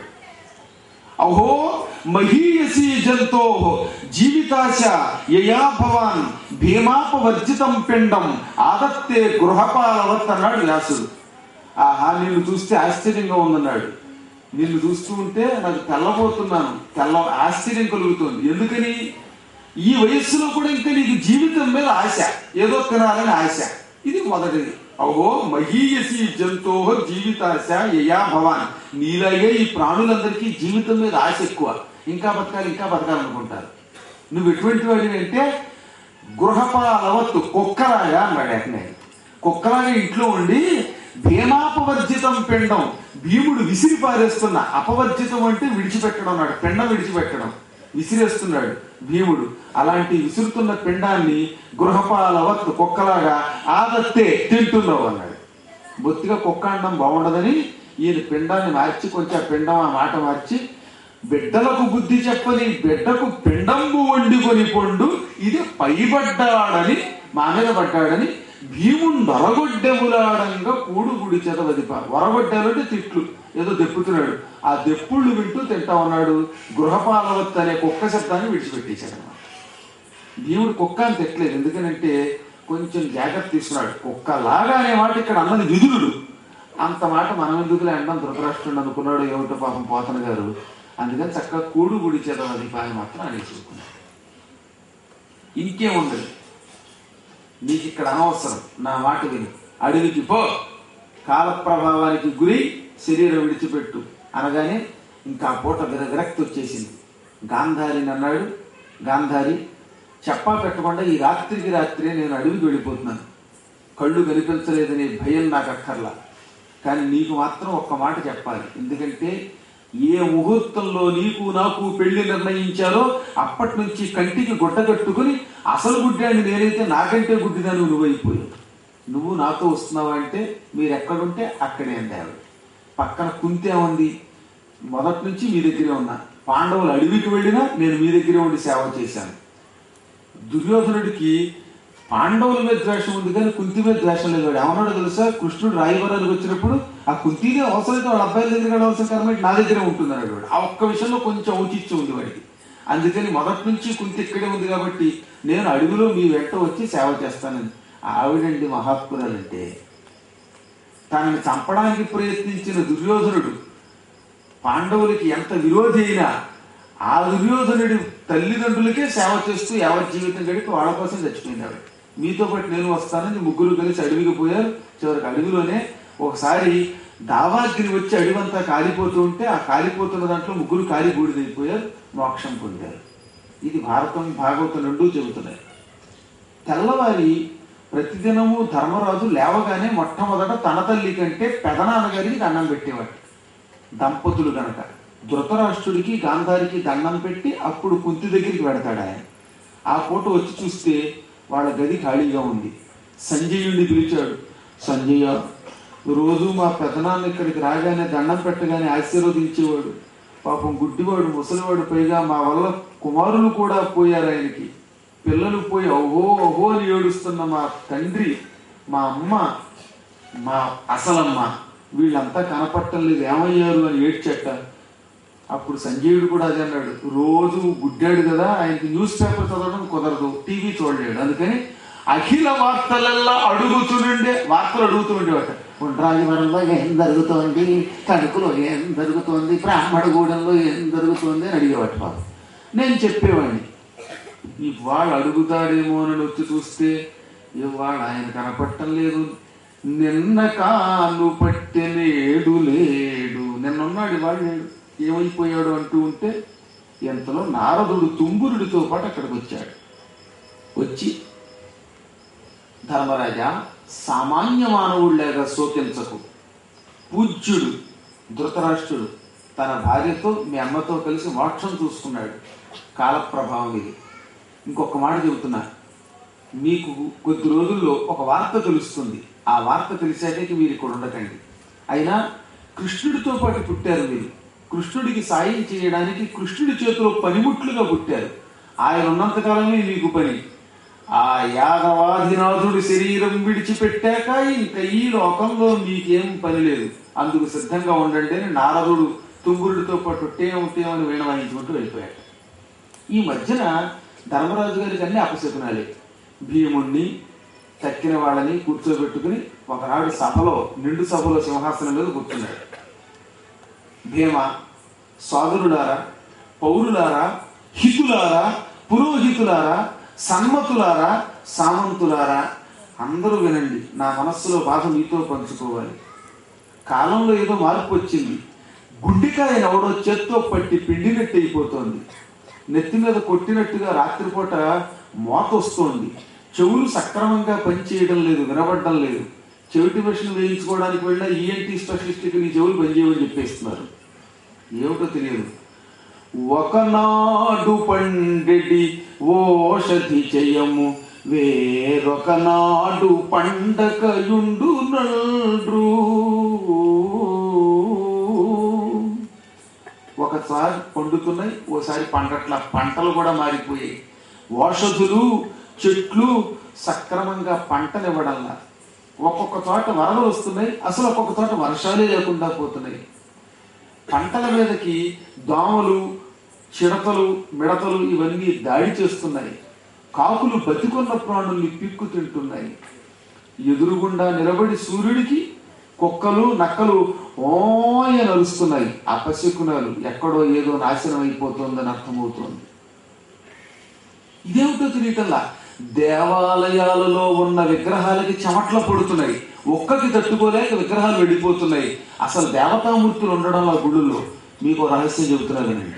అహో మహీయసీ జంతో జీవితాశ యయా భవాన్ భీమాపవర్జితం పిండం ఆదత్తే గృహపాలవత్ అన్నాడు వ్యాసుడు ఆహా నిన్ను చూస్తే ఆశ్చర్యంగా ఉందన్నాడు నిన్ను చూస్తూ ఉంటే నాకు తెల్లబోతున్నాను తెల్ల ఆశ్చర్యం కలుగుతుంది ఎందుకని ఈ వయస్సులో కూడా ఇంకా నీకు జీవితం మీద ఆశ ఏదో తినాలని ఆశ ఇది మొదటిది అహో మహీయసి జంతో జీవితాశ యయా భవాన్ నీలాగే ఈ ప్రాణులందరికీ జీవితం మీద ఆశ ఎక్కువ ఇంకా బతకాలి ఇంకా బతకాలనుకుంటారు నువ్వు ఎటువంటి వాడివి అంటే గృహపాలవత్తు కుక్కలాగా అన్నాడు ఏకనే కుక్కలాగా ఇంట్లో ఉండి భీమాపవర్జితం పిండం భీముడు విసిరి పారేస్తున్న అపవర్జితం అంటే విడిచిపెట్టడం అన్నాడు పిండం విడిచిపెట్టడం విసిరేస్తున్నాడు భీముడు అలాంటి విసురుతున్న పిండాన్ని గృహపాలవత్ కుక్కలాగా ఆదత్తే తింటున్నావు అన్నాడు బొత్తిగా కుక్క అండం బాగుండదని ఈయన పిండాన్ని మార్చి కొంచెం ఆ పిండం ఆ మాట మార్చి బిడ్డలకు బుద్ధి చెప్పని బిడ్డకు పిండంబు వండుకొని పొండు ఇది పైబడ్డాడని మా మీద పడ్డాడని భీముడు వరగొడ్డెములాడంగా కూడు గుడి చెదవదిప వరగొడ్డాలంటే తిట్లు ఏదో దెప్పుతున్నాడు ఆ దెప్పుళ్ళు వింటూ తింటా ఉన్నాడు గృహపాలవత్ అనే కుక్క శబ్దాన్ని విడిచిపెట్టేశాడు అన్నమాట భీముడు కుక్క అని తిట్టలేదు ఎందుకనంటే కొంచెం జాగ్రత్త తీసుకున్నాడు కుక్క లాగా అనే మాట ఇక్కడ అన్నది విధులుడు అంత మాట మనం ఎందుకులే అండం ధృతరాష్ట్రుడు అనుకున్నాడు ఏమిటో పాపం పోతన గారు అందుకని చక్కగా కూడు గుడి చేద్దాం పాని మాత్రం అనేసుకున్నాడు ఇంకేముండదు నీకు ఇక్కడ అనవసరం నా మాట విని అడవికి పో కాల ప్రభావానికి గురి శరీరం విడిచిపెట్టు అనగానే ఇంకా ఆ పూట విర విరక్తి వచ్చేసింది గాంధారిని అన్నాడు గాంధారి చెప్పా పెట్టకుండా ఈ రాత్రికి రాత్రే నేను అడవికి వెళ్ళిపోతున్నాను కళ్ళు కనిపించలేదనే భయం నాకు అక్కర్లా కానీ నీకు మాత్రం ఒక్క మాట చెప్పాలి ఎందుకంటే ఏ ముహూర్తంలో నీకు నాకు పెళ్లి నిర్ణయించారో అప్పటి నుంచి కంటికి గుడ్డ కట్టుకుని అసలు గుడ్డాన్ని నేనైతే నాకంటే గుడ్డిదాన్ని నువ్వు అయిపోయావు నువ్వు నాతో వస్తున్నావా అంటే మీరు ఎక్కడుంటే అక్కడే అంది ఆవిడ పక్కన కుంతే ఉంది మొదటి నుంచి మీ దగ్గరే ఉన్నా పాండవులు అడవికి వెళ్ళినా నేను మీ దగ్గరే ఉండి సేవ చేశాను దుర్యోధనుడికి పాండవుల మీద ద్వేషం ఉంది కానీ కుంతి మీద ద్వేషం లేదు వాడు ఏమన్నాడో తెలుసా కృష్ణుడు రాయవరానికి వచ్చినప్పుడు ఆ కుంతినే అవసరమైతే వాళ్ళ అబ్బాయిల దగ్గర వెళ్ళవలసిన కర్మ నా దగ్గరే ఉంటుంది అన్నాడు వాడు ఆ ఒక్క విషయంలో కొంచెం ఔచిత్యం ఉంది వాడికి అందుకని మొదటి నుంచి కుంతి ఇక్కడే ఉంది కాబట్టి నేను అడవిలో మీ వెంట వచ్చి సేవ చేస్తానని ఆవిడండి మహాత్మురాలంటే తనని చంపడానికి ప్రయత్నించిన దుర్యోధనుడు పాండవులకి ఎంత విరోధి అయినా ఆ దుర్యోధనుడి తల్లిదండ్రులకే సేవ చేస్తూ యావత్ జీవితం గడిపి వాళ్ళ కోసం చచ్చిపోయింది ఆవిడ మీతో పాటు నేను వస్తానని ముగ్గురు కలిసి అడవికి పోయారు చివరికి అడవిలోనే ఒకసారి దావాగ్ని వచ్చి అడవంతా కాలిపోతూ ఉంటే ఆ కాలిపోతున్న దాంట్లో ముగ్గురు కాలి బూడిదైపోయారు మోక్షం పొందారు ఇది భారతం భాగవతం రెండూ చెబుతున్నాయి తెల్లవారి ప్రతిదినము ధర్మరాజు లేవగానే మొట్టమొదట తన తల్లి కంటే పెదనాన్నగారికి దండం పెట్టేవాడు దంపతులు గనక ధృతరాష్ట్రుడికి గాంధారికి దండం పెట్టి అప్పుడు కుంతి దగ్గరికి పెడతాడు ఆయన ఆ పూట వచ్చి చూస్తే వాళ్ళ గది ఖాళీగా ఉంది సంజయుడిని పిలిచాడు సంజయ రోజు మా పెదనాన్న ఇక్కడికి రాగానే దండం పెట్టగానే ఆశీర్వదించేవాడు పాపం గుడ్డివాడు ముసలివాడు పైగా మా వల్ల కుమారులు కూడా పోయారు ఆయనకి పిల్లలు పోయి ఓహో ఓహో అని ఏడుస్తున్న మా తండ్రి మా అమ్మ మా అసలమ్మ వీళ్ళంతా కనపట్టం లేదు ఏమయ్యారు అని ఏడ్చట అప్పుడు సంజయుడు కూడా అదే అన్నాడు రోజు గుడ్డాడు కదా ఆయనకి న్యూస్ పేపర్ చదవడం కుదరదు టీవీ చూడలేడు అందుకని అఖిల వార్తలల్లా అడుగుతుండే వార్తలు అడుగుతుండేవాట ఉండ్రాజవరంలో ఏం జరుగుతోంది తణుకులో ఏం జరుగుతోంది బ్రాహ్మణగూడెంలో ఏం జరుగుతోంది అని అడిగేవాట బాబు నేను చెప్పేవాడిని ఇవాళ అడుగుతాడేమో అని వచ్చి చూస్తే ఇవాళ ఆయన కనపడటం లేదు నిన్న కాను పట్టెనేడు లేడు నిన్నున్నాడు ఇవాళ లేడు ఏమైపోయాడు అంటూ ఉంటే ఎంతలో నారదుడు తుంగురుడితో పాటు అక్కడికి వచ్చాడు వచ్చి ధర్మరాజా సామాన్య మానవుడిలాగా శోకించకు పూజ్యుడు ధృతరాష్ట్రుడు తన భార్యతో మీ అమ్మతో కలిసి మోక్షం చూసుకున్నాడు కాలప్రభావం ఇది ఇంకొక మాట చెబుతున్నా మీకు కొద్ది రోజుల్లో ఒక వార్త తెలుస్తుంది ఆ వార్త తెలిసాకే మీరు ఇక్కడ ఉండకండి అయినా కృష్ణుడితో పాటు పుట్టారు మీరు కృష్ణుడికి సాయం చేయడానికి కృష్ణుడి చేతిలో పనిముట్లుగా పుట్టారు ఆయన ఉన్నంతకాలమే మీకు పని ఆ యాదవాధినాథుడి శరీరం విడిచిపెట్టాక ఇంకా ఈ లోకంలో మీకేం పని లేదు అందుకు సిద్ధంగా ఉండండి అని నారదుడు తుంగురుడితో పాటు టేం టేం అని వీణ వాయించుకుంటూ వెళ్ళిపోయాడు ఈ మధ్యన ధర్మరాజు గారికి అన్ని అపశకునాలే భీముణ్ణి తక్కిన వాళ్ళని కూర్చోబెట్టుకుని ఒకనాడు సభలో నిండు సభలో సింహాసనం మీద కూర్చున్నాడు భీమ సోదరులారా పౌరులారా హితులారా పురోహితులారా సన్మతులారా సామంతులారా అందరూ వినండి నా మనస్సులో బాధ మీతో పంచుకోవాలి కాలంలో ఏదో మార్పు వచ్చింది గుండెకాయని ఎవడో చేత్తో పట్టి పిండినట్టు అయిపోతోంది నెత్తి మీద కొట్టినట్టుగా రాత్రిపూట మోత వస్తోంది చెవులు సక్రమంగా పనిచేయడం లేదు వినబడడం లేదు చెవిటి మిషన్ వేయించుకోవడానికి వెళ్ళినా ఈఎన్టీ స్పెషలిస్ట్కి నీ చెవులు పనిచేయమని చెప్పేస్తున్నారు ఏమిటో తెలియదు ఒకనాడు పండెడి ఓషధి జయము వేరొకనాడు పండకయుండు నల్రు ఒకసారి పండుతున్నాయి ఓసారి పండట్ల పంటలు కూడా మారిపోయాయి ఓషధులు చెట్లు సక్రమంగా పంటనివ్వడంలా ఒక్కొక్క చోట వరదలు వస్తున్నాయి అసలు ఒక్కొక్క చోట వర్షాలే లేకుండా పోతున్నాయి పంటల మీదకి దోమలు చిడతలు మిడతలు ఇవన్నీ దాడి చేస్తున్నాయి కాకులు బతికున్న ప్రాణుల్ని పిక్కు తింటున్నాయి ఎదురుగుండా నిలబడి సూర్యుడికి కుక్కలు నక్కలు ఓయ నలుస్తున్నాయి అపశకునాలు ఎక్కడో ఏదో నాశనం అయిపోతుందని అర్థమవుతోంది ఇదేమిటో తెలియటల్లా దేవాలయాలలో ఉన్న విగ్రహాలకి చెమట్లు పడుతున్నాయి ఒక్కకి తట్టుకోలేక విగ్రహాలు వెళ్ళిపోతున్నాయి అసలు దేవతామూర్తులు ఉండడం ఆ గుళ్ళల్లో మీకు ఓ రహస్యం చెబుతున్నా వినండి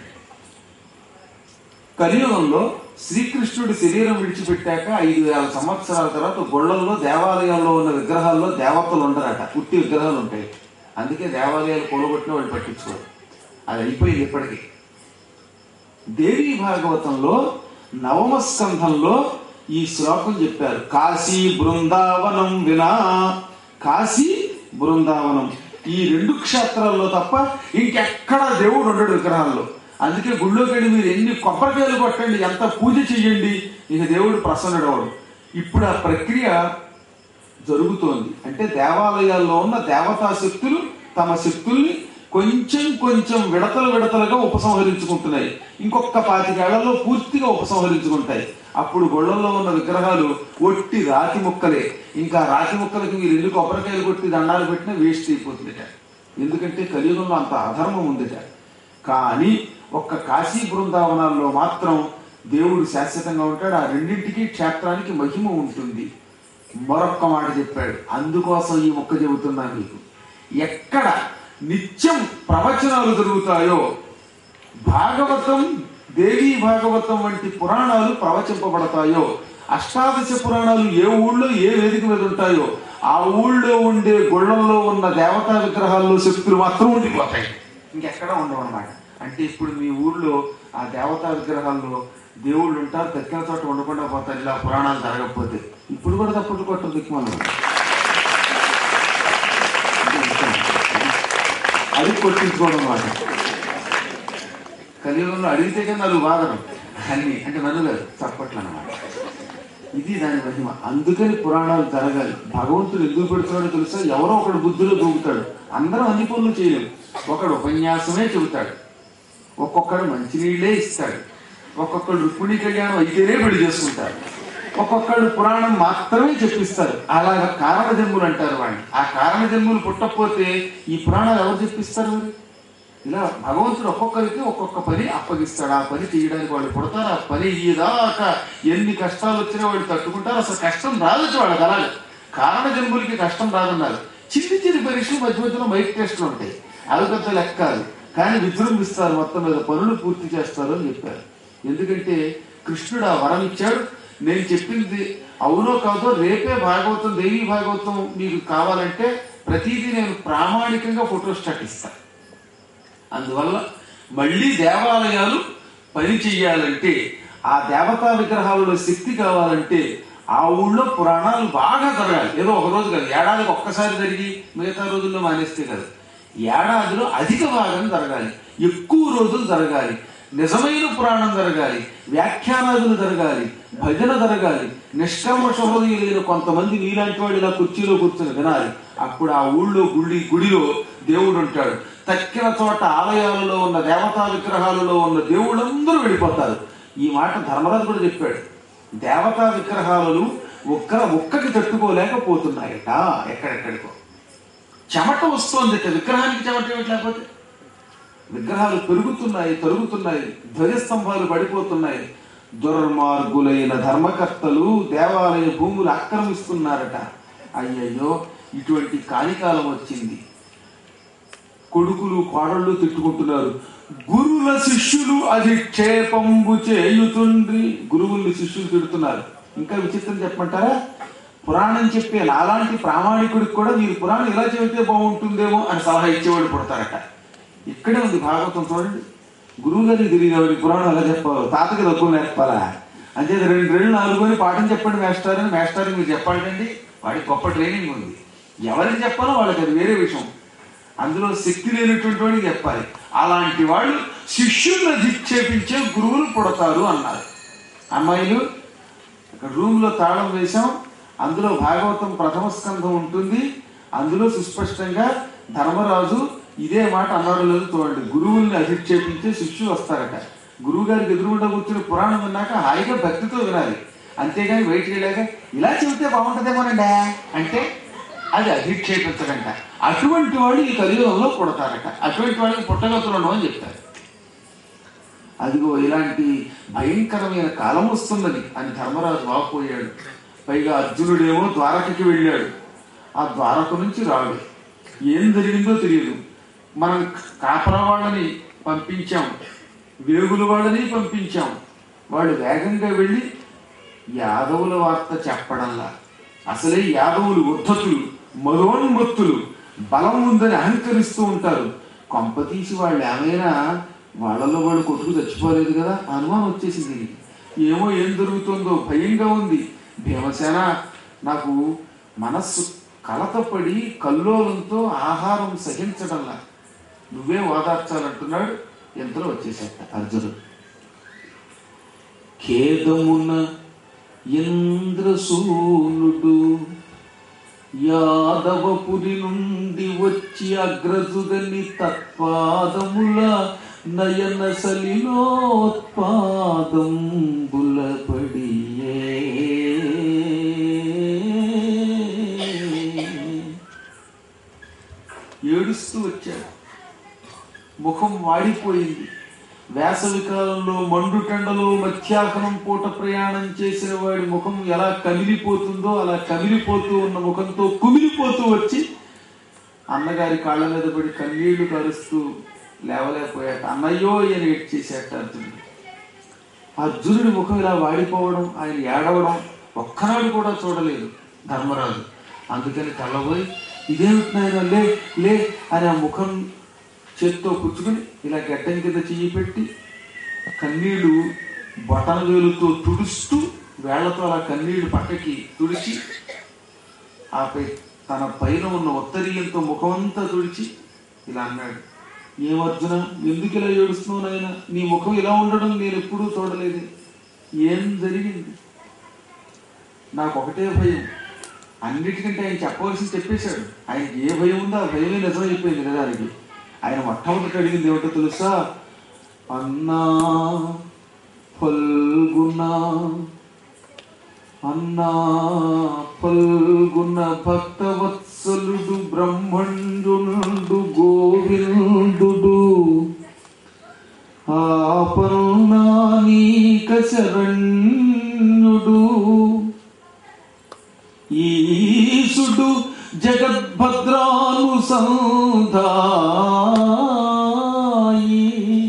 కలియుగంలో శ్రీకృష్ణుడి శరీరం విడిచిపెట్టాక ఐదు వేల సంవత్సరాల తర్వాత గుళ్ళల్లో దేవాలయాల్లో ఉన్న విగ్రహాల్లో దేవతలు ఉండరట పుట్టి విగ్రహాలు ఉంటాయి అందుకే దేవాలయాలు కొలగొట్టిన వాళ్ళు పట్టించుకోరు అది అయిపోయింది ఇప్పటికీ దేవీ భాగవతంలో నవమ స్కంధంలో ఈ శ్లోకం చెప్పారు కాశీ బృందావనం వినా కాశీ బృందావనం ఈ రెండు క్షేత్రాల్లో తప్ప ఇంకెక్కడా దేవుడు ఉండడు విగ్రహాల్లో అందుకే గుళ్ళోకి వెళ్ళి మీరు ఎన్ని కొబ్బరికాయలు కొట్టండి ఎంత పూజ చెయ్యండి ఇక దేవుడు ప్రసన్నుడు అవడు ఇప్పుడు ఆ ప్రక్రియ జరుగుతోంది అంటే దేవాలయాల్లో ఉన్న దేవతా శక్తులు తమ శక్తుల్ని కొంచెం కొంచెం విడతలు విడతలుగా ఉపసంహరించుకుంటున్నాయి ఇంకొక పాతికేళ్లలో పూర్తిగా ఉపసంహరించుకుంటాయి అప్పుడు గొళ్ళల్లో ఉన్న విగ్రహాలు ఒట్టి రాతి ముక్కలే ఇంకా రాతి ముక్కలకి మీరు ఎన్ని కొబ్బరికాయలు కొట్టి దండాలు పెట్టినా వేస్ట్ అయిపోతుందిట ఎందుకంటే కలియుగంలో అంత అధర్మం ఉందిట కానీ ఒక్క కాశీ బృందావనాల్లో మాత్రం దేవుడు శాశ్వతంగా ఉంటాడు ఆ రెండింటికి క్షేత్రానికి మహిమ ఉంటుంది మరొక్క మాట చెప్పాడు అందుకోసం ఈ మొక్క చెబుతున్నా మీకు ఎక్కడ నిత్యం ప్రవచనాలు జరుగుతాయో భాగవతం దేవీ భాగవతం వంటి పురాణాలు ప్రవచింపబడతాయో అష్టాదశ పురాణాలు ఏ ఊళ్ళో ఏ వేదిక మీద ఉంటాయో ఆ ఊళ్ళో ఉండే గుళ్ళల్లో ఉన్న దేవతా విగ్రహాల్లో శక్తులు మాత్రం ఉండిపోతాయి ఇంకెక్కడా ఉండవు అనమాట అంటే ఇప్పుడు మీ ఊళ్ళో ఆ దేవతా విగ్రహాల్లో దేవుళ్ళు ఉంటారు దక్కిన చోట ఉండకుండా పోతారు ఇలా పురాణాలు జరగకపోతే ఇప్పుడు కూడా తప్పుడు కొట్టరు దిక్కుమాలను అది కొట్టించుకోవడం అన్నమాట కలియుగంలో అడిగితే కానీ నలుగు బాధలు అన్ని అంటే నన్ను కాదు చప్పట్లు అన్నమాట ఇది దాని మహిమ అందుకని పురాణాలు జరగాలి భగవంతుడు ఎందుకు పెడుతున్నాడో తెలుసా ఎవరో ఒకడు బుద్ధిలో దూకుతాడు అందరం అన్ని పనులు చేయలేము ఒకడు ఉపన్యాసమే చెబుతాడు ఒక్కొక్కడు మంచినీళ్ళే ఇస్తాడు ఒక్కొక్కడు రుక్మిణి కళ్యాణం అయితేనే పెళ్లి చేసుకుంటారు ఒక్కొక్కడు పురాణం మాత్రమే చెప్పిస్తారు అలాగా కారణ జన్ములు అంటారు వాడిని ఆ కారణ జన్ములు పుట్టకపోతే ఈ పురాణాలు ఎవరు చెప్పిస్తారు మరి ఇలా భగవంతుడు ఒక్కొక్కరికి ఒక్కొక్క పని అప్పగిస్తాడు ఆ పని చేయడానికి వాళ్ళు పుడతారు ఆ పని ఇదాకా ఎన్ని కష్టాలు వచ్చినా వాళ్ళు తట్టుకుంటారు అసలు కష్టం రావచ్చు వాళ్ళకి అలాగే కారణ జన్ములకి కష్టం రాదన్నారు చిన్ని చిన్ని పరీక్షలు మధ్య మధ్యలో మైక్ టెస్టులు ఉంటాయి అవి పెద్ద లెక్కాలి కానీ విజృంభిస్తారు మొత్తం మీద పనులు పూర్తి చేస్తారు అని చెప్పారు ఎందుకంటే కృష్ణుడు ఆ వరం ఇచ్చాడు నేను చెప్పింది అవునో కాదో రేపే భాగవతం దేవి భాగవతం మీకు కావాలంటే ప్రతిదీ నేను ప్రామాణికంగా ఫోటోస్టాట్ ఇస్తాను అందువల్ల మళ్ళీ దేవాలయాలు పని చెయ్యాలంటే ఆ దేవతా విగ్రహాలలో శక్తి కావాలంటే ఆ ఊళ్ళో పురాణాలు బాగా జరగాలి ఏదో ఒక రోజు కాదు ఏడాదికి ఒక్కసారి జరిగి మిగతా రోజుల్లో మానేస్తే కాదు ఏడాదిలో అధిక భాగం జరగాలి ఎక్కువ రోజులు జరగాలి నిజమైన పురాణం జరగాలి వ్యాఖ్యానాదులు జరగాలి భజన జరగాలి నిష్కర్మష హృదయులైన కొంతమంది నీలాంటి వాడు ఇలా కుర్చీలో కూర్చొని వినాలి అప్పుడు ఆ ఊళ్ళో గుడి గుడిలో దేవుడు ఉంటాడు తక్కిన చోట ఆలయాలలో ఉన్న దేవతా విగ్రహాలలో ఉన్న దేవుళ్ళందరూ వెళ్ళిపోతారు ఈ మాట ధర్మరాజు కూడా చెప్పాడు దేవతా విగ్రహాలను ఒక్క ఒక్కకి తట్టుకోలేకపోతున్నాయట ఎక్కడెక్కడికో చెమట వస్తోంది విగ్రహానికి చెమట ఏమిటి లేకపోతే విగ్రహాలు పెరుగుతున్నాయి తరుగుతున్నాయి ధ్వజస్తంభాలు పడిపోతున్నాయి దుర్మార్గులైన ధర్మకర్తలు దేవాలయ భూములు ఆక్రమిస్తున్నారట అయ్యయ్యో ఇటువంటి కాలికాలం వచ్చింది కొడుకులు కోడళ్ళు తిట్టుకుంటున్నారు గురుల శిష్యులు అధిక్షేపంబు చేయుతుండ్రి గురువుల్ని శిష్యులు తిడుతున్నారు ఇంకా విచిత్రం చెప్పమంటారా పురాణం చెప్పే నాలాంటి ప్రామాణికుడికి కూడా మీరు పురాణం ఇలా చెబితే బాగుంటుందేమో అని సలహా ఇచ్చేవాడు పుడతారట ఇక్కడే ఉంది భాగవతం చూడండి గురువు గారికి తెలియదు ఎవరి పురాణం ఎలా చెప్పాలి తాతకి తక్కువ నేర్పాలా అంతే రెండు రెండు నాలుగుని పాఠం చెప్పండి మేస్టర్ అని మేస్టర్ మీరు చెప్పాలండి వాడికి గొప్ప ట్రైనింగ్ ఉంది ఎవరికి చెప్పాలో వాళ్ళకి అది వేరే విషయం అందులో శక్తి లేనటువంటి వాడికి చెప్పాలి అలాంటి వాళ్ళు శిష్యులను ధిక్షేపించే గురువులు పుడతారు అన్నారు అమ్మాయిలు ఇక్కడ రూమ్ లో తాళం వేశాం అందులో భాగవతం ప్రథమ స్కంధం ఉంటుంది అందులో సుస్పష్టంగా ధర్మరాజు ఇదే మాట అన్నాడు లేదు చూడండి గురువుల్ని అధిక్షేపించే శిష్యులు వస్తారట గురువు గారికి ఎదురుగుండా కూర్చుని పురాణం విన్నాక హాయిగా భక్తితో వినాలి అంతేగాని బయటికి వెళ్ళాక ఇలా చెబితే బాగుంటుందేమోనండి అంటే అది అధిక్షేపించడంట అటువంటి వాడు ఈ కలియుగంలో పుడతారట అటువంటి వాడికి పుట్టగతులను అని చెప్తారు అదిగో ఇలాంటి భయంకరమైన కాలం వస్తున్నది అని ధర్మరాజు వాపోయాడు పైగా అర్జునుడేమో ద్వారకకి వెళ్ళాడు ఆ ద్వారక నుంచి రాడు ఏం జరిగిందో తెలియదు మనం కాపరా వాళ్ళని పంపించాం వేగుల వాళ్ళని పంపించాం వాళ్ళు వేగంగా వెళ్ళి యాదవుల వార్త చెప్పడంలా అసలే యాదవులు ఉద్ధతులు మదోన్మత్తులు బలం ఉందని అహంకరిస్తూ ఉంటారు కొంప తీసి వాళ్ళు ఏమైనా వాళ్ళలో వాళ్ళు కొట్టుకు చచ్చిపోలేదు కదా అనుమానం వచ్చేసింది దీనికి ఏమో ఏం జరుగుతుందో భయంగా ఉంది భీమసేన నాకు మనస్సు కలతపడి కల్లోలంతో ఆహారం సహించడంలా నువ్వే ఓదార్చాలంటున్నాడు ఎంతలో వచ్చేసేట అర్జునుడు ఖేదమున ఇంద్రసూనుడు యాదవపురి నుండి వచ్చి అగ్రజుగని తత్పాదముల నయన సలిలోత్పాదం బులపడియే ఏడుస్తూ వచ్చాడు ముఖం వాడిపోయింది వేసవి కాలంలో మండుటెండలో మధ్యాహ్నం పూట ప్రయాణం చేసిన వాడి ముఖం ఎలా కమిలిపోతుందో అలా కమిలిపోతూ ఉన్న ముఖంతో కుమిలిపోతూ వచ్చి అన్నగారి కాళ్ళ మీద పడి కన్నీళ్లు కరుస్తూ లేవలేకపోయాట అన్నయ్యో అని ఏడ్చేసేట అర్జునుడు అర్జునుడి ముఖం ఇలా వాడిపోవడం ఆయన ఏడవడం ఒక్కనాడు కూడా చూడలేదు ధర్మరాజు అందుకని తెల్లబోయి ఇదేమిటి నాయన లే లే అని ఆ ముఖం చేత్తో పుచ్చుకుని ఇలా గడ్డం కింద చెయ్యి పెట్టి కన్నీళ్లు బొటన వేలుతో తుడుస్తూ వేళ్లతో అలా కన్నీళ్లు పక్కకి తుడిచి ఆపై తన పైన ఉన్న ఉత్తరీయంతో ముఖమంతా తుడిచి ఇలా అన్నాడు ఏం అర్జున ఎందుకు ఇలా ఏడుస్తున్నావు నాయన నీ ముఖం ఇలా ఉండడం నేను ఎప్పుడూ చూడలేదు ఏం జరిగింది నాకు ఒకటే భయం అన్నిటికంటే ఆయన చెప్పవలసింది చెప్పేశాడు ఆయనకి ఏ భయం ఉందో ఆ భయమే నిజమైపోయింది నిజానికి ఆయన మొట్టమొదటి అడిగింది ఏమిటో తెలుసా అన్నా ఫల్గుణ అన్నా ఫల్గుణ భక్తవత్సలుడు బ్రహ్మణ్యునుడు గోవిందుడు ఆపన్నానీక శరణ్యుడు ఈశుడు జగద్భద్రానుసంధాయి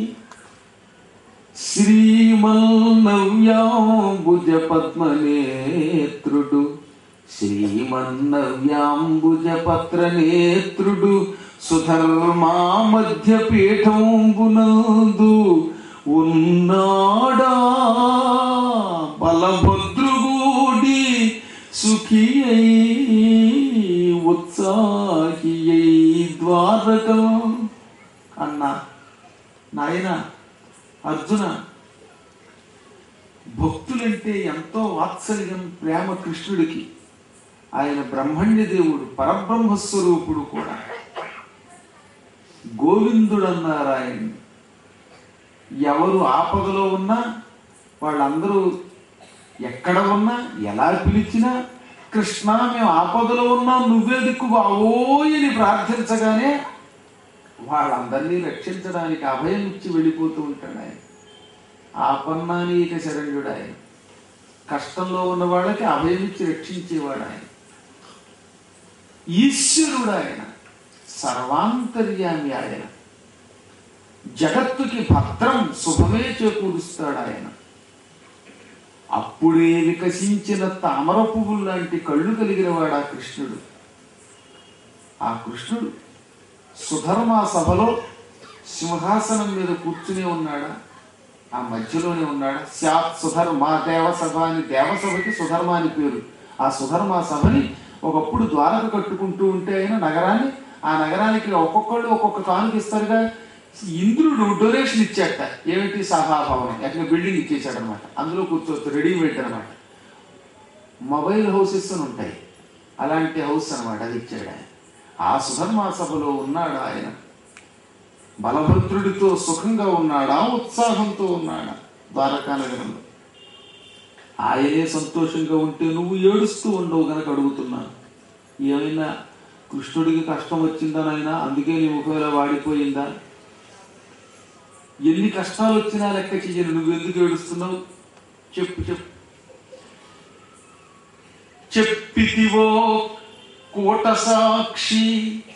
శ్రీమన్నవ్యాంబుజ పద్మనేత్రుడు శ్రీమన్నవ్యాంబుజ పత్రనేత్రుడు సుధర్మా మధ్య పీఠంబునందు ఉన్నాడా బలభద్రుగుడి సుఖి అయి ఉత్సాహి అయి ద్వారకం అన్నా నాయన అర్జున భక్తులంటే ఎంతో వాత్సల్యం ప్రేమ కృష్ణుడికి ఆయన బ్రహ్మణ్య దేవుడు పరబ్రహ్మ స్వరూపుడు కూడా గోవిందుడు అన్నారు ఆయన ఎవరు ఆపదలో ఉన్నా వాళ్ళందరూ ఎక్కడ ఉన్నా ఎలా పిలిచినా కృష్ణ మేము ఆపదలో ఉన్నా నువ్వే దిక్కు బావోయని ప్రార్థించగానే వాళ్ళందరినీ రక్షించడానికి అభయం ఇచ్చి వెళ్ళిపోతూ ఉంటాడు ఆయన ఆపన్నానీక శరణ్యుడు ఆయన కష్టంలో ఉన్న వాళ్ళకి అభయం ఇచ్చి రక్షించేవాడు ఆయన ఈశ్వరుడు ఆయన సర్వాంతర్యామి ఆయన జగత్తుకి భద్రం శుభమే చేకూరుస్తాడు ఆయన అప్పుడే వికసించిన తామర పువ్వులు లాంటి కళ్ళు కలిగిన వాడు ఆ కృష్ణుడు ఆ కృష్ణుడు సుధర్మా సభలో సింహాసనం మీద కూర్చునే ఉన్నాడా ఆ మధ్యలోనే ఉన్నాడా శాత్ సుధర్మ దేవసభ అని దేవసభకి సుధర్మ అని పేరు ఆ సుధర్మ సభని ఒకప్పుడు ద్వారక కట్టుకుంటూ ఉంటే అయినా నగరాన్ని ఆ నగరానికి ఒక్కొక్కళ్ళు ఒక్కొక్క కానుక ఇస్తారుగా ఇంద్రుడు డొనేషన్ ఇచ్చాట ఏమిటి సభాభవనం ఎక్కడ బిల్డింగ్ ఇచ్చేసాడు అనమాట అందులో కూర్చోవచ్చు రెడీమేడ్ అనమాట మొబైల్ హౌసెస్ అని ఉంటాయి అలాంటి హౌస్ అనమాట అది ఇచ్చాడు ఆయన ఆ సుధర్మా సభలో ఉన్నాడు ఆయన బలభద్రుడితో సుఖంగా ఉన్నాడా ఉత్సాహంతో ఉన్నాడా ద్వారకా నగరంలో ఆయనే సంతోషంగా ఉంటే నువ్వు ఏడుస్తూ ఉండవు గనక అడుగుతున్నాను ఏమైనా కృష్ణుడికి కష్టం వచ్చిందా నాయనా అందుకే నీ ముఖం ఇలా వాడిపోయిందా ఎన్ని కష్టాలు వచ్చినా లెక్క చెయ్యను నువ్వు ఎందుకు ఏడుస్తున్నావు చెప్పు చెప్పు చెప్పితివో కోట సాక్షి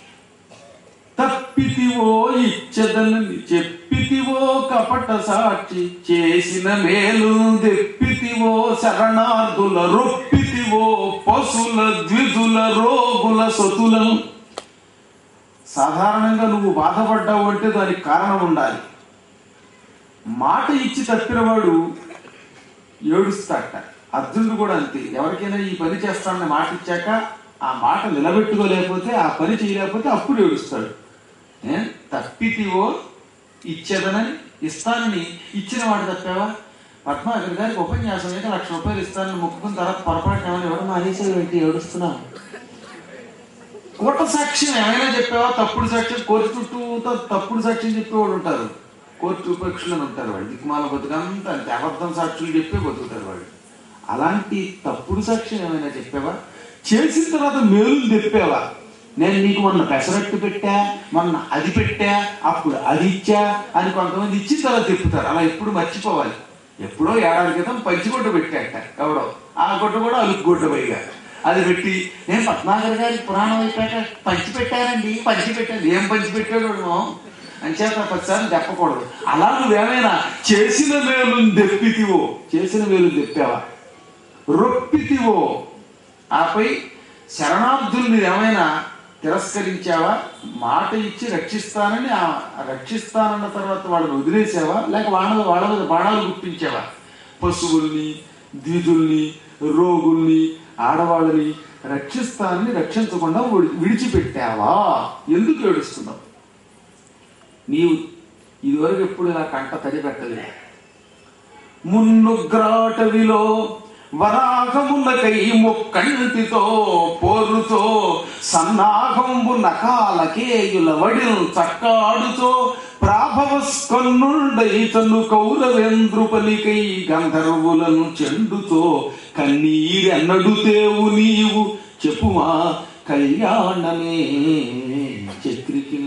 తప్పితివో ఇచ్చదనని చెప్పితివో కపట సాక్షి చేసిన మేలు తెప్పితివో శరణార్థుల రొప్పితివో పశుల ద్విజుల రోగుల సతులను సాధారణంగా నువ్వు బాధపడ్డావు అంటే దానికి కారణం ఉండాలి మాట ఇచ్చి తప్పినవాడు ఏడుస్తాట అర్జునుడు కూడా అంతే ఎవరికైనా ఈ పని చేస్తానని మాట ఇచ్చాక ఆ మాట నిలబెట్టుకోలేకపోతే ఆ పని చేయలేకపోతే అప్పుడు ఏడుస్తాడు ఏ? తప్పితివో ఇచ్చేదనని ఇస్తానని ఇచ్చిన వాడు తప్పావా పద్మాకర్ గారికి ఉపన్యాసం అయితే లక్ష రూపాయలు ఇస్తానని మొక్కుకున్న తర్వాత పొరపాటు ఏమైనా ఇవ్వడం మానేసి ఏంటి ఏడుస్తున్నావు కూట సాక్ష్యం ఏమైనా చెప్పావా తప్పుడు సాక్ష్యం కోర్టు చుట్టూ తప్పుడు సాక్ష్యం చెప్పేవాడు ఉంటారు కోర్టు ఉపేక్షలు అని ఉంటారు వాళ్ళు దిక్కుమాల బతుకంతా అంతే అబద్ధం సాక్షులు చెప్పే బతుకుతారు వాళ్ళు అలాంటి తప్పుడు సాక్ష్యం ఏమైనా చెప్పావా చేసిన తర్వాత మేలులు చెప్పావా నేను నీకు మొన్న పెసరట్టు పెట్టా మొన్న అది పెట్టా అప్పుడు అది ఇచ్చా అని కొంతమంది ఇచ్చిన తర్వాత చెప్తారు అలా ఎప్పుడు మర్చిపోవాలి ఎప్పుడో ఏడాది క్రితం పంచిగుడ్డ పెట్టాట ఎవడో ఆ గుడ్డ కూడా అలుపు గుడ్డ పైగా అది పెట్టి నేను పద్మాగర్ గారి పురాణం అయిపోయాక పంచి పెట్టానండి పంచి పెట్టాను ఏం పంచి పెట్టాడు వాడు మొహం అంచేత పదిసార్లు చెప్పకూడదు అలా నువ్వేమైనా చేసిన మేలు దెప్పితివో చేసిన మేలు దెప్పావా రొప్పితివో ఆపై శరణార్థుల్ని ఏమైనా తిరస్కరించావా మాట ఇచ్చి రక్షిస్తానని ఆ రక్షిస్తానన్న తర్వాత వాళ్ళని వదిలేసావా లేక వాళ్ళ వాళ్ళ మీద బాణాలు గుప్పించావా పశువుల్ని ద్విజుల్ని రోగుల్ని ఆడవాళ్ళని రక్షిస్తానని రక్షించకుండా విడి- విడిచిపెట్టావా ఎందుకు ఏడుస్తున్నావు నీవు ఇదివరకు ఎప్పుడు ఇలా కంట తడి పెట్టలేదు మున్నుగ్రాటవిలో వరాహమునకై ముక్కంటితో పోరుతో సన్నాహంబు నకాలకేయుల వడిల్ చక్కాడుతో ప్రాభవస్కన్నుండై తను కౌరవేంద్రుపలికై గంధర్వులను చెండుతో కన్నీరెన్నడుతేవు నీవు చెప్పుమా కళ్యాణమే చక్రికి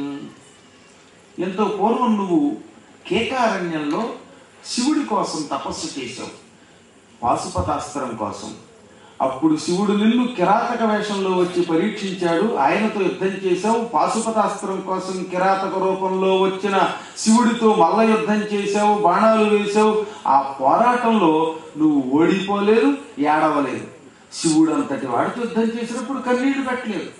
ఎంతో పూర్వం నువ్వు కేకారణ్యంలో శివుడి కోసం తపస్సు చేశావు పాశుపతాస్త్రం కోసం అప్పుడు శివుడు నిన్ను కిరాతక వేషంలో వచ్చి పరీక్షించాడు ఆయనతో యుద్ధం చేశావు పాశుపతాస్త్రం కోసం కిరాతక రూపంలో వచ్చిన శివుడితో మల్ల యుద్ధం చేశావు బాణాలు వేశావు ఆ పోరాటంలో నువ్వు ఓడిపోలేదు ఏడవలేదు శివుడు అంతటి వాడితో యుద్ధం చేసినప్పుడు కన్నీళ్లు పెట్టలేదు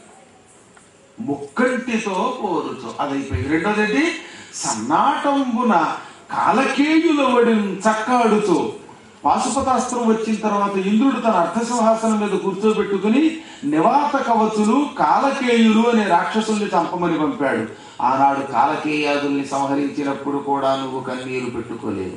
ముక్కంటితో పోరుచు అదైపోయింది రెండోది సన్నాటంబున కాలకేయుల వడిని చక్కాడుతూ పాశుపతాస్త్రం వచ్చిన తర్వాత ఇంద్రుడు తన అర్థసింహాసనం మీద కూర్చోబెట్టుకుని నివాత కవచులు కాలకేయులు అనే రాక్షసుల్ని చంపమని పంపాడు ఆనాడు కాలకేయాదుల్ని సంహరించినప్పుడు కూడా నువ్వు కన్నీరు పెట్టుకోలేదు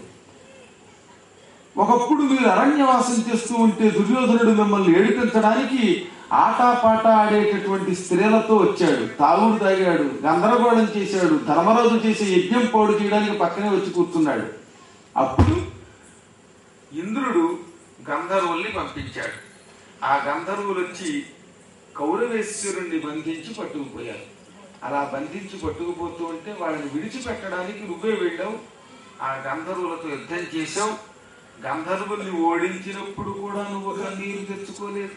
ఒకప్పుడు మీరు అరణ్యవాసం చేస్తూ ఉంటే దుర్యోధనుడు మిమ్మల్ని ఏడిపించడానికి ఆటపాట ఆడేటటువంటి స్త్రీలతో వచ్చాడు తాగుడు తాగాడు గందరగోళం చేశాడు ధర్మరాజు చేసే యజ్ఞం పాడు చేయడానికి పక్కనే వచ్చి కూర్చున్నాడు అప్పుడు ఇంద్రుడు గంధర్వుల్ని పంపించాడు ఆ గంధర్వులు వచ్చి కౌరవేశ్వరుణ్ణి బంధించి పట్టుకుపోయారు అలా బంధించి పట్టుకుపోతూ ఉంటే వాళ్ళని విడిచిపెట్టడానికి నువ్వే వెళ్ళావు ఆ గంధర్వులతో యుద్ధం చేశావు గంధర్వుల్ని ఓడించినప్పుడు కూడా నువ్వు ఒక నీరు తెచ్చుకోలేదు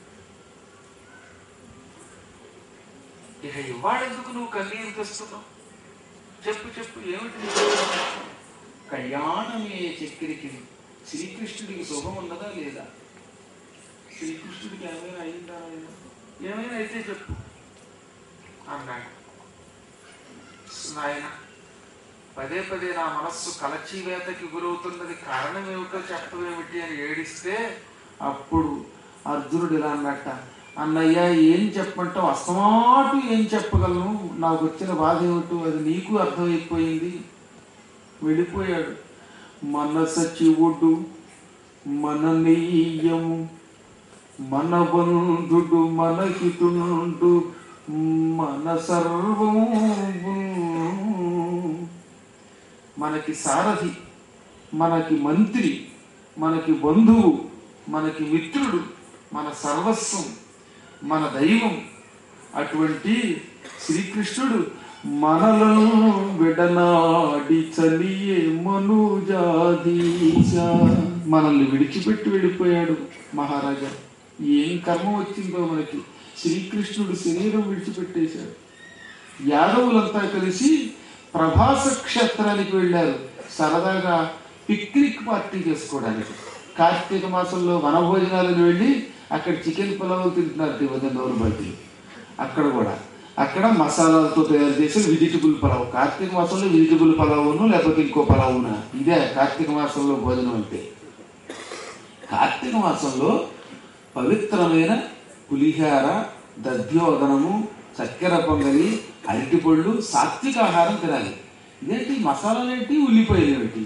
ఇక ఇవాడెందుకు నువ్వు కన్నీరు తెస్తున్నావు చెప్పు చెప్పు ఏమిటి నీ సమస్య? కళ్యాణమే చక్కెరికి శ్రీకృష్ణుడికి శుభం ఉన్నదా లేదా శ్రీకృష్ణుడికి ఏమైనా అయిందా లేదా? ఏమైనా అయితే చెప్పు అన్నాడు నాయన పదే పదే నా మనస్సు కలచీవేతకి గురవుతున్నది కారణం ఏమిటో చెప్పవేమిటి అని ఏడిస్తే అప్పుడు అర్జునుడు ఇలా అన్నట్ట అన్నయ్య ఏం చెప్పమంటావు అస్తమాటు ఏం చెప్పగలను నాకు వచ్చిన బాధ ఏమిటో అది నీకు అర్థమైపోయింది వెళ్ళిపోయాడు మన సచివుడు మన నెయ్యము మన బంధుడు మన హితుండు మన సర్వము మనకి సారథి మనకి మంత్రి మనకి బంధువు మనకి మిత్రుడు మన సర్వస్వం మన దైవం అటువంటి శ్రీకృష్ణుడు మనలను విడనాడి చలియే మనుజాదీశ మనల్ని విడిచిపెట్టి వెళ్ళిపోయాడు మహారాజా ఏం కర్మ వచ్చిందో మనకి శ్రీకృష్ణుడు శరీరం విడిచిపెట్టేశాడు యాదవులంతా కలిసి ప్రభాస క్షేత్రానికి వెళ్ళారు సరదాగా పిక్నిక్ పార్టీ చేసుకోవడానికి కార్తీక మాసంలో వనభోజనాలను వెళ్ళి అక్కడ చికెన్ పులావ్ తింటున్నారు వదిన నోరు బట్టి అక్కడ కూడా అక్కడ మసాలాలతో తయారు చేసిన వెజిటబుల్ పలావ్ కార్తీక మాసంలో వెజిటబుల్ పలావును లేకపోతే ఇంకో పలావునా ఇదే కార్తీక మాసంలో భోజనం అంటే కార్తీక మాసంలో పవిత్రమైన పులిహార దధ్యోదనము చక్కెర పొంగలి అరటిపళ్ళు సాత్విక ఆహారం తినాలి ఇదేంటి మసాలాలు ఏంటి ఉల్లిపాయలు ఏమిటి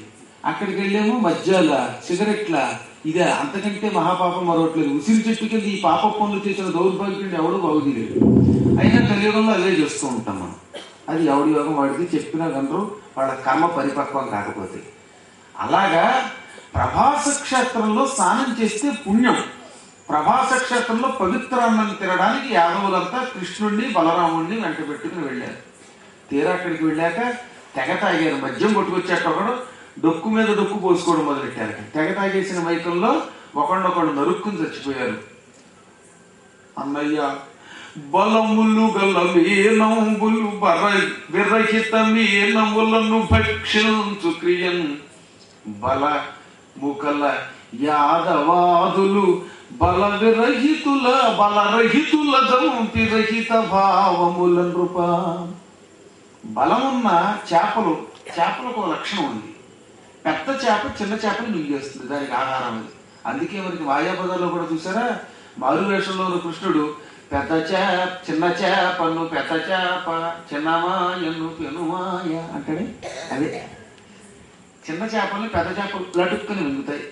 అక్కడికి వెళ్ళేమో మద్యాల సిగరెట్ల ఇదే అంతకంటే మహాపాపం మరొకట్లేదు ఉసిరి చెట్టు కింద ఈ పాప పనులు చేసిన దౌర్భాగ్యుడిని ఎవడు బాగుదీలేడు అయినా కలియుగంలో అదే చేస్తూ ఉంటాం మనం అది ఎవడి యోగం వాడికి చెప్పినా గనరు వాళ్ళ కర్మ పరిపక్వం కాకపోతే అలాగా ప్రభాస క్షేత్రంలో స్నానం చేస్తే పుణ్యం ప్రభాస క్షేత్రంలో పవిత్రాన్నం తినడానికి యాదవులంతా కృష్ణుణ్ణి బలరాముణ్ణి వెంట పెట్టుకుని వెళ్ళారు తీరా అక్కడికి వెళ్ళాక తెగ తాగారు మద్యం కొట్టుకొచ్చాక ఒకడు డొక్కు మీద డొక్కు పోసుకోవడం మొదలెట్టారు తెగ తాగేసిన మైకంలో ఒకళ్ళొకళ్ళు నరుక్కుని చచ్చిపోయారు అన్నయ్య బలములు గల మేనంబులు బర విరహిత మేనములను భక్షించు క్రియన్ బల ముకల యాదవాదులు బల విరహితుల బలరహితుల జంపి రహిత భావముల నృప బలమున్న చేపలు చేపలకు ఒక లక్షణం ఉంది పెద్ద చేప చిన్న చేపను మింగేస్తుంది దానికి ఆహారం అది అందుకే మనకి వాయాపదాల్లో కూడా చూసారా మారువేషంలో ఉన్న కృష్ణుడు పెద్ద చేప చిన్న చేపను పెద్ద చేప చిన్నమాయను పెనుమాయ అంటాడే అదే చిన్న చేపల్ని పెద్ద చేపలు లటుక్కుని మింగుతాయి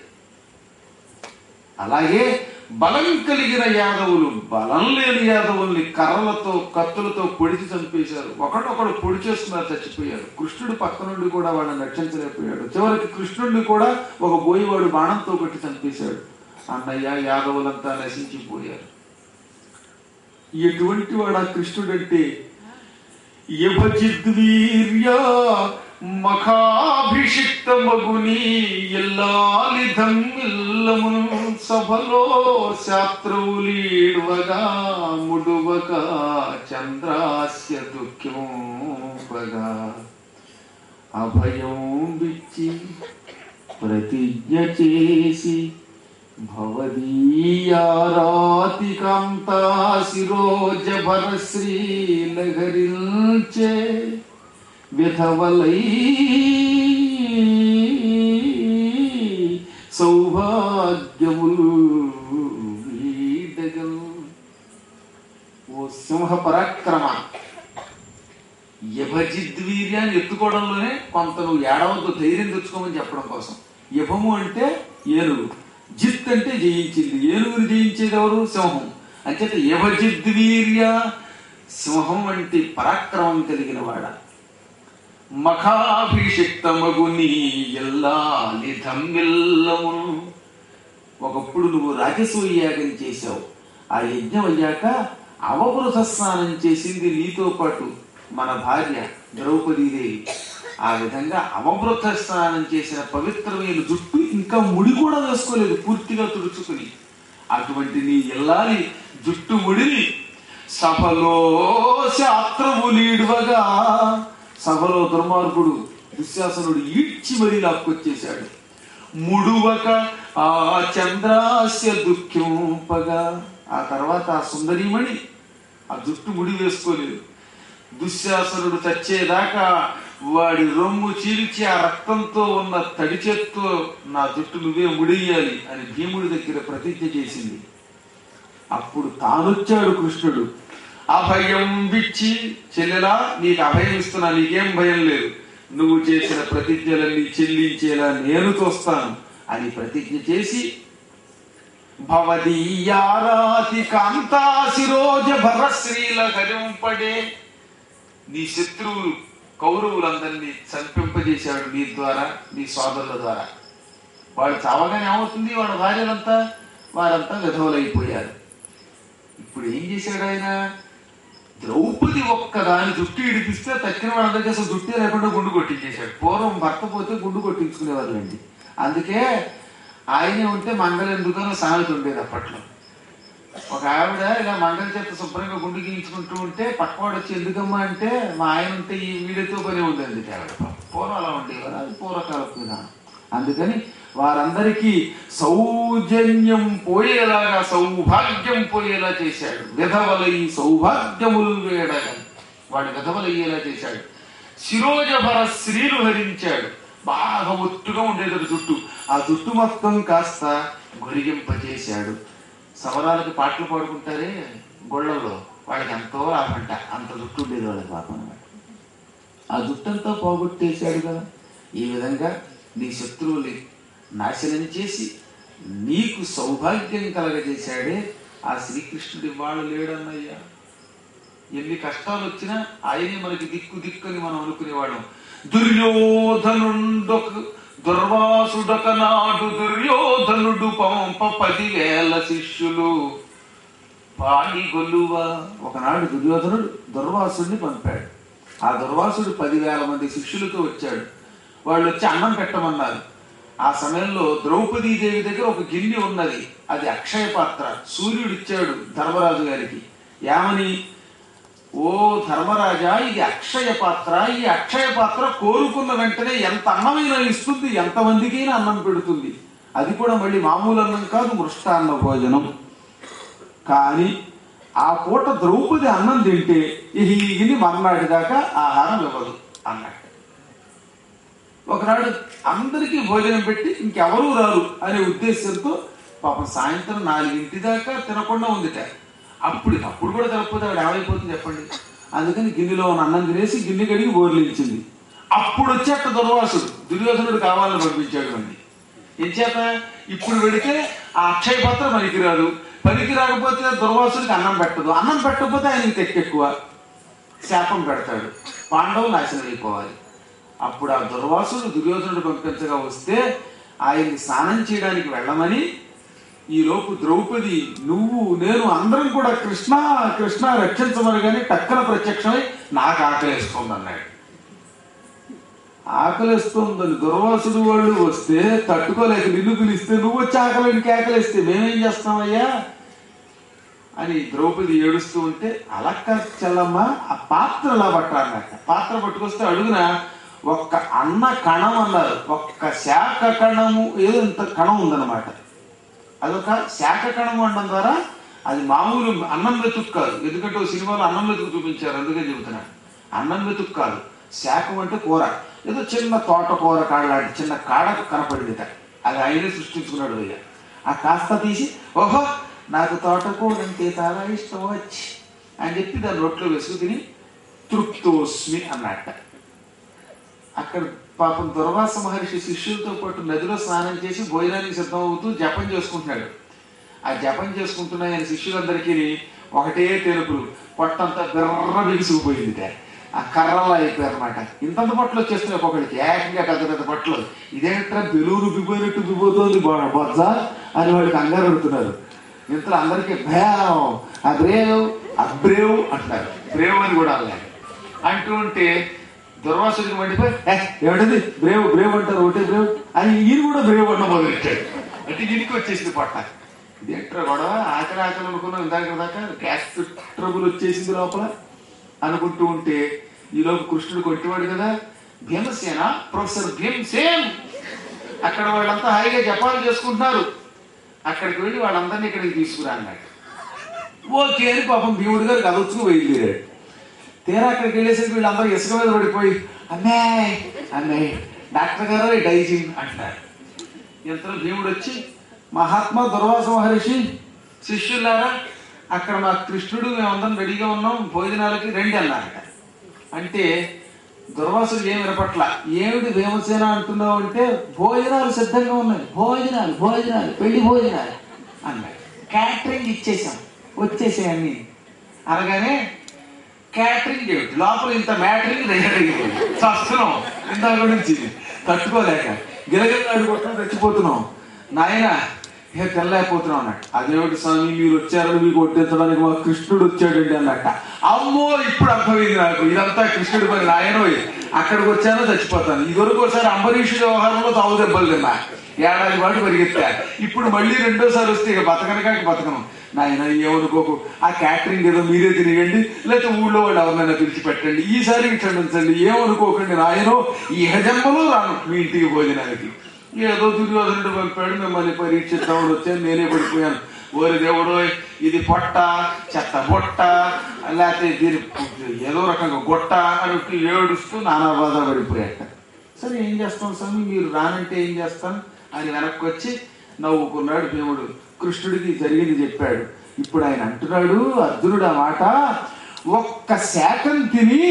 అలాగే బలం కలిగిన యాదవులు బలం లేని యాదవుల్ని కర్రలతో కత్తులతో పొడిచి చంపేశారు ఒకడొకడు పొడి చేసుకున్నారు చచ్చిపోయారు కృష్ణుడు పక్క నుండి కూడా వాళ్ళని రక్షించలేకపోయాడు చివరికి కృష్ణుడిని కూడా ఒక బోయివాడు బాణంతో కొట్టి చంపేశాడు అన్నయ్య యాదవులంతా నశించిపోయారు ఎటువంటి వాడు ఆ కృష్ణుడంటే యభజిద్వీర్య మఖాభిషిక్త మగుని ఎల్లాలి ధమ్మిల్లమును సభలో శాస్త్రవులీడ్వగా ముడువక చంద్రాస్య దుఃఖంపగా అభయం బిచ్చి ప్రతిజ్ఞ చేసి భవదీయారాతి కాంతా శిరోజ భరశ్రీ లహరించే విధవలై సౌభాగ్యములు వీడగల్ ఓ సింహ పరాక్రమ యభజిద్వీర్యాన్ని ఎత్తుకోవడంలోనే కొంత నువ్వు ఏడవద్దు ధైర్యం తెచ్చుకోమని చెప్పడం కోసం యభము అంటే ఏనుగు జిత్ అంటే జయించింది ఏనుగుని జయించేది ఎవరు సింహం అంచేత యభజిద్వీర్య సింహం వంటి పరాక్రమం కలిగిన వాడ మఖాభిషిక్తమగు నీ ఎల్లాలి ధమ్మిల్లమును ఒకప్పుడు నువ్వు రాజసూయ యాగం చేశావు ఆ యజ్ఞం అయ్యాక అవబృత స్నానం చేసింది నీతో పాటు మన భార్య ద్రౌపదీదేవి ఆ విధంగా అవబృత స్నానం చేసిన పవిత్రమైన జుట్టు ఇంకా ముడి కూడా వేసుకోలేదు పూర్తిగా తుడుచుకుని అటువంటి నీ ఇల్లాలి జుట్టు ముడిని సభలో శాస్త్రములీడువగా సభలో దుర్మార్గుడు దుశ్శాసనుడు ఈడ్చి మరీ లాక్కొచ్చేశాడు ముడువక ఆ చంద్రాస్య దుఃఖింపగా ఆ తర్వాత ఆ సుందరీమణి ఆ జుట్టు ముడి వేసుకోలేదు దుశ్శాసనుడు చచ్చేదాకా వాడి రొమ్ము చీల్చి ఆ రక్తంతో ఉన్న తడి చేత్తో నా జుట్టు నువ్వే ముడియ్యాలి అని భీముడి దగ్గర ప్రతిజ్ఞ చేసింది అప్పుడు తానొచ్చాడు కృష్ణుడు అభయం బిచ్చి చెల్లెలా నీకు అభయం ఇస్తున్నా నీకేం భయం లేదు నువ్వు చేసిన ప్రతిజ్ఞలన్నీ చెల్లించేలా నేను చూస్తాను అని ప్రతిజ్ఞ చేసి భవదీయారాతి కాంతా శిరోజ భరశ్రీల హరింపడే నీ శత్రువులు కౌరవులందరినీ చంపింపజేశాడు నీ ద్వారా నీ సోదరుల ద్వారా వాడు చావగానే ఏమవుతుంది వాడు భార్యలంతా వారంతా విధవులైపోయారు ఇప్పుడు ఏం చేశాడు ఆయన ద్రౌపది ఒక్కదాని జుట్టు ఇడిపిస్తే తక్కిన వాళ్ళందరికీ అసలు జుట్టే లేకుండా గుండు కొట్టించేశాడు పూర్వం భర్త పోతే గుండు కొట్టించుకునేవాళ్ళండి అందుకే ఆయనే ఉంటే మంగళ ఎందుకనో సామెత ఉండేది అప్పట్లో ఒక ఆవిడ ఇలా మంగళ చేత శుభ్రంగా గుండు గీయించుకుంటూ ఉంటే పక్కవాడు వచ్చి ఎందుకమ్మా అంటే మా ఆయన ఉంటే ఈ వీడితో పని ఉండేది ఆవిడ పూర్వం అలా ఉండేవారు అది పూర్వకాలపు విధానం అందుకని వారందరికీ సౌజన్యం పోయేలాగా సౌభాగ్యం పోయేలా చేశాడు విధవలై సౌభాగ్యములు వేయడగా వాడి విధవలయ్యేలా చేశాడు శిరోజభర శ్రీలు హరించాడు బాగా ఒత్తుగా ఉండేది జుట్టు ఆ జుట్టు మొత్తం కాస్త గొరిగింపజేశాడు సమరాలకు పాటలు పాడుకుంటారే గొళ్ళల్లో వాళ్ళకి ఎంతో లాభంట అంత జుట్టు ఉండేది వాళ్ళకి పాపం అన్నమాట ఆ జుట్టంతా పోగొట్టేశాడు కదా ఈ విధంగా నీ శత్రువుని నాశనం చేసి నీకు సౌభాగ్యం కలగజేశాడే ఆ శ్రీకృష్ణుడి వాళ్ళు లేడన్నయ్యా ఎన్ని కష్టాలు వచ్చినా ఆయనే మనకి దిక్కు దిక్కుని మనం అనుకునేవాళ్ళం దుర్యోధనుండొక దుర్వాసుడొక నాడు దుర్యోధనుడు పంప పదివేల శిష్యులు పాడి గొల్లువ ఒకనాడు దుర్యోధనుడు దుర్వాసుడిని పంపాడు ఆ దుర్వాసుడు పదివేల మంది శిష్యులతో వచ్చాడు వాళ్ళు వచ్చి అన్నం పెట్టమన్నారు ఆ సమయంలో ద్రౌపదీదేవి దగ్గర ఒక గిన్నె ఉన్నది అది అక్షయ పాత్ర సూర్యుడు ఇచ్చాడు ధర్మరాజు గారికి ఏమని ఓ ధర్మరాజా ఇది అక్షయ పాత్ర ఈ అక్షయ పాత్ర కోరుకున్న వెంటనే ఎంత అన్నమైనా ఇస్తుంది ఎంతమందికైనా అన్నం పెడుతుంది అది కూడా మళ్ళీ మామూలు అన్నం కాదు మృష్టాన్న భోజనం కానీ ఆ పూట ద్రౌపది అన్నం తింటే ఈ ఇని మర్నాటి దాకా ఆహారం ఇవ్వదు అన్నట్టు ఒకనాడు అందరికీ భోజనం పెట్టి ఇంకెవరూ రారు అనే ఉద్దేశంతో పాపం సాయంత్రం నాలుగింటి దాకా తినకుండా ఉందిట అప్పుడు అప్పుడు కూడా తినకపోతే ఆవిడ ఏమైపోతుంది చెప్పండి అందుకని గిన్నెలో ఉన్న అన్నం తినేసి గిన్నె కడిగి బోర్లించింది అప్పుడు వచ్చేట దుర్వాసుడు దుర్యోధనుడు కావాలని పంపించాడు అండి ఏం చేత ఇప్పుడు వెడితే ఆ అక్షయ పాత్ర పనికిరాదు పనికి రాకపోతే దుర్వాసుడికి అన్నం పెట్టదు అన్నం పెట్టకపోతే ఆయనకి తెక్కెక్కువ శాపం పెడతాడు పాండవులు నాశనం అయిపోవాలి అప్పుడు ఆ దుర్వాసుడు దుర్యోధనుడు పంపించగా వస్తే ఆయన్ని స్నానం చేయడానికి వెళ్ళమని ఈ లోపు ద్రౌపది నువ్వు నేను అందరం కూడా కృష్ణ కృష్ణ రక్షించమని కానీ టక్కన ప్రత్యక్షమై నాకు ఆకలిస్తుంది అన్నాడు ఆకలిస్తుందని దుర్వాసుడు వాళ్ళు వస్తే తట్టుకోలేక నిన్ను పిలిస్తే నువ్వు వచ్చి ఆకలిని కేకలేస్తే మేమేం చేస్తామయ్యా అని ద్రౌపది ఏడుస్తూ ఉంటే అలక్క చెల్లమ్మ ఆ పాత్ర ఎలా పట్టాలన్నట పాత్ర పట్టుకొస్తే అడుగున ఒక్క అన్న కణం అన్నారు ఒక్క శాఖ కణము ఏదో ఇంత కణం ఉందన్నమాట అదొక శాఖ కణం అనడం ద్వారా అది మామూలు అన్నం వెతుకు కాదు ఎందుకంటే ఓ సినిమాలో అన్నం వెతుకు చూపించారు అందుకే చెబుతున్నాను అన్నం వెతుకు కాదు శాఖం అంటే కూర ఏదో చిన్న తోట కూర కాడ లాంటి చిన్న కాడ కనపడిందిట అది ఆయనే సృష్టించుకున్నాడు అయ్యా ఆ కాస్త తీసి ఓహో నాకు తోటకూర అంటే చాలా ఇష్టం వచ్చి అని చెప్పి దాని రొట్టెలో వేసుకు తిని తృప్తోస్మి అన్నట్ట అక్కడ పాపం దుర్వాస మహర్షి శిష్యులతో పాటు నదిలో స్నానం చేసి భోజనానికి సిద్ధం అవుతూ జపం చేసుకుంటున్నాడు ఆ జపం చేసుకుంటున్న ఆయన శిష్యులందరికీ ఒకటే తెలుపులు పొట్టంతా బిర్ర బిగుసుకుపోయింది ఆ కర్రలా అయిపోయారు అనమాట ఇంతంత పట్లు వచ్చేస్తున్నాయి ఒక్కొక్కడికి ఏకంగా పెద్ద పెద్ద పట్లు ఇదేంట్రా బెలూరు ఉబ్బిపోయినట్టు ఉబ్బిపోతుంది బొ- బొజ్జ అని వాళ్ళు కంగారు పెడుతున్నారు ఇంతలో అందరికీ భయం ఆ బ్రేవ్ ఆ బ్రేవ్ అంటారు బ్రేవ్ అని కూడా అన్నారు అంటూ ఉంటే దుర్వాసుడికి మండిపోయి "ఏ, ఏమిటది బ్రేవ్ బ్రేవ్ అంటారు ఒకటే బ్రేవ్ అని ఈయన కూడా బ్రేవ్ అన్న మొదలెట్టాడు అంటే ఈయనకి వచ్చేసింది పొట్ట ఇదేంట్రా గొడవ ఆకలి ఆకలి అనుకున్నాం ఇందాక దాకా గ్యాస్ ట్రబుల్ వచ్చేసింది లోపల అనుకుంటూ ఉంటే ఈలోపు కృష్ణుడు కొట్టేవాడు కదా భీమసేన ప్రొఫెసర్ భీమసేన్ అక్కడ వాళ్ళంతా హాయిగా జపాలు చేసుకుంటున్నారు అక్కడికి వెళ్ళి వాళ్ళందరినీ ఇక్కడికి తీసుకురా అన్నాడు ఓకే అని పాపం భీముడు గారు కదొచ్చుకు బయలుదేరాడు తీరా అక్కడికి వెళ్ళేసరికి వీళ్ళందరూ ఇసుక మీద పడిపోయి అమ్మాయి అమ్మాయి డాక్టర్ గారు డైజిన్ అంటారు ఇంతలో భీముడు వచ్చి మహాత్మా దుర్వాస మహర్షి శిష్యులారా అక్కడ మా కృష్ణుడు మేమందరం రెడీగా ఉన్నాం భోజనాలకి రండి అన్నారట అంటే దుర్వాసుడు ఏమి వినపట్ల ఏమిటి భీమసేన అంటున్నావు అంటే భోజనాలు సిద్ధంగా ఉన్నాయి భోజనాలు భోజనాలు పెళ్లి భోజనాలు అన్నాడు క్యాటరింగ్ ఇచ్చేసాం వచ్చేసాయన్ని అనగానే క్యాటరింగ్ ఏమిటి లోపల ఇంత మ్యాటరింగ్ దగ్గర చస్తున్నాం ఇందాక నుంచి తట్టుకోలేక గిలగిల అడుగుతున్నాం చచ్చిపోతున్నాం నాయన ఏ తెల్లైపోతున్నాం అన్నట్టు అదేమిటి స్వామి మీరు వచ్చారని మీకు కొట్టించడానికి మా కృష్ణుడు వచ్చాడండి అన్నట్ట అమ్మో ఇప్పుడు అర్థమైంది నాకు ఇదంతా కృష్ణుడి పని నాయనో అక్కడికి వచ్చానో చచ్చిపోతాను ఇదివరకు ఒకసారి అంబరీష్ వ్యవహారంలో తావు దెబ్బలు తిన్నా ఏడాది పాటు పరిగెత్తా ఇప్పుడు మళ్ళీ రెండోసారి వస్తే ఇక బతకనకాక బతకను నాయన ఏమనుకోకు ఆ క్యాటరింగ్ ఏదో మీరే తినేయండి లేకపోతే ఊళ్ళో వాళ్ళు ఎవరినైనా పిలిచి పెట్టండి ఈసారి క్షమించండి ఏమనుకోకండి నాయనో ఈ జన్మలో రాను మీ ఇంటికి భోజనానికి ఏదో దుర్యోధనుడు పంపాడు మిమ్మల్ని పరీక్షిద్దామని వచ్చాను నేనే పడిపోయాను ఓరి దేవుడు ఇది పొట్ట చెత్త బొట్ట లేకపోతే దీని ఏదో రకంగా గొట్ట అని ఏడుస్తూ నానా బాధ పడిపోయాట సరే ఏం చేస్తాం స్వామి మీరు రానంటే ఏం చేస్తాం అని వెనక్కి వచ్చి నవ్వుకున్నాడు భీముడు కృష్ణుడికి జరిగింది చెప్పాడు ఇప్పుడు ఆయన అంటున్నాడు అర్జునుడు ఆ మాట ఒక్క శాఖం తిని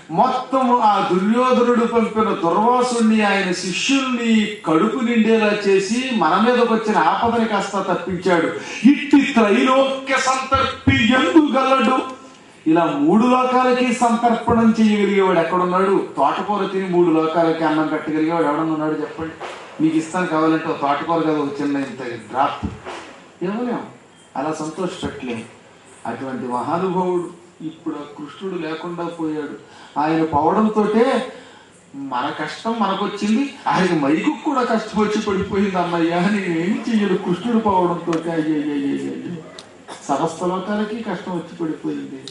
మొత్తం ఆ దుర్యోధనుడు పంపిన దుర్వాసుణ్ణి ఆయన శిష్యుల్ని కడుపు నిండేలా చేసి మన మీదకి వచ్చిన ఆపదని కాస్త తప్పించాడు ఇట్టి త్రైలోక్య సంతర్పి ఎందుగలడు ఇలా మూడు లోకాలకి సంతర్పణం చేయగలిగేవాడు ఎక్కడున్నాడు తోటకూర తిని మూడు లోకాలకి అన్నం పెట్టగలిగేవాడు ఎవడన్నా ఉన్నాడు చెప్పండి మీకు ఇస్తాను కావాలంటే ఒక తోటకూర కదా ఒక చిన్న ఇంత డ్రాప్ ఇవ్వలేం అలా సంతోష పెట్టలేం అటువంటి మహానుభావుడు ఇప్పుడు ఆ కృష్ణుడు లేకుండా పోయాడు ఆయన పోవడంతో మన కష్టం మనకొచ్చింది ఆయనకి మైకు కూడా కష్టం వచ్చి పడిపోయింది అన్నయ్య నేను ఏం చెయ్యను కృష్ణుడు పోవడంతో అయ్యయ్యయ్యయ్యో సమస్త లోకాలకి కష్టం వచ్చి పడిపోయింది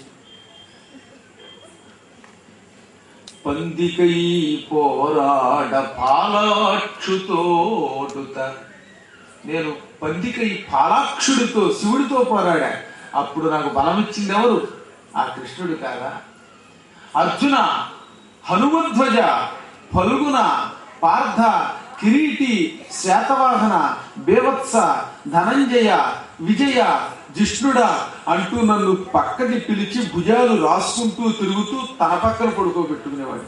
పందికై పోరాడ పాలాక్షుతోడుత నేను పందికై పాలాక్షుడితో శివుడితో పోరాడా అప్పుడు నాకు బలం ఇచ్చింది ఎవరు ఆ కృష్ణుడు కాదా అర్జున హనుమధ్వజ ఫలుగున పార్థ కిరీటి శాతవాహన బేవత్స ధనంజయ విజయ జిష్ణుడా అంటూ నన్ను పక్కకి పిలిచి భుజాలు రాసుకుంటూ తిరుగుతూ తన పక్కన పడుకోబెట్టుకునేవాడు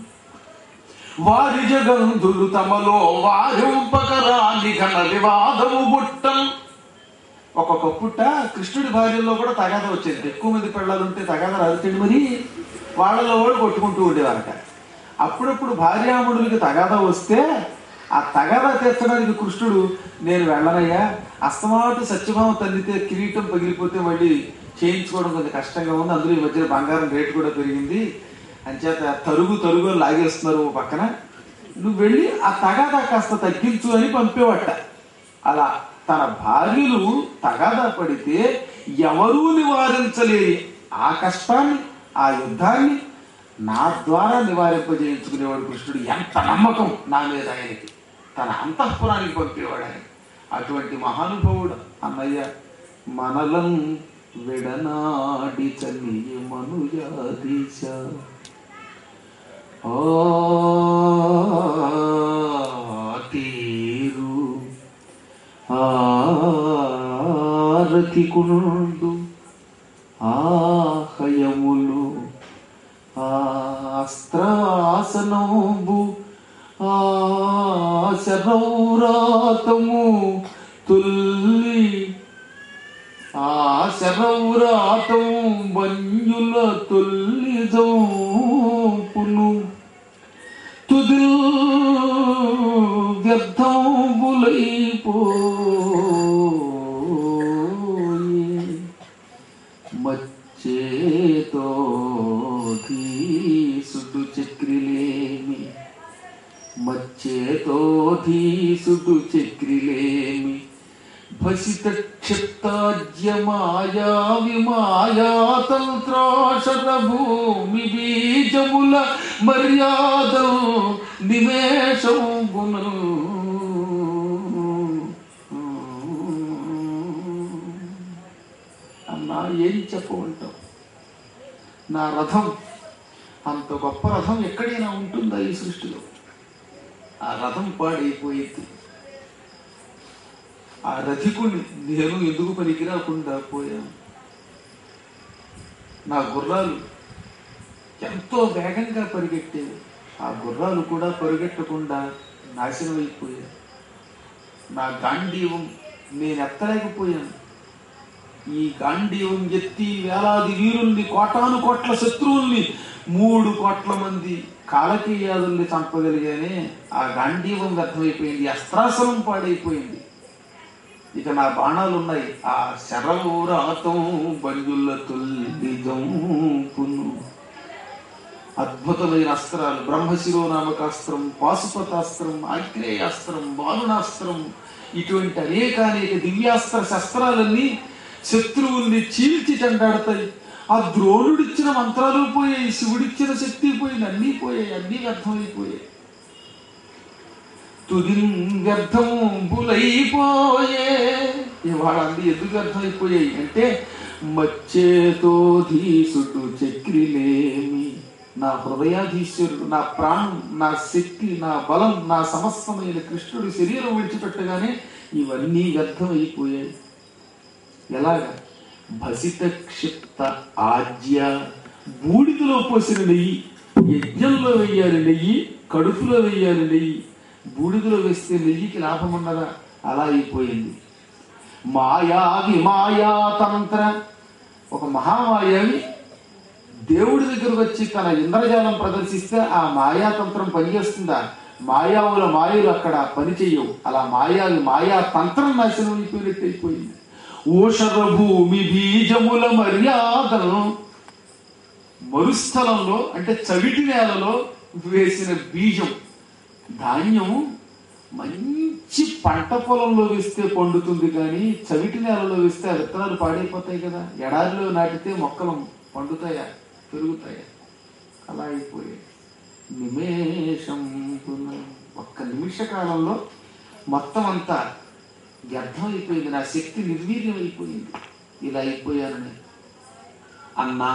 వారి జగంధులు తమలో వారింపకరాని ఘన వివాదము బుట్టం ఒక్కొక్క పుట్ట కృష్ణుడి భార్యల్లో కూడా తగాద వచ్చేది ఎక్కువ మంది పిల్లలు ఉంటే తగాద రాదుతండి మరి వాళ్ళలో వాళ్ళు కొట్టుకుంటూ ఉండేవారట అప్పుడప్పుడు భార్యాముడులకి తగాద వస్తే ఆ తగాద తీర్చడానికి కృష్ణుడు నేను వెళ్ళనయ్యా అస్తమాటు సత్యభావం తల్లితే కిరీటం పగిలిపోతే మళ్ళీ చేయించుకోవడం కొంచెం కష్టంగా ఉంది అందులో ఈ మధ్యన బంగారం రేటు కూడా పెరిగింది అంచేత తరుగు తరుగు అని లాగేస్తున్నారు ఓ పక్కన నువ్వు వెళ్ళి ఆ తగాదా కాస్త తగ్గించు అని పంపేవట అలా తన భార్యలు తగాదా పడితే ఎవరూ నివారించలేని ఆ కష్టాన్ని ఆ యుద్ధాన్ని నా ద్వారా నివారింపజేయించుకునేవాడు కృష్ణుడు ఎంత నమ్మకం నా మీద ఆయనకి తన అంతఃపురానికి పంపేవాడు ఆయన అటువంటి మహానుభావుడు అన్నయ్య మనలం విడనాడి చల్లి మనుజాదీశ ఆ తీరు ఆరతికుండు ఆహయములు ఆస్త్రాసనంబు ఆశరౌరాతము తుల్లి ఆశరౌరాతం వంజుల తొల్లి జంపును తుదిల్ వ్యర్థంబులైపోయి మచ్చేతో ధీసుడు చక్రిలేమి మచ్చేతో ధీసుడు చక్రిలేమి భసిత క్షిప్తాజ్య మాయా విమాయా తంత్రాశర భూమి బీజముల మర్యాద నిమేషం గుణం అన్నా ఏం చెప్పమంటావు నా రథం అంత గొప్ప రథం ఎక్కడైనా ఉంటుందా ఈ సృష్టిలో ఆ రథం పాడైపోయింది ఆ రథికుని నేను ఎందుకు పనికి రాకుండా పోయాను నా గుర్రాలు ఎంతో వేగంగా పరిగెట్టేవి ఆ గుర్రాలు కూడా పరిగెట్టకుండా నాశనం అయిపోయాయి నా గాంధీవం నేను ఎత్తలేకపోయాను ఈ గాంధీవం ఎత్తి వేలాది వీరుల్ని కోటాను కోట్ల శత్రువుల్ని మూడు కోట్ల మంది కాలకీయాదుల్ని చంపగలిగానే ఆ గాంధీవం వ్యర్థమైపోయింది అస్త్రాసనం పాడైపోయింది ఇక నా బాణాలు ఉన్నాయి ఆ శరవూరాతం బంజుల పును అద్భుతమైన అస్త్రాలు బ్రహ్మశిరోనామకాస్త్రం పాశుపతాస్త్రం ఆగ్నేయాస్త్రం బాలునాస్త్రం ఇటువంటి అనేకానేక దివ్యాస్త్ర శస్త్రాలన్నీ శత్రువుల్ని చీల్చి చెండాడతాయి ఆ ద్రోణుడిచ్చిన మంత్రాలు పోయాయి శివుడిచ్చిన శక్తి పోయింది అన్నీ పోయాయి అన్నీ వ్యర్థమైపోయాయి తుది వ్యర్థం బులైపోయే ఇవాళ అన్ని ఎందుకు వ్యర్థమైపోయాయి అంటే మచ్చేతో ధీసుడు చక్రిలేమి నా హృదయాధీశ్వరుడు నా ప్రాణం నా శక్తి నా బలం నా సమస్తమైన కృష్ణుడి శరీరం విడిచిపెట్టగానే ఇవన్నీ వ్యర్థమైపోయాయి ఎలాగా భసిత క్షిప్త ఆజ్య బూడిదలో పోసిన నెయ్యి యజ్ఞంలో వెయ్యాలి నెయ్యి కడుపులో వెయ్యాలి నెయ్యి బూడిదలో వేస్తే నెయ్యికి లాభం ఉన్నదా అలా అయిపోయింది మాయావి మాయా తంత్ర ఒక మహామాయావి దేవుడి దగ్గరకు వచ్చి తన ఇంద్రజాలం ప్రదర్శిస్తే ఆ మాయాతంత్రం పనిచేస్తుందా మాయావుల మాయలు అక్కడ పని చెయ్యవు అలా మాయాలు మాయా తంత్రం నాశనం అయిపోయినట్టు అయిపోయింది ఓషర భూమి బీజముల మర్యాదను మరుస్థలంలో అంటే చవిటి నేలలో వేసిన బీజం ధాన్యం మంచి పంట పొలంలో వేస్తే పండుతుంది కానీ చవిటి నేలలో వేస్తే ఆ విత్తనాలు పాడైపోతాయి కదా ఎడారిలో నాటితే మొక్కలు పండుతాయా పెరుగుతాయా అలా అయిపోయాయి నిమేషం ఒక్క నిమిష కాలంలో మొత్తం అంతా వ్యర్థం అయిపోయింది నా శక్తి నిర్వీర్యం అయిపోయింది ఇలా అయిపోయానని అన్నా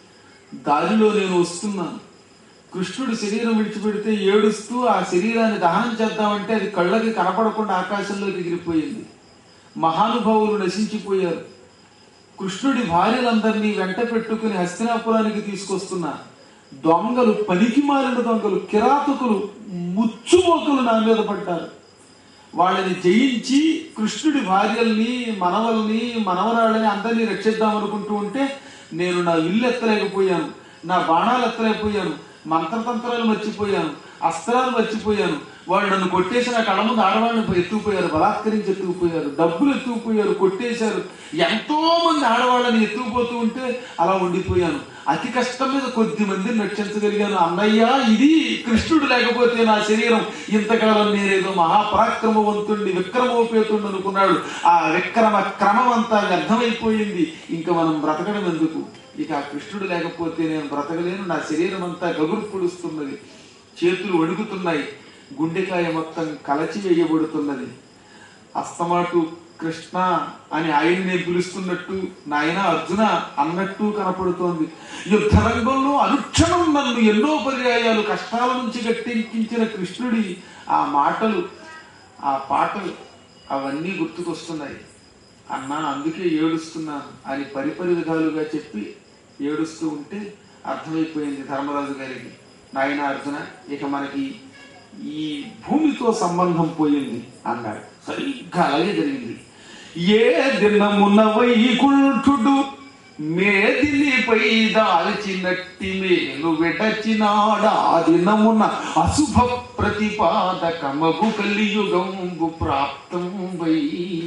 దారిలో నేను వస్తున్నాను కృష్ణుడు శరీరం విడిచిపెడితే ఏడుస్తూ ఆ శరీరాన్ని దహనం చేద్దామంటే అది కళ్ళకి కనపడకుండా ఆకాశంలోకి ఎగిరిపోయింది మహానుభావులు నశించిపోయారు కృష్ణుడి భార్యలందరినీ వెంట పెట్టుకుని హస్తినాపురానికి తీసుకొస్తున్నా దొంగలు పనికి మారిన దొంగలు కిరాతకులు ముచ్చుమోకలు నా మీద పడ్డారు వాళ్ళని జయించి కృష్ణుడి భార్యల్ని మనవల్ని మనవరాళ్ళని అందరినీ రక్షిద్దాం అనుకుంటూ ఉంటే నేను నా ఇల్లు ఎత్తలేకపోయాను నా బాణాలు ఎత్తలేకపోయాను మంత్రతంత్రాలు మర్చిపోయాను అస్త్రాలు మర్చిపోయాను వాళ్ళు నన్ను కొట్టేసి నా కళ్ళ ముందు ఆడవాళ్ళని ఎత్తుకుపోయారు బలాత్కరించి ఎత్తుకుపోయారు డబ్బులు ఎత్తుకుపోయారు కొట్టేశారు ఎంతో మంది ఆడవాళ్ళని ఎత్తుకుపోతూ ఉంటే అలా ఉండిపోయాను అతి కష్టం మీద కొద్ది మందిని రక్షించగలిగాను అన్నయ్య ఇది కృష్ణుడు లేకపోతే నా శరీరం ఇంతకాలం నేనేదో మహాపరాక్రమవంతుణ్ణి విక్రమోపేతుణ్ణి అనుకున్నాడు ఆ విక్రమ క్రమం అంతా వ్యర్థమైపోయింది ఇంకా మనం బ్రతకడం ఎందుకు ఇక ఆ కృష్ణుడు లేకపోతే నేను బ్రతకలేను నా శరీరం అంతా గగురు పొడుస్తున్నది చేతులు వణుకుతున్నాయి గుండెకాయ మొత్తం కలచి వేయబడుతున్నది అస్తమాటు కృష్ణ అని ఆయన్నే పిలుస్తున్నట్టు నాయన అర్జున అన్నట్టు కనపడుతోంది యుద్ధ రంగంలో అనుక్షణం నన్ను ఎన్నో పర్యాయాలు కష్టాల నుంచి గట్టెక్కించిన కృష్ణుడి ఆ మాటలు ఆ పాటలు అవన్నీ గుర్తుకొస్తున్నాయి అన్నా అందుకే ఏడుస్తున్నాను అని పరిపరి విధాలుగా చెప్పి ఏడుస్తూ ఉంటే అర్థమైపోయింది ధర్మరాజు గారికి నాయన అర్జున ఇక మనకి ఈ భూమితో సంబంధం పోయింది అన్నాడు సరిగ్గా అలాగే జరిగింది ఏ దినమున వైకుంఠుడు మేదినిపై దాల్చినట్టి మేలు వెడచినాడా దినమున అశుభ ప్రతిపాదకమగు కలియుగంబు ప్రాప్తం వై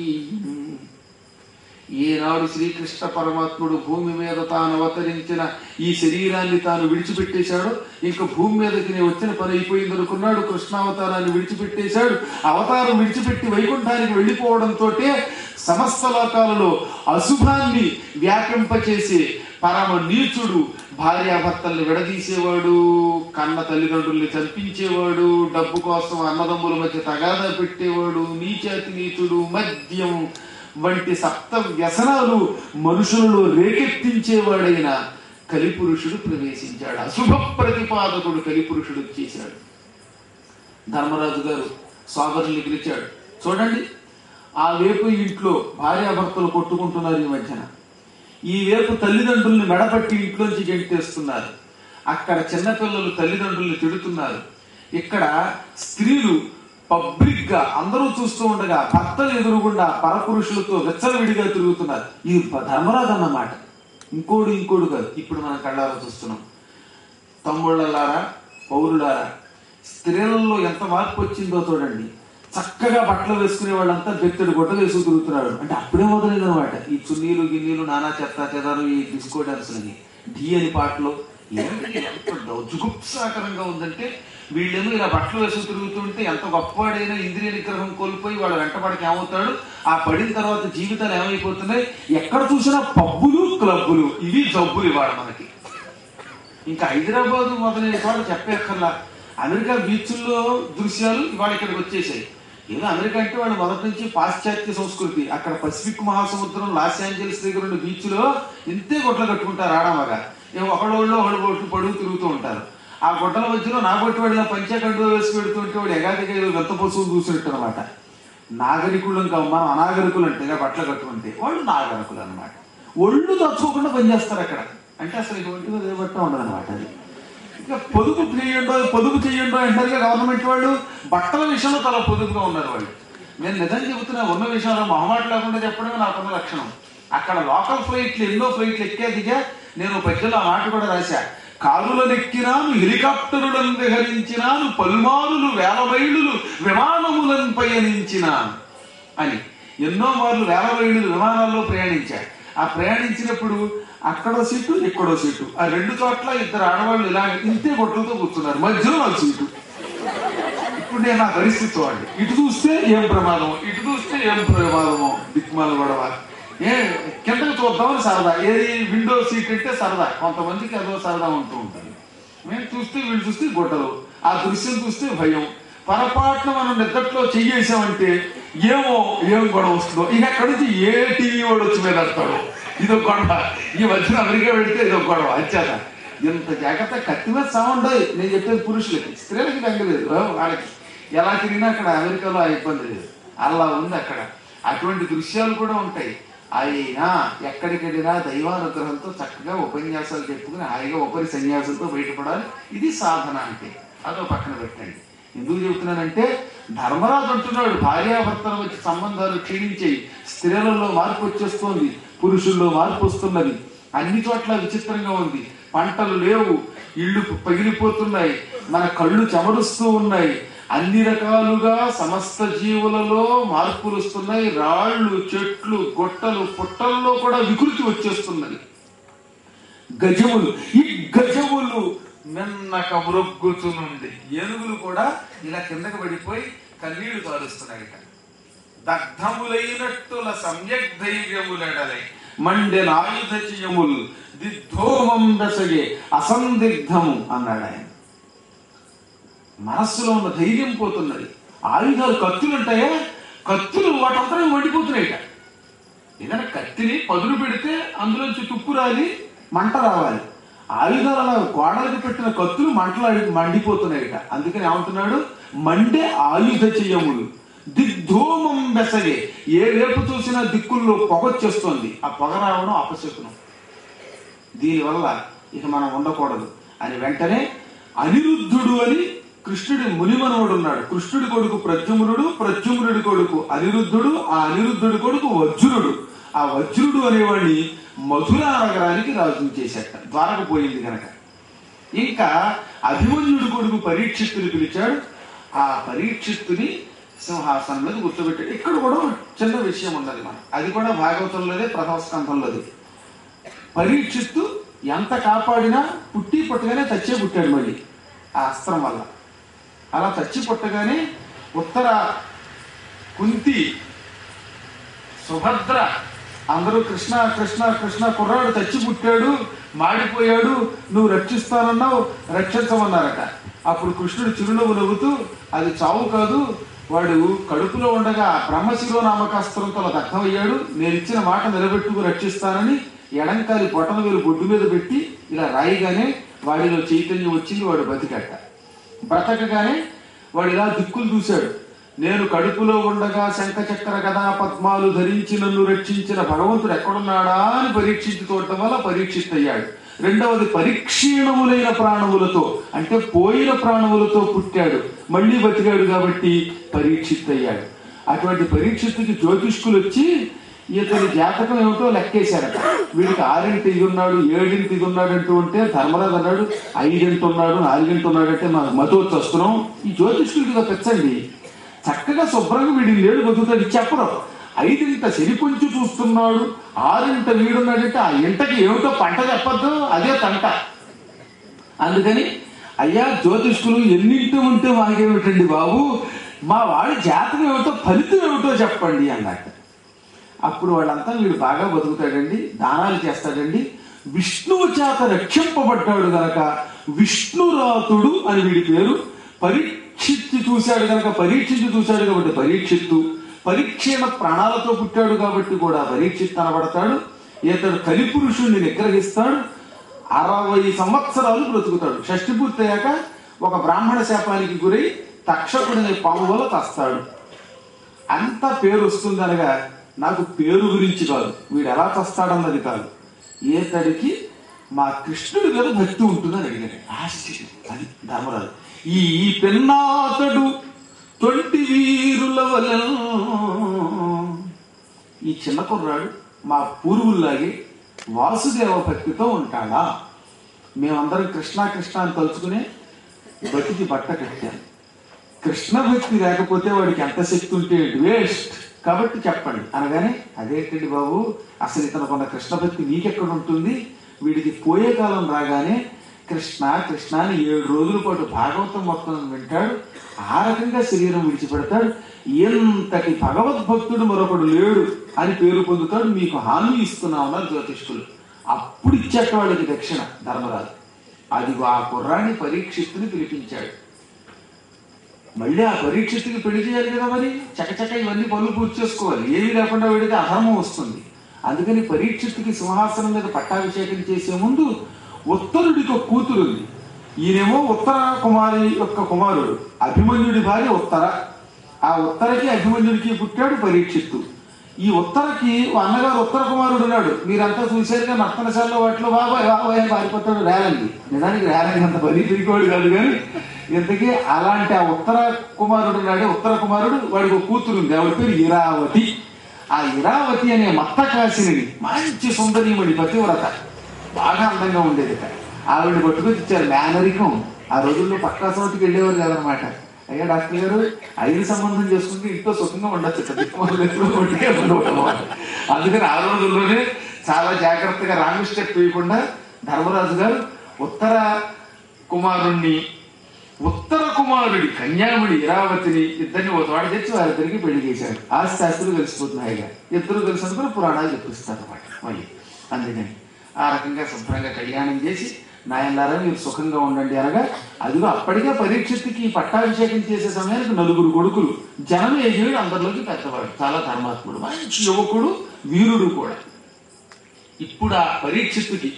ఈనాడు శ్రీకృష్ణ పరమాత్ముడు భూమి మీద తాను అవతరించిన ఈ శరీరాన్ని తాను విడిచిపెట్టేశాడు ఇంకా భూమి మీదకి నేను వచ్చిన పని అయిపోయింది అనుకున్నాడు కృష్ణావతారాన్ని విడిచిపెట్టేశాడు అవతారం విడిచిపెట్టి వైకుంఠానికి వెళ్ళిపోవడంతో సమస్త లోకాలలో అశుభాన్ని వ్యాపింపచేసే పరమ నీచుడు భార్యాభర్తల్ని విడదీసేవాడు కన్న తల్లిదండ్రుల్ని చంపించేవాడు డబ్బు కోసం అన్నదమ్ముల మధ్య తగాదా పెట్టేవాడు నీచాతి నీచుడు మద్యం వంటి సప్త వ్యసనాలు మనుషులలో రేకెత్తించేవాడైన కలిపురుషుడు ప్రవేశించాడు అశుభ ప్రతిపాదకుడు కలిపురుషుడు చేశాడు ధర్మరాజు గారు సోదరుల్ని పిలిచాడు చూడండి ఆ వేపు ఇంట్లో భార్యాభర్తలు కొట్టుకుంటున్నారు ఈ మధ్యన ఈ వేపు తల్లిదండ్రుల్ని మెడపట్టి ఇంట్లోంచి గెంటేస్తున్నారు అక్కడ చిన్నపిల్లలు తల్లిదండ్రుల్ని తిడుతున్నారు ఇక్కడ స్త్రీలు పబ్లిక్ గా అందరూ చూస్తూ ఉండగా భర్తలు ఎదురుగుండా పరపురుషులతో విచ్చలవిడిగా తిరుగుతున్నారు ఇది ధర్మరాజు అన్నమాట ఇంకోడు ఇంకోడు కాదు ఇప్పుడు మనం కళ్ళారా చూస్తున్నాం తమ్ముళ్ళలారా పౌరులారా స్త్రీలలో ఎంత మార్పు వచ్చిందో చూడండి చక్కగా బట్టలు వేసుకునే వాళ్ళంతా బెత్తడి గుడ్డలు వేసుకు తిరుగుతున్నారు అంటే అప్పుడే మొదలైంది అనమాట ఈ చున్నీలు గిన్నీలు నానా చెత్త చెదారు ఈ డిస్కో డాన్సులని ఢీ అని పాటలు ఏంటి ఎంత జుగుప్సాకరంగా ఉందంటే వీళ్ళేమో ఇలా బట్టలు వేసుకు తిరుగుతుంటే ఎంత గొప్పవాడైనా ఇంద్రియ నిగ్రహం కోల్పోయి వాడు వెంటబడికి ఏమవుతాడు ఆ పడిన తర్వాత జీవితాలు ఏమైపోతున్నాయి ఎక్కడ చూసినా పబ్బులు క్లబ్బులు ఇవి జబ్బులు ఇవాడు మనకి ఇంకా హైదరాబాద్ మొదలైన చోట చెప్పేక్కర్లా అమెరికా బీచ్ల్లో దృశ్యాలు ఇవాళ ఇక్కడికి వచ్చేసాయి ఏదో అమెరికా అంటే వాళ్ళు మొదటి నుంచి పాశ్చాత్య సంస్కృతి అక్కడ పసిఫిక్ మహాసముద్రం లాస్ ఏంజల్స్ దగ్గర ఉన్న బీచ్ లో ఇంతే గుడ్లు కట్టుకుంటారు ఆడమగా ఏమో ఒకడోళ్ళు ఒకడు బొట్టు పడుగు తిరుగుతూ ఉంటారు ఆ గుడ్డల మధ్యలో నా బొట్టు వాడిన పంచకండు వేసి పెడుతుంటే వాడు ఎగాదిగా ఏదో వెంత పశువులు చూసినట్టు అనమాట నాగరికులు ఇంకా మనం అనాగరికులు అంటే ఇలా బట్టలు కట్టుకుంటే వాళ్ళు నాగరికులు అనమాట ఒళ్ళు తచ్చుకోకుండా పనిచేస్తారు అక్కడ అంటే అసలు ఇటువంటి ఏ బట్ట ఉండదు అనమాట అది ఇంకా పొదుపు చేయండో పొదుపు చేయండో అంటారుగా గవర్నమెంట్ వాళ్ళు బట్టల విషయంలో చాలా పొదుపుగా ఉన్నారు వాళ్ళు నేను నిజం చెబుతున్నా ఉన్న విషయంలో మొహమాట లేకుండా చెప్పడమే నాకున్న లక్షణం అక్కడ లోకల్ ఫ్లైట్లు ఎన్నో ఫ్లైట్లు ఎక్కే దిగా నేను పద్యంలో ఆ మాట కూడా రాశా కారులనెక్కినాను హెలికాప్టరులను విహరించినాను పల్మారులు వేల మైళ్ళు విమానములను పయనించినాను అని ఎన్నో మార్లు వేల మైళ్ళు విమానాల్లో ప్రయాణించా ఆ ప్రయాణించినప్పుడు అక్కడో సీటు ఇక్కడో సీటు ఆ రెండు చోట్ల ఇద్దరు ఆడవాళ్ళు ఇలా ఇంతే గొడ్డలతో కూర్చున్నారు మధ్యలో నాకు సీటు ఇప్పుడు నేను నా పరిస్థితి చూడండి ఇటు చూస్తే ఏం ప్రమాదం ఇటు చూస్తే ఏం ప్రమాదమో దిక్మాల గొడవ ఏ కిందకి చూద్దామని సరదా ఏది విండో సీట్ అంటే సరదా కొంతమందికి అదో సరదా ఉంటూ ఉంటుంది మేము చూస్తే వీళ్ళు చూస్తే గొడ్డలు ఆ దృశ్యం చూస్తే భయం పొరపాటున మనం నిద్దట్లో చెయ్యేసామంటే ఏమో ఏం గొడవ వస్తుందో ఇక అక్కడి నుంచి ఏ టీవీ వాడు వచ్చి మీద వస్తాడు ఇదో గొడవ ఈ మధ్యన అమెరికా పెడితే ఇదో గొడవ అంచేత ఇంత జాగ్రత్త కత్తి మీద సౌండ్ నేను చెప్పేది పురుషులకి స్త్రీలకి బెంగలేదు వాళ్ళకి ఎలా తిరిగినా అక్కడ అమెరికాలో ఆ ఇబ్బంది లేదు అలా ఉంది అక్కడ అటువంటి దృశ్యాలు కూడా ఉంటాయి అయినా ఎక్కడికి వెళ్ళినా దైవానుగ్రహంతో చక్కగా ఉపన్యాసాలు చెప్పుకుని హాయిగా ఉపరి సన్యాసంతో బయటపడాలి ఇది సాధన అంటే అదో పక్కన పెట్టండి ఎందుకు చెబుతున్నానంటే ధర్మరాజు అంటున్నాడు భార్యాభర్తల మధ్య సంబంధాలు క్షీణించేయి స్త్రీలలో మార్పు వచ్చేస్తోంది పురుషుల్లో మార్పు వస్తున్నది అన్ని చోట్ల విచిత్రంగా ఉంది పంటలు లేవు ఇళ్ళు పగిలిపోతున్నాయి మన కళ్ళు చెమరుస్తూ ఉన్నాయి అన్ని రకాలుగా సమస్త జీవులలో మార్పులు వస్తున్నాయి రాళ్ళు చెట్లు గొట్టలు పుట్టల్లో కూడా వికృతి వచ్చేస్తున్నది గజములు ఈ గజములు మెన్నక మృగ్గుతునుంది ఏనుగులు కూడా ఇలా కిందకి పడిపోయి కన్నీళ్లు కారుస్తున్నాయిట దగ్ధములైనట్టుల సమ్యక్ ధైర్యములెడలై మండెన ఆయుధ చెయ్యములు దిద్ధోమం బెసగే అసందిగ్ధము అన్నాడు ఆయన మనస్సులో ఉన్న ధైర్యం పోతున్నది ఆయుధాలు కత్తులు ఉంటాయా కత్తులు వాటంతా మండిపోతున్నాయిట ఏదైనా కత్తిని పదులు పెడితే అందులోంచి తుప్పు రాలి మంట రావాలి ఆయుధాలు అలా గోడలకు పెట్టిన కత్తులు మంటలు మండిపోతున్నాయిట అందుకని ఏమంటున్నాడు మండే ఆయుధ చెయ్యములు దిగ్ధూమం బెసగే ఏ వైపు చూసినా దిక్కుల్లో పొగొచ్చేస్తోంది ఆ పొగ రావడం అపశకునం దీనివల్ల ఇక మనం ఉండకూడదు అని వెంటనే అనిరుద్ధుడు అని కృష్ణుడి మునిమనవుడు ఉన్నాడు కృష్ణుడి కొడుకు ప్రద్యుమ్నుడు ప్రద్యుమ్నుడి కొడుకు అనిరుద్ధుడు ఆ అనిరుద్ధుడి కొడుకు వజ్రుడు ఆ వజ్రుడు అనేవాడిని మధురా నగరానికి రాజు చేశాట ద్వారకు పోయింది గనక ఇంకా అభిమన్యుడి కొడుకు పరీక్షిత్తుని పిలిచాడు ఆ పరీక్షిత్తుని సింహాసనం మీద కూర్చోబెట్టాడు ఇక్కడ కూడా ఒక చిన్న విషయం ఉన్నది మనం అది కూడా భాగవతంలోదే ప్రథమ స్కంధంలోది పరీక్షిత్తు ఎంత కాపాడినా పుట్టి పుట్టగానే చచ్చే పుట్టాడు మళ్ళీ ఆ అస్త్రం వల్ల అలా చచ్చి పుట్టగానే ఉత్తర కుంతి సుభద్ర అందరూ కృష్ణ కృష్ణ కృష్ణ కుర్రాడు చచ్చి పుట్టాడు మాడిపోయాడు నువ్వు రక్షిస్తానన్నావు రక్షించమన్నారట అప్పుడు కృష్ణుడు చిరునవ్వు నవ్వుతూ అది చావు కాదు వాడు కడుపులో ఉండగా బ్రహ్మశిలో నామకాస్త్రంతో అలా దగ్ధమయ్యాడు నేను ఇచ్చిన మాట నిలబెట్టుకు రక్షిస్తానని ఎడంకాలి బొటన వేలు బొడ్డు మీద పెట్టి ఇలా రాయిగానే వాడిలో చైతన్యం వచ్చింది వాడు బతికట్ట బ్రతకగానే వాడు ఇలా దిక్కులు చూశాడు నేను కడుపులో ఉండగా శంఖ చక్ర గదా పద్మాలు ధరించి నన్ను రక్షించిన భగవంతుడు ఎక్కడున్నాడా అని పరీక్షించి చూడటం వల్ల పరీక్షితయ్యాడు రెండవది పరీక్షీణములైన ప్రాణములతో అంటే పోయిన ప్రాణములతో పుట్టాడు మళ్ళీ బతికాడు కాబట్టి పరీక్షితయ్యాడు అటువంటి పరీక్షిత్తుకి జ్యోతిష్కులు వచ్చి ఇతని జాతకం ఏమిటో లెక్కేశారట వీడికి ఆరింటి ఇది ఉన్నాడు ఏడింటి ఇది ఉన్నాడు అంటూ ఉంటే ధర్మరాజు అన్నాడు ఐదింటి ఉన్నాడు నాలుగింటి ఉన్నాడు అంటే మాకు మతో వస్తున్నాం ఈ జ్యోతిష్కులకి ఇదో పెంచండి చక్కగా శుభ్రంగా వీడి లేడు బతుకుతాడు చెప్పరు ఐదింట శని పొంచి చూస్తున్నాడు ఆరింట వీడున్నాడంటే ఆ ఇంటకి ఏమిటో పంట చెప్పొద్దు అదే తంట అందుకని అయ్యా జ్యోతిష్కులు ఎన్నింటి ఉంటే మాకేమిటండి బాబు మా వాడి జాతకం ఏమిటో ఫలితం ఏమిటో చెప్పండి అన్నట్టు అప్పుడు వాళ్ళంతా వీడు బాగా బతుకుతాడండి దానాలు చేస్తాడండి విష్ణువు చేత రక్షింపబడ్డాడు గనక విష్ణురాతుడు అని వీడి పేరు పరీక్షిత్తు చూశాడు గనక పరీక్షిత్తు చూశాడు కాబట్టి పరీక్షిత్తు పరీక్షణ ప్రాణాలతో పుట్టాడు కాబట్టి కూడా పరీక్షిత్ అనబడతాడు ఇతడు కలిపురుషుణ్ణి నిగ్రహిస్తాడు అరవై సంవత్సరాలు బ్రతుకుతాడు షష్టి పూర్తయ్యాక ఒక బ్రాహ్మణ శాపానికి గురై తక్షకుడిని పాము వల్ల తస్తాడు అంత పేరు వస్తుంది అనగా నాకు పేరు గురించి కాదు వీడు ఎలా చస్తాడన్నది కాదు ఏతడికి మా కృష్ణుడి మీద భక్తి ఉంటుందని అడిగాను ఆశ్చర్యం అది ధర్మరాజు ఈ పెన్నాతడు తొంటి వీరుల వలన ఈ చిన్న కుర్రాడు మా పూర్వుల్లాగే వాసుదేవ భక్తితో ఉంటాడా మేమందరం కృష్ణ కృష్ణ అని తలుచుకునే బతికి బట్ట కట్టాను కృష్ణ భక్తి లేకపోతే వాడికి ఎంత శక్తి ఉంటే వేస్ట్ కాబట్టి చెప్పండి అనగానే అదేంటండి బాబు అసలు ఇతనుకున్న కృష్ణ భక్తి నీకెక్కడ ఉంటుంది వీడికి పోయే కాలం రాగానే కృష్ణ కృష్ణ అని ఏడు రోజుల పాటు భాగవతం మొత్తం వింటాడు ఆ రకంగా శరీరం విడిచిపెడతాడు ఎంతటి భగవద్భక్తుడు మరొకడు లేడు అని పేరు పొందుతాడు మీకు హామీ ఇస్తున్నామన్నారు జ్యోతిష్కులు అప్పుడు ఇచ్చేట వాళ్ళకి దక్షిణ ధర్మరాజు అదిగో ఆ కుర్రాన్ని పరీక్షిత్తుని పిలిపించాడు మళ్ళీ ఆ పరీక్షిత్తుకి పెళ్లి చేయాలి కదా మరి చకచక ఇవన్నీ పనులు పూర్తి చేసుకోవాలి ఏమీ లేకుండా వీడికి అధర్మం వస్తుంది అందుకని పరీక్షిత్తుకి సింహాసనం మీద పట్టాభిషేకం చేసే ముందు ఉత్తరుడికి ఒక కూతురు ఉంది ఈయనేమో ఉత్తర కుమారి యొక్క కుమారుడు అభిమన్యుడి భార్య ఉత్తర ఆ ఉత్తరకి అభిమన్యుడికి పుట్టాడు పరీక్షిత్తు ఈ ఉత్తరకి ఓ అన్నగారు ఉత్తర కుమారుడు ఉన్నాడు మీరంతా చూశారుగా నర్తనశాలలో వాటిలో బాబాయ్ బాబాయ్ అని పారిపోతాడు రేలంగి నిజానికి రేలంగి అంత పని తిరిగేవాడు కాదు కానీ ఇంతకీ అలాంటి ఆ ఉత్తర కుమారుడు ఉన్నాడే ఉత్తర కుమారుడు వాడికి ఒక కూతురు ఉంది ఆవిడ పేరు ఇరావతి ఆ ఇరావతి అనే మత్తకాసిని మంచి సుందరీమణి పతివ్రత బాగా అందంగా ఉండేది ఆవిడ పట్టుకొని ఇచ్చారు మేనరికం ఆ రోజుల్లో పక్కా చోటుకి వెళ్ళేవారు కదనమాట అయ్యా డాక్టర్ గారు ఐదు సంబంధం చేసుకుంటే ఇంట్లో సుఖంగా ఉండొచ్చు ఇట్లా దిక్కుమాలు ఎప్పుడూ కొట్టుకే ఉండవు అన్నమాట. అందుకని ఆ రోజుల్లోనే చాలా జాగ్రత్తగా రాంగ్ స్టెప్ వేయకుండా ధర్మరాజు గారు ఉత్తర కుమారుణ్ణి ఉత్తర కుమారుడి కన్యాముడి ఇరావతిని ఇద్దరిని ఒక తోట తెచ్చి వారిద్దరికి పెళ్లి చేశారు ఆస్తి కలిసిపోతున్నాయిగా ఇద్దరు కలిసి అనుకుని పురాణాలు చెప్పిస్తారు అన్నమాట మళ్ళీ అందుకని ఆ రకంగా శుభ్రంగా కళ్యాణం చేసి నాయనలారా మీరు సుఖంగా ఉండండి అనగా అదిగో అప్పటికే పరీక్షిత్తుకి పట్టాభిషేకం చేసే సమయానికి నలుగురు కొడుకులు జనం ఏజీవుడు అందరిలోకి పెద్దవాడు చాలా ధర్మాత్ముడు మంచి యువకుడు వీరుడు కూడా ఇప్పుడు ఆ పరీక్షిత్తుకి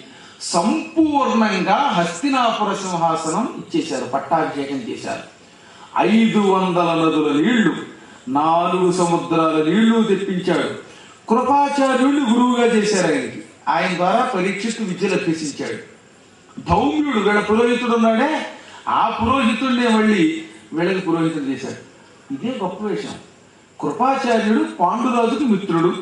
సంపూర్ణంగా హస్తినాపుర సింహాసనం ఇచ్చేశారు పట్టాభిషేకం చేశారు ఐదు వందల నదుల నీళ్లు నాలుగు సముద్రాల నీళ్లు తెప్పించాడు కృపాచార్యుడిని గురువుగా చేశారు ఆయనకి ఆయన ద్వారా పరీక్షిత్తు విద్యలు అభ్యసించాడు ధౌమ్యుడు వీళ్ళ పురోహితుడు ఉన్నాడే ఆ పురోహితుడినే మళ్ళీ వీళ్ళకి పురోహితుడు చేశాడు ఇదే గొప్ప విషయం కృపాచార్యుడు పాండురాజుకు మిత్రుడు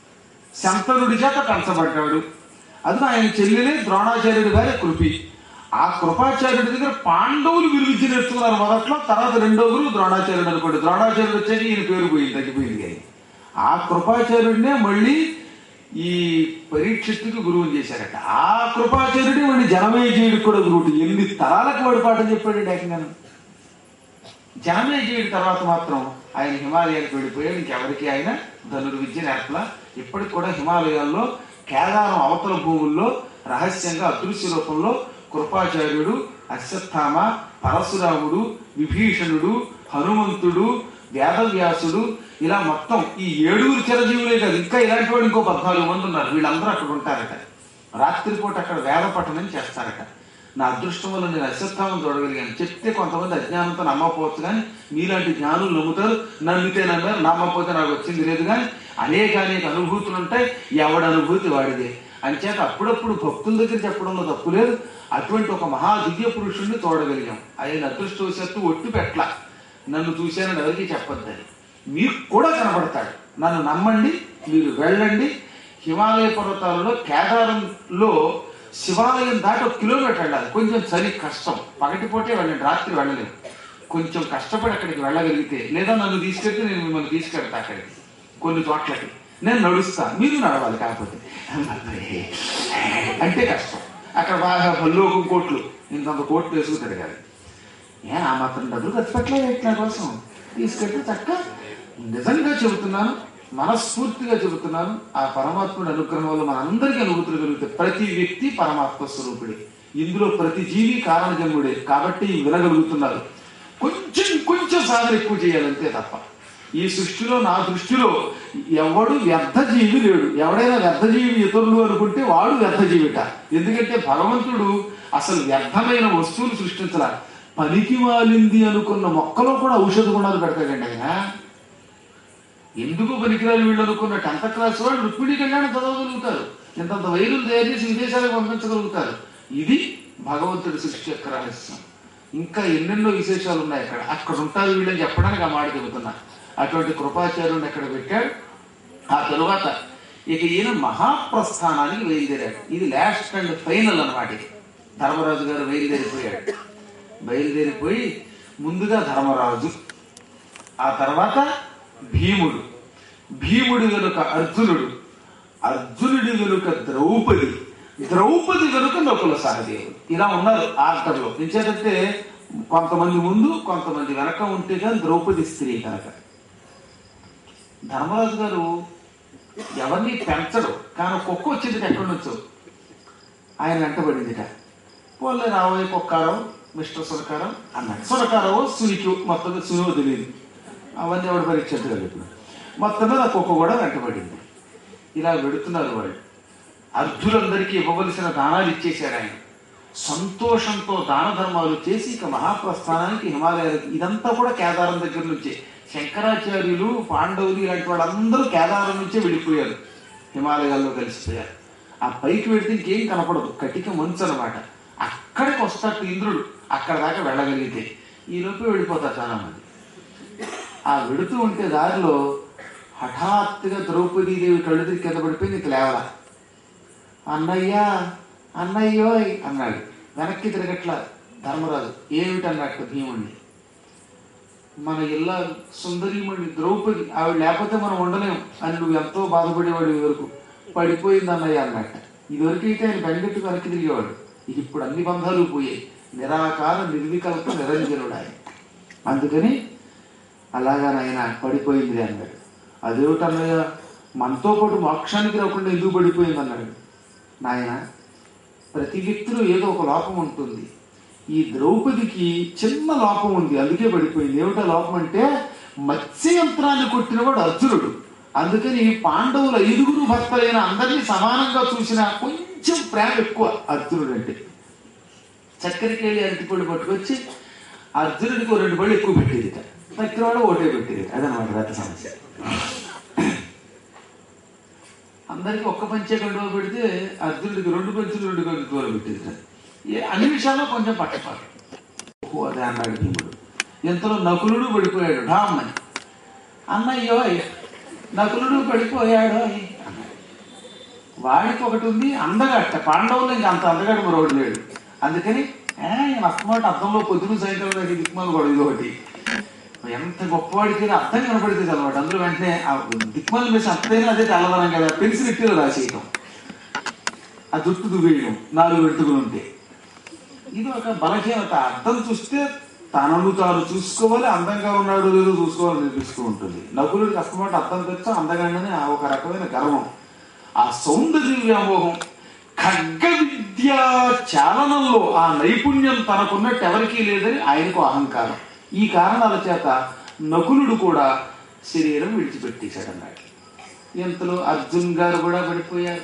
శంతనుడి చేత పెంచబడ్డాడు అది ఆయన చెల్లెలే ద్రోణాచార్యుడి గారి కృపి ఆ కృపాచార్యుడి దగ్గర పాండవులు విలువిద్య నేర్చుకున్నారు మొదట్లో తర్వాత రెండో గురు ద్రోణాచార్యుడు అనుకోండి ద్రోణాచార్యుడు వచ్చాక ఈయన పేరు పోయింది తగ్గిపోయింది కానీ ఆ కృపాచార్యుడినే మళ్ళీ ఈ పరీక్షిత్తుకి గురువుని చేశారట ఆ కృపాచార్యుడే మళ్ళీ జనమేజయుడికి కూడా గురువు ఎన్ని తరాలకు వాడు పాఠం చెప్పాడు ఏకంగా జనమేజయుడి తర్వాత మాత్రం ఆయన హిమాలయానికి వెళ్ళిపోయాడు ఇంకెవరికి ఆయన ధనుర్విద్య నేర్పల ఇప్పటికి కూడా హిమాలయాల్లో కేదారం అవతల భూముల్లో రహస్యంగా అదృశ్య రూపంలో కృపాచార్యుడు అశ్వత్థామ పరశురాముడు విభీషణుడు హనుమంతుడు వేదవ్యాసుడు ఇలా మొత్తం ఈ ఏడుగురు చిరజీవులే కాదు ఇంకా ఇలాంటి వాడు ఇంకో పద్నాలుగు మంది ఉన్నారు వీళ్ళందరూ అక్కడ ఉంటారట రాత్రిపూట అక్కడ వేద పఠనం చేస్తారట నా అదృష్టం వల్ల నేను అశ్వత్థామం చూడగలిగాను చెప్తే కొంతమంది అజ్ఞానంతో నమ్మకపోవచ్చు కానీ మీలాంటి జ్ఞానులు నమ్ముతారు నమ్మితే నమ్మారు నమ్మకపోతే నాకు వచ్చింది లేదు కానీ అనేక అనేక అనుభూతులు ఉంటాయి ఎవడి అనుభూతి వాడిదే అంచేత అప్పుడప్పుడు భక్తుల దగ్గర చెప్పడంలో తప్పు లేదు అటువంటి ఒక మహా దివ్య పురుషుణ్ణి చూడగలిగాం ఆయన అదృష్టవశాత్తు ఒట్టు పెట్ల నన్ను చూశానని ఎవరికి చెప్పొద్దని మీకు కూడా కనబడతాడు నన్ను నమ్మండి మీరు వెళ్ళండి హిమాలయ పర్వతాలలో కేదారంలో శివాలయం దాటి ఒక కిలోమీటర్ వెళ్ళాలి కొంచెం చలి కష్టం పగటిపూటే వెళ్ళండి రాత్రి వెళ్ళలేము కొంచెం కష్టపడి అక్కడికి వెళ్ళగలిగితే లేదా నన్ను తీసుకెళ్తే నేను మిమ్మల్ని తీసుకెళ్తా అక్కడికి కొన్ని చోట్లకి నేను నడుస్తా మీరు నడవాలి కాకపోతే అంటే కష్టం అక్కడ బాగా బల్లోకం కోట్లు ఇంతంత కోట్లు వేసుకు తిరగాలి ఏ ఆ మాత్రం డబ్బులు ఖర్చు పెట్టలేదు ఇట్లా కోసం తీసుకెళ్తే చక్క నిజంగా చెబుతున్నాను మనస్ఫూర్తిగా చెబుతున్నాను ఆ పరమాత్ముడి అనుగ్రహం వల్ల మనందరికీ అనుభూతులు కలుగుతాయి ప్రతి వ్యక్తి పరమాత్మ స్వరూపుడే ఇందులో ప్రతి జీవి కారణజన్ముడే కాబట్టి వినగలుగుతున్నారు కొంచెం కొంచెం సాధన ఎక్కువ చేయాలంతే తప్ప ఈ సృష్టిలో నా దృష్టిలో ఎవడు వ్యర్థ జీవి లేడు ఎవడైనా వ్యర్థ జీవి ఇతరులు అనుకుంటే వాడు వ్యర్థ జీవిట ఎందుకంటే భగవంతుడు అసలు వ్యర్థమైన వస్తువులు సృష్టించాల పనికి వాలింది అనుకున్న మొక్కలో కూడా ఔషధ గుణాలు పెడతాడండి ఆయన ఎందుకు పనికిరాలు వీళ్ళు అనుకున్న టెన్త్ క్లాస్ వాళ్ళు రుక్మిణి కళ్యాణం చదవగలుగుతారు ఇంతంత వైరులు తయారు చేసి విదేశాలకు పంపించగలుగుతారు ఇది భగవంతుడి సృష్టి యొక్క రహస్యం ఇంకా ఎన్నెన్నో విశేషాలు ఉన్నాయి అక్కడ అక్కడ ఉంటారు వీళ్ళని చెప్పడానికి ఆ మాట చెబుతున్నా అటువంటి కృపాచార్యుని అక్కడ పెట్టాడు ఆ తరువాత ఇక ఈయన మహాప్రస్థానానికి బయలుదేరాడు ఇది లాస్ట్ అండ్ ఫైనల్ అన్నమాట ఇది ధర్మరాజు గారు బయలుదేరిపోయాడు బయలుదేరిపోయి ముందుగా ధర్మరాజు ఆ తర్వాత భీముడు భీముడి వెనుక అర్జునుడు అర్జునుడి వెనుక ద్రౌపది ద్రౌపది వెనుక నకుల సహదేవుడు ఇలా ఉన్నారు ఆర్డర్లో ఎంచేతంటే కొంతమంది ముందు కొంతమంది వెనక ఉంటే కానీ ద్రౌపది స్త్రీ కనుక ధర్మరాజు గారు ఎవరిని పెంచడు కానీ కుక్క వచ్చింది ఎక్కడి నుంచో ఆయన వెంటబడిందిట పోలే రాబోయే కుక్కారం మిస్టర్ సునకారం అన్నాడు సునకారవో సునికి మొత్తం సునివో తెలియదు అవన్నీ ఎవడు పరీక్షించగలరు ఇప్పుడు మొత్తం మీద ఆ కుక్క కూడా వెంటబడింది ఇలా వెడుతున్నారు వాళ్ళు అర్జులందరికీ ఇవ్వవలసిన దానాలు ఇచ్చేశాడు ఆయన సంతోషంతో దాన ధర్మాలు చేసి ఇక మహాప్రస్థానానికి హిమాలయాలకి ఇదంతా కూడా కేదారం దగ్గర నుంచే శంకరాచార్యులు పాండవులు ఇలాంటి వాళ్ళందరూ కేదారం నుంచే వెళ్ళిపోయారు హిమాలయాల్లో కలిసిపోయారు ఆ పైకి వెడితే ఇంకేం కనపడదు కటిక మంచు అనమాట అక్కడికి వస్తాడు ఇంద్రుడు అక్కడ దాకా వెళ్ళగలిగితే ఈ లోపు వెళ్ళిపోతారు చాలా మంది ఆ వెడుతూ ఉంటే దారిలో హఠాత్తుగా ద్రౌపదీదేవి కళ్ళు తిరిగి కింద పడిపోయి నీకు లేవలా అన్నయ్యా అన్నయ్యోయ్ అన్నాడు వెనక్కి తిరగట్ల ధర్మరాజు ఏమిటన్నట్టు భీముణ్ణి మన ఇళ్ళ సుందరీమణి ద్రౌపది ఆవిడ లేకపోతే మనం ఉండలేం అని నువ్వు ఎంతో బాధపడేవాడు వరకు పడిపోయింది అన్నయ్య అన్నట్ట ఇదివరకు అయితే ఆయన బెంగెట్టు వెనక్కి తిరిగేవాడు ఇప్పుడు అన్ని బంధాలు పోయాయి నిరాకార నిర్వికల్ప నిరంజనుడు ఆయన అందుకని అలాగా నాయన పడిపోయింది అన్నాడు అదేమిటన్నయ్య మనతో పాటు మోక్షానికి రాకుండా ఎందుకు పడిపోయింది అన్నాడు నాయన ప్రతి వ్యక్తిలో ఏదో ఒక లోపం ఉంటుంది ఈ ద్రౌపదికి చిన్న లోపం ఉంది అందుకే పడిపోయింది ఏమిటో లోపం అంటే మత్స్య యంత్రాన్ని కొట్టినవాడు అర్జునుడు అందుకని పాండవుల ఐదుగురు భర్తలైన అందరినీ సమానంగా చూసిన కొంచెం ప్రేమ ఎక్కువ అర్జునుడు అంటే చక్కెరకేళి అరటిపళ్ళు పట్టుకొచ్చి అర్జునుడికి ఓ రెండు పళ్ళు ఎక్కువ పెట్టేది తక్కిన వాడు ఓటే పెట్టేది అదనమాట రథ సమస్య అందరికి ఒక్క పంచే కండువ పెడితే అర్జునుడికి రెండు పంచులు రెండు కండువలు పెట్టేది ఏ అన్ని విషయాల్లో కొంచెం పట్టపాటు ఓహో అదే అన్నాడు భీముడు ఇంతలో నకులుడు పడిపోయాడు ఢామ్మని అన్నయ్యో నకులుడు పడిపోయాడు అన్నాడు వాడికి ఒకటి ఉంది అందగట్ట పాండవులు ఇంకా అంత అందగట్ట మరొకటి లేడు అందుకని ఏ అస్తమాట అర్థంలో పొద్దున సాయంత్రం దాకా దిక్మాలు కూడా ఇది ఒకటి ఎంత గొప్పవాడికి అర్థం కనపడుతుంది అనమాట అందులో వెంటనే ఆ దిక్మాలు వేసి అర్థమైనా అదే తెల్లదనం కదా పెన్సిల్ ఎట్టిలో రాసేయటం ఆ జుట్టు దువ్వేయడం నాలుగు వెంట్రుకలు ఉంటే ఇది ఒక బలహీనత అర్థం చూస్తే తనను తాను చూసుకోవాలి అందంగా ఉన్నాడు లేదో చూసుకోవాలని అనిపిస్తూ ఉంటుంది నకులుడికి అస్తమాట అర్థం తెచ్చా అందగానే ఆ ఒక రకమైన గర్వం ఆ సౌందర్య వ్యామోహం ఖడ్గ విద్య చాలనంలో ఆ నైపుణ్యం తనకున్నట్టు ఎవరికీ లేదని ఆయనకు అహంకారం ఈ కారణాల చేత నకులుడు కూడా శరీరం విడిచిపెట్టేశాడు అన్నాడు ఇంతలో అర్జున్ గారు కూడా పడిపోయారు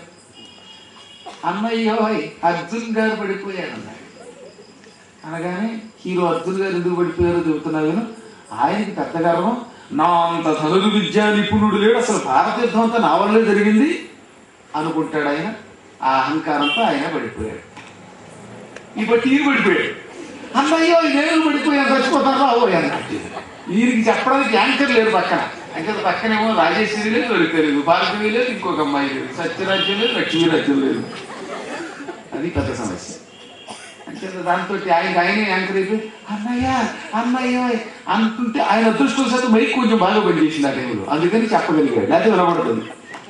అన్నయ్యో అర్జున్ గారు పడిపోయాడు అన్నాడు అనగానే హీరో అర్జున్ గారు ఎందుకు పడిపోయారో చెబుతున్నాను ఆయనకి పెద్ద గర్వం నా అంత ధనులు విద్యా నిపుణుడు లేడు అసలు భారత యుద్ధం అంతా నా వల్లే జరిగింది అనుకుంటాడు ఆయన ఆ అహంకారంతో ఆయన పడిపోయాడు ఈ బట్టి ఈయన పడిపోయాడు అన్నయ్యో నేను పడిపోయాను చచ్చిపోతాను అవో అన్నట్టు ఈయనకి చెప్పడానికి యాంకర్ లేరు పక్కన అంటే పక్కనేమో రాజేశ్వరి లేదు లలిత లేదు భారతీయ లేదు ఇంకొక అమ్మాయి లేదు సత్యరాజ్యం లేదు లక్ష్మీ రాజ్యం లేదు అది పెద్ద సమస్య అంటే దాంతో ఆయన ఆయనే యాంకర్ అయిపోయి అన్నయ్య అన్నయ్య అంటుంటే ఆయన అదృష్టం శాతం మైక్ కొంచెం బాగా పనిచేసింది ఆ టైంలో అందుకని చెప్పగలిగాడు లేకపోతే వినబడుతుంది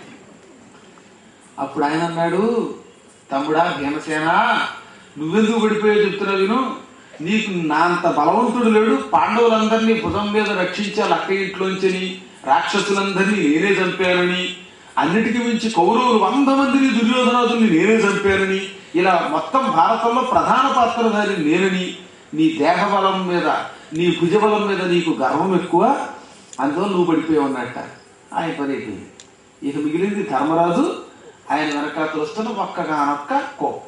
అప్పుడు ఆయన అన్నాడు తమ్ముడా భీమసేన నువ్వెందుకు పడిపోయో చెప్తున్నా విను నీకు నా అంత బలవంతుడు లేడు పాండవులందరినీ భుజం మీద రక్షించాలి అక్క ఇంట్లోంచని రాక్షసులందరినీ నేనే చంపానని అన్నిటికీ మించి కౌరవులు వంద మందిని దుర్యోధనాదుల్ని నేనే చంపానని ఇలా మొత్తం భారతంలో ప్రధాన పాత్రధారి నేనని నీ దేహబలం మీద నీ భుజబలం మీద నీకు గర్వం ఎక్కువ అందువల్ల నువ్వు పడిపోయావు అన్నట్ట ఆయన పని అయిపోయింది ఇక మిగిలింది ధర్మరాజు ఆయన వెనకాతలు వస్తున్న ఒక్కగానొక్క కుక్క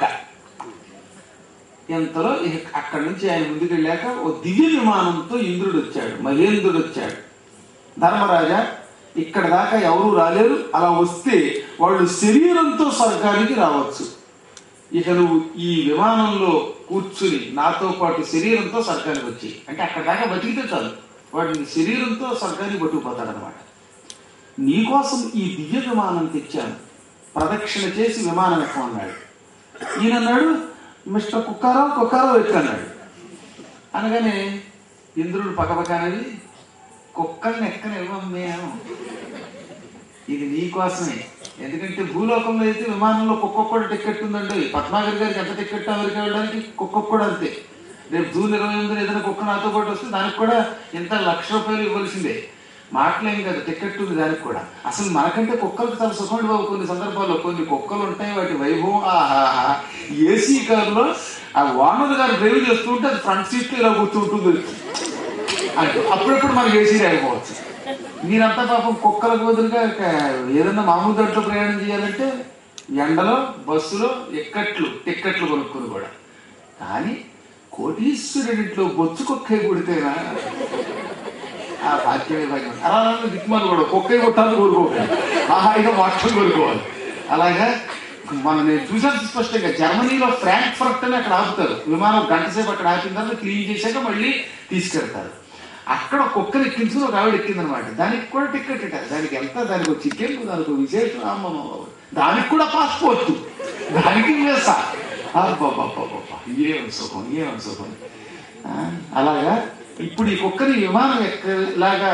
ఇంతలో ఇక అక్కడి నుంచి ఆయన ముందుకు వెళ్ళాక ఓ దివ్య విమానంతో ఇంద్రుడు వచ్చాడు మహేంద్రుడు వచ్చాడు ధర్మరాజా ఇక్కడ దాకా ఎవరు రాలేరు అలా వస్తే వాళ్ళు శరీరంతో స్వర్గానికి రావచ్చు ఇక నువ్వు ఈ విమానంలో కూర్చుని నాతో పాటు శరీరంతో స్వర్గానికి వచ్చి అంటే అక్కడ దాకా బతికితే చాలు వాడు నీ శరీరంతో స్వర్గానికి పట్టుకుపోతాడనమాట నీకోసం ఈ దివ్య విమానం తెచ్చాను ప్రదక్షిణ చేసి విమానం ఎక్కమన్నాడు ఈయన అన్నాడు మిస్టర్ కుక్కారావు కుక్కారావు ఎక్కన్నాడు అనగానే ఇంద్రుడు పక్కపక్కనది కుక్కల్ని ఎక్కనివ్వం మేము ఇది నీకోసమే ఎందుకంటే భూలోకంలో అయితే విమానంలో కుక్క కూడా టికెట్ ఉందండి పద్మాగర్ గారికి ఎంత టికెట్ అమెరికా వెళ్ళడానికి కుక్క కూడా అంతే రేపు జూన్ ఇరవై ఎనిమిది ఏదైనా కుక్క నాతో పాటు వస్తే దానికి కూడా ఇంత లక్ష రూపాయలు ఇవ్వాల్సిందే మాటలేం కదా టికెట్ ఉంది దానికి కూడా అసలు మనకంటే కుక్కలకు చాలా సుఖం బాబు కొన్ని సందర్భాల్లో కొన్ని కుక్కలు ఉంటాయి వాటి వైభవం ఆహాహా ఏసీ కారులో ఆ ఓనర్ గారు డ్రైవ్ చేస్తూ ఉంటే అది ఫ్రంట్ సీట్ ఇలా కూర్చుంటుంది అంటే అప్పుడప్పుడు మనకి ఏసీ రాకపోవచ్చు మీరంతా పాపం కుక్కలకు బదులుగా ఇక ఏదన్నా మామూలు దాంట్లో ప్రయాణం చేయాలంటే ఎండలో బస్సులో ఎక్కట్లు టిక్కెట్లు కొనుక్కుని కూడా కానీ కోటీశ్వరుడింట్లో బొచ్చు కుక్కే కొడితేనా ఆ భాగ్యమే భాగ్యం అలా దిక్కుమాలు కూడా కుక్కే కొట్టాలని కోరుకోకండి ఆ హాయిగా వాక్యం కోరుకోవాలి అలాగా మనం నేను చూసాను స్పష్టంగా జర్మనీలో ఫ్రాంక్ఫర్ట్ అని అక్కడ ఆపుతారు విమానం గంట సేపు అక్కడ ఆపిన తర్వాత క్లీన్ చేశాక మళ్ళీ తీసుకెళ్తారు అక్కడ కుక్కలు ఎక్కించుకుని ఒక ఆవిడ ఎక్కిందనమాట దానికి కూడా టికెట్ ఇట్టారు దానికి ఎంత దానికి ఒక చికెన్ దానికి ఒక విశేషం అమ్మమ్మ దానికి కూడా పాస్పోర్ట్ దానికి వేసా అబ్బబ్బబ్బబ్బబ్బా, ఏం సుఖం ఏం సుఖం ఆ, అలాగా ఇప్పుడు ఈ కుక్కని విమానం ఎక్కలాగా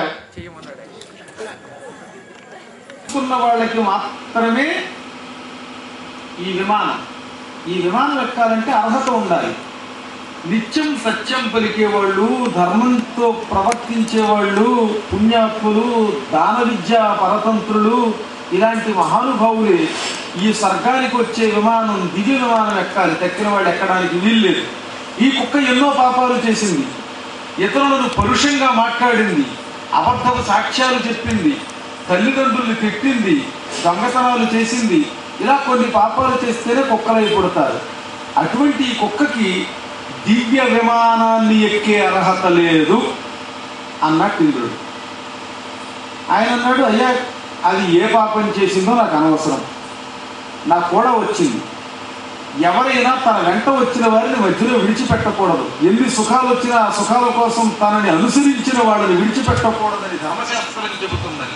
ఉన్న వాళ్ళకి మాత్రమే ఈ విమానం ఈ విమానం ఎక్కాలంటే అర్హత ఉండాలి నిత్యం సత్యం పలికేవాళ్ళు ధర్మంతో ప్రవర్తించేవాళ్ళు పుణ్యాత్ములు దాన విద్య పరతంత్రులు ఇలాంటి మహానుభావులే ఈ స్వర్గానికి వచ్చే విమానం దివ్య విమానం ఎక్కాలి తక్కిన వాళ్ళు ఎక్కడానికి వీల్లేదు ఈ కుక్క ఎన్నో పాపాలు చేసింది ఇతరులను పరుషంగా మాట్లాడింది అబద్ధపు సాక్ష్యాలు చెప్పింది తల్లిదండ్రుల్ని తిట్టింది దొంగతనాలు చేసింది ఇలా కొన్ని పాపాలు చేస్తేనే కుక్కలై పుడతారు అటువంటి ఈ కుక్కకి దివ్య విమానాన్ని ఎక్కే అర్హత లేదు అన్నట్టు ఇంద్రుడు ఆయన అన్నాడు అయ్యా అది ఏ పాపం చేసిందో నాకు అనవసరం నాకు కూడా వచ్చింది ఎవరైనా తన వెంట వచ్చిన వారిని మధ్యలో విడిచిపెట్టకూడదు ఎన్ని సుఖాలు వచ్చినా ఆ సుఖాల కోసం తనని అనుసరించిన వాళ్ళని విడిచిపెట్టకూడదని ధర్మశాస్త్రం చెబుతున్నది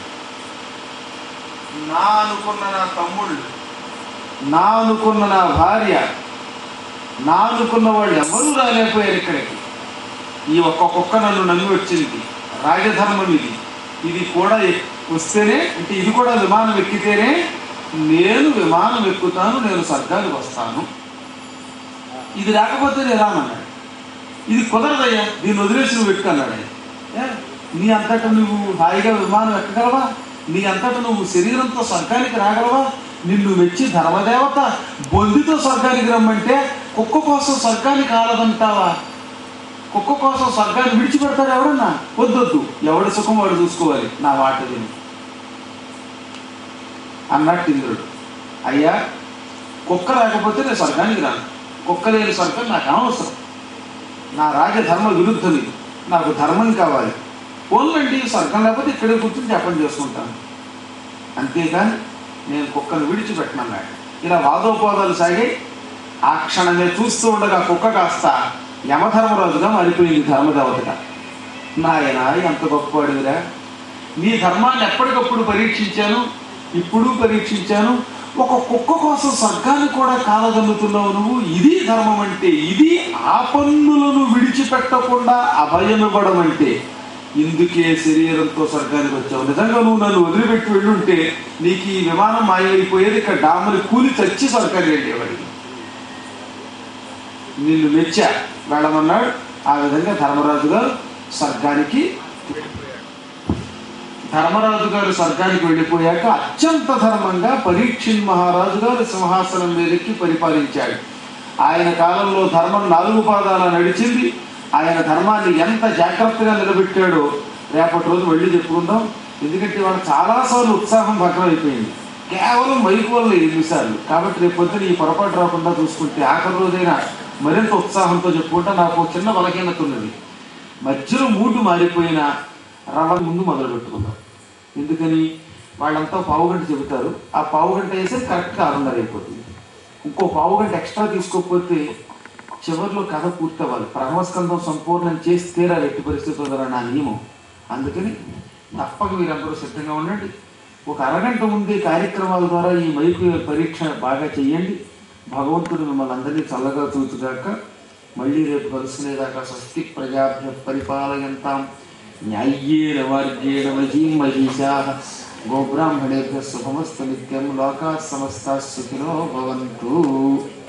నా అనుకున్న నా తమ్ముళ్ళు నా అనుకున్న నా భార్య నా అనుకున్న వాళ్ళు ఎవరూ రాలేకపోయారు ఇక్కడికి ఈ ఒక్క కుక్క నన్ను నమ్మి వచ్చింది రాజధర్మం ఇది ఇది కూడా ఎక్- వస్తేనే అంటే ఇది కూడా విమానం ఎక్కితేనే నేను విమానం ఎక్కుతాను నేను స్వర్గానికి వస్తాను ఇది రాకపోతే నేను రానన్నాడు ఇది కుదరదయ్యా దీన్ని వదిలేసి నువ్వు ఎక్కు అన్నాడు ఆయన. ఏ, నీ అంతటా నువ్వు హాయిగా విమానం ఎక్కగలవా నీ అంతటా నువ్వు శరీరంతో స్వర్గానికి రాగలవా నిన్ను మెచ్చి ధర్మదేవత బొందితో స్వర్గానికి రమ్మంటే కుక్క కోసం స్వర్గానికి ఆలదంటావా కుక్క కోసం స్వర్గాన్ని విడిచిపెడతాడు ఎవడన్నా వద్దొద్దు ఎవడి సుఖం వాడు చూసుకోవాలి నా మాట విని అన్నట్టు ఇంద్రుడు అయ్యా కుక్క రాకపోతే నేను స్వర్గానికి రాను కుక్క లేని స్వర్గం నాకు అనవసరం నా రాజధర్మ విరుద్ధం ఇది నాకు ధర్మం కావాలి పోన్లండి స్వర్గం లేకపోతే ఇక్కడే కూర్చొని జపం చేసుకుంటాను అంతేగాని నేను కుక్కను విడిచిపెట్టనన్నాడు ఇలా వాదోపాదాలు సాగి ఆ క్షణమే చూస్తూ ఉండగా కుక్క కాస్త యమధర్మరాజుగా మారిపోయింది ధర్మదేవతగా నాయన ఎంత గొప్పవాడివిరా నీ ధర్మాన్ని ఎప్పటికప్పుడు పరీక్షించాను ఇప్పుడు పరీక్షించాను ఒక కుక్క కోసం స్వర్గాన్ని కూడా కాలదన్నుతున్నావు నువ్వు ఇది ధర్మం అంటే ఇది ఆ పన్నులను విడిచిపెట్టకుండా అభయమివ్వడం అంటే ఇందుకే శరీరంతో స్వర్గానికి వచ్చావు నిజంగా నువ్వు నన్ను వదిలిపెట్టి వెళ్ళుంటే నీకు ఈ విమానం మాయమైపోయేది ఇక్కడ డాముని కూలి చచ్చి స్వర్గానికి వెళ్ళేవాడికి నిన్ను మెచ్చా వెళ్ళమన్నాడు ఆ విధంగా ధర్మరాజు గారు స్వర్గానికి ధర్మరాజు గారు స్వర్గానికి వెళ్ళిపోయాక అత్యంత ధర్మంగా పరీక్షిన్ మహారాజు గారు సింహాసనం మీదకి పరిపాలించాడు ఆయన కాలంలో ధర్మం నాలుగు పాదాల నడిచింది ఆయన ధర్మాన్ని ఎంత జాగ్రత్తగా నిలబెట్టాడో రేపటి రోజు వెళ్ళి చెప్పుకుందాం ఎందుకంటే వాళ్ళ చాలాసార్లు ఉత్సాహం భగ్నం అయిపోయింది కేవలం మైకు వల్ల ఎన్నిసార్లు కాబట్టి రేపు పొద్దున ఈ పొరపాటు రాకుండా చూసుకుంటే ఆఖరి రోజైనా మరింత ఉత్సాహంతో చెప్పుకుంటా నాకు ఒక చిన్న బలహీనత ఉన్నది మధ్యలో మూడు మారిపోయిన రవ ముందు మొదలు పెట్టుకుందాం ఎందుకని వాళ్ళంతా పావు గంట చెబుతారు ఆ పావు గంట వేస్తే కరెక్ట్గా ఆరున్నర అయిపోతుంది ఇంకో పావు గంట ఎక్స్ట్రా తీసుకోకపోతే చివరిలో కథ పూర్తవ్వాలి ప్రథమస్కందం సంపూర్ణం చేసి తీరాలి ఎట్టి పరిస్థితుల్లో ద్వారా నా నియమం అందుకని తప్పక మీరందరూ సిద్ధంగా ఉండండి ఒక అరగంట ముందే కార్యక్రమాల ద్వారా ఈ మైకు పరీక్ష బాగా చేయండి భగవంతుడు మిమ్మల్ని అందరినీ చల్లగా చూచుగాక మళ్ళీ రేపు కలుసుకునేదాకా స్వస్తి ప్రజాభ్య పరిపాలయంతాం న్యాయ్యేన మార్గేణ మహీం మహిషా గోబ్రాహ్మణేభ్య శుభమస్తు నిత్యం లోకా సమస్తా సుఖినో భవంతు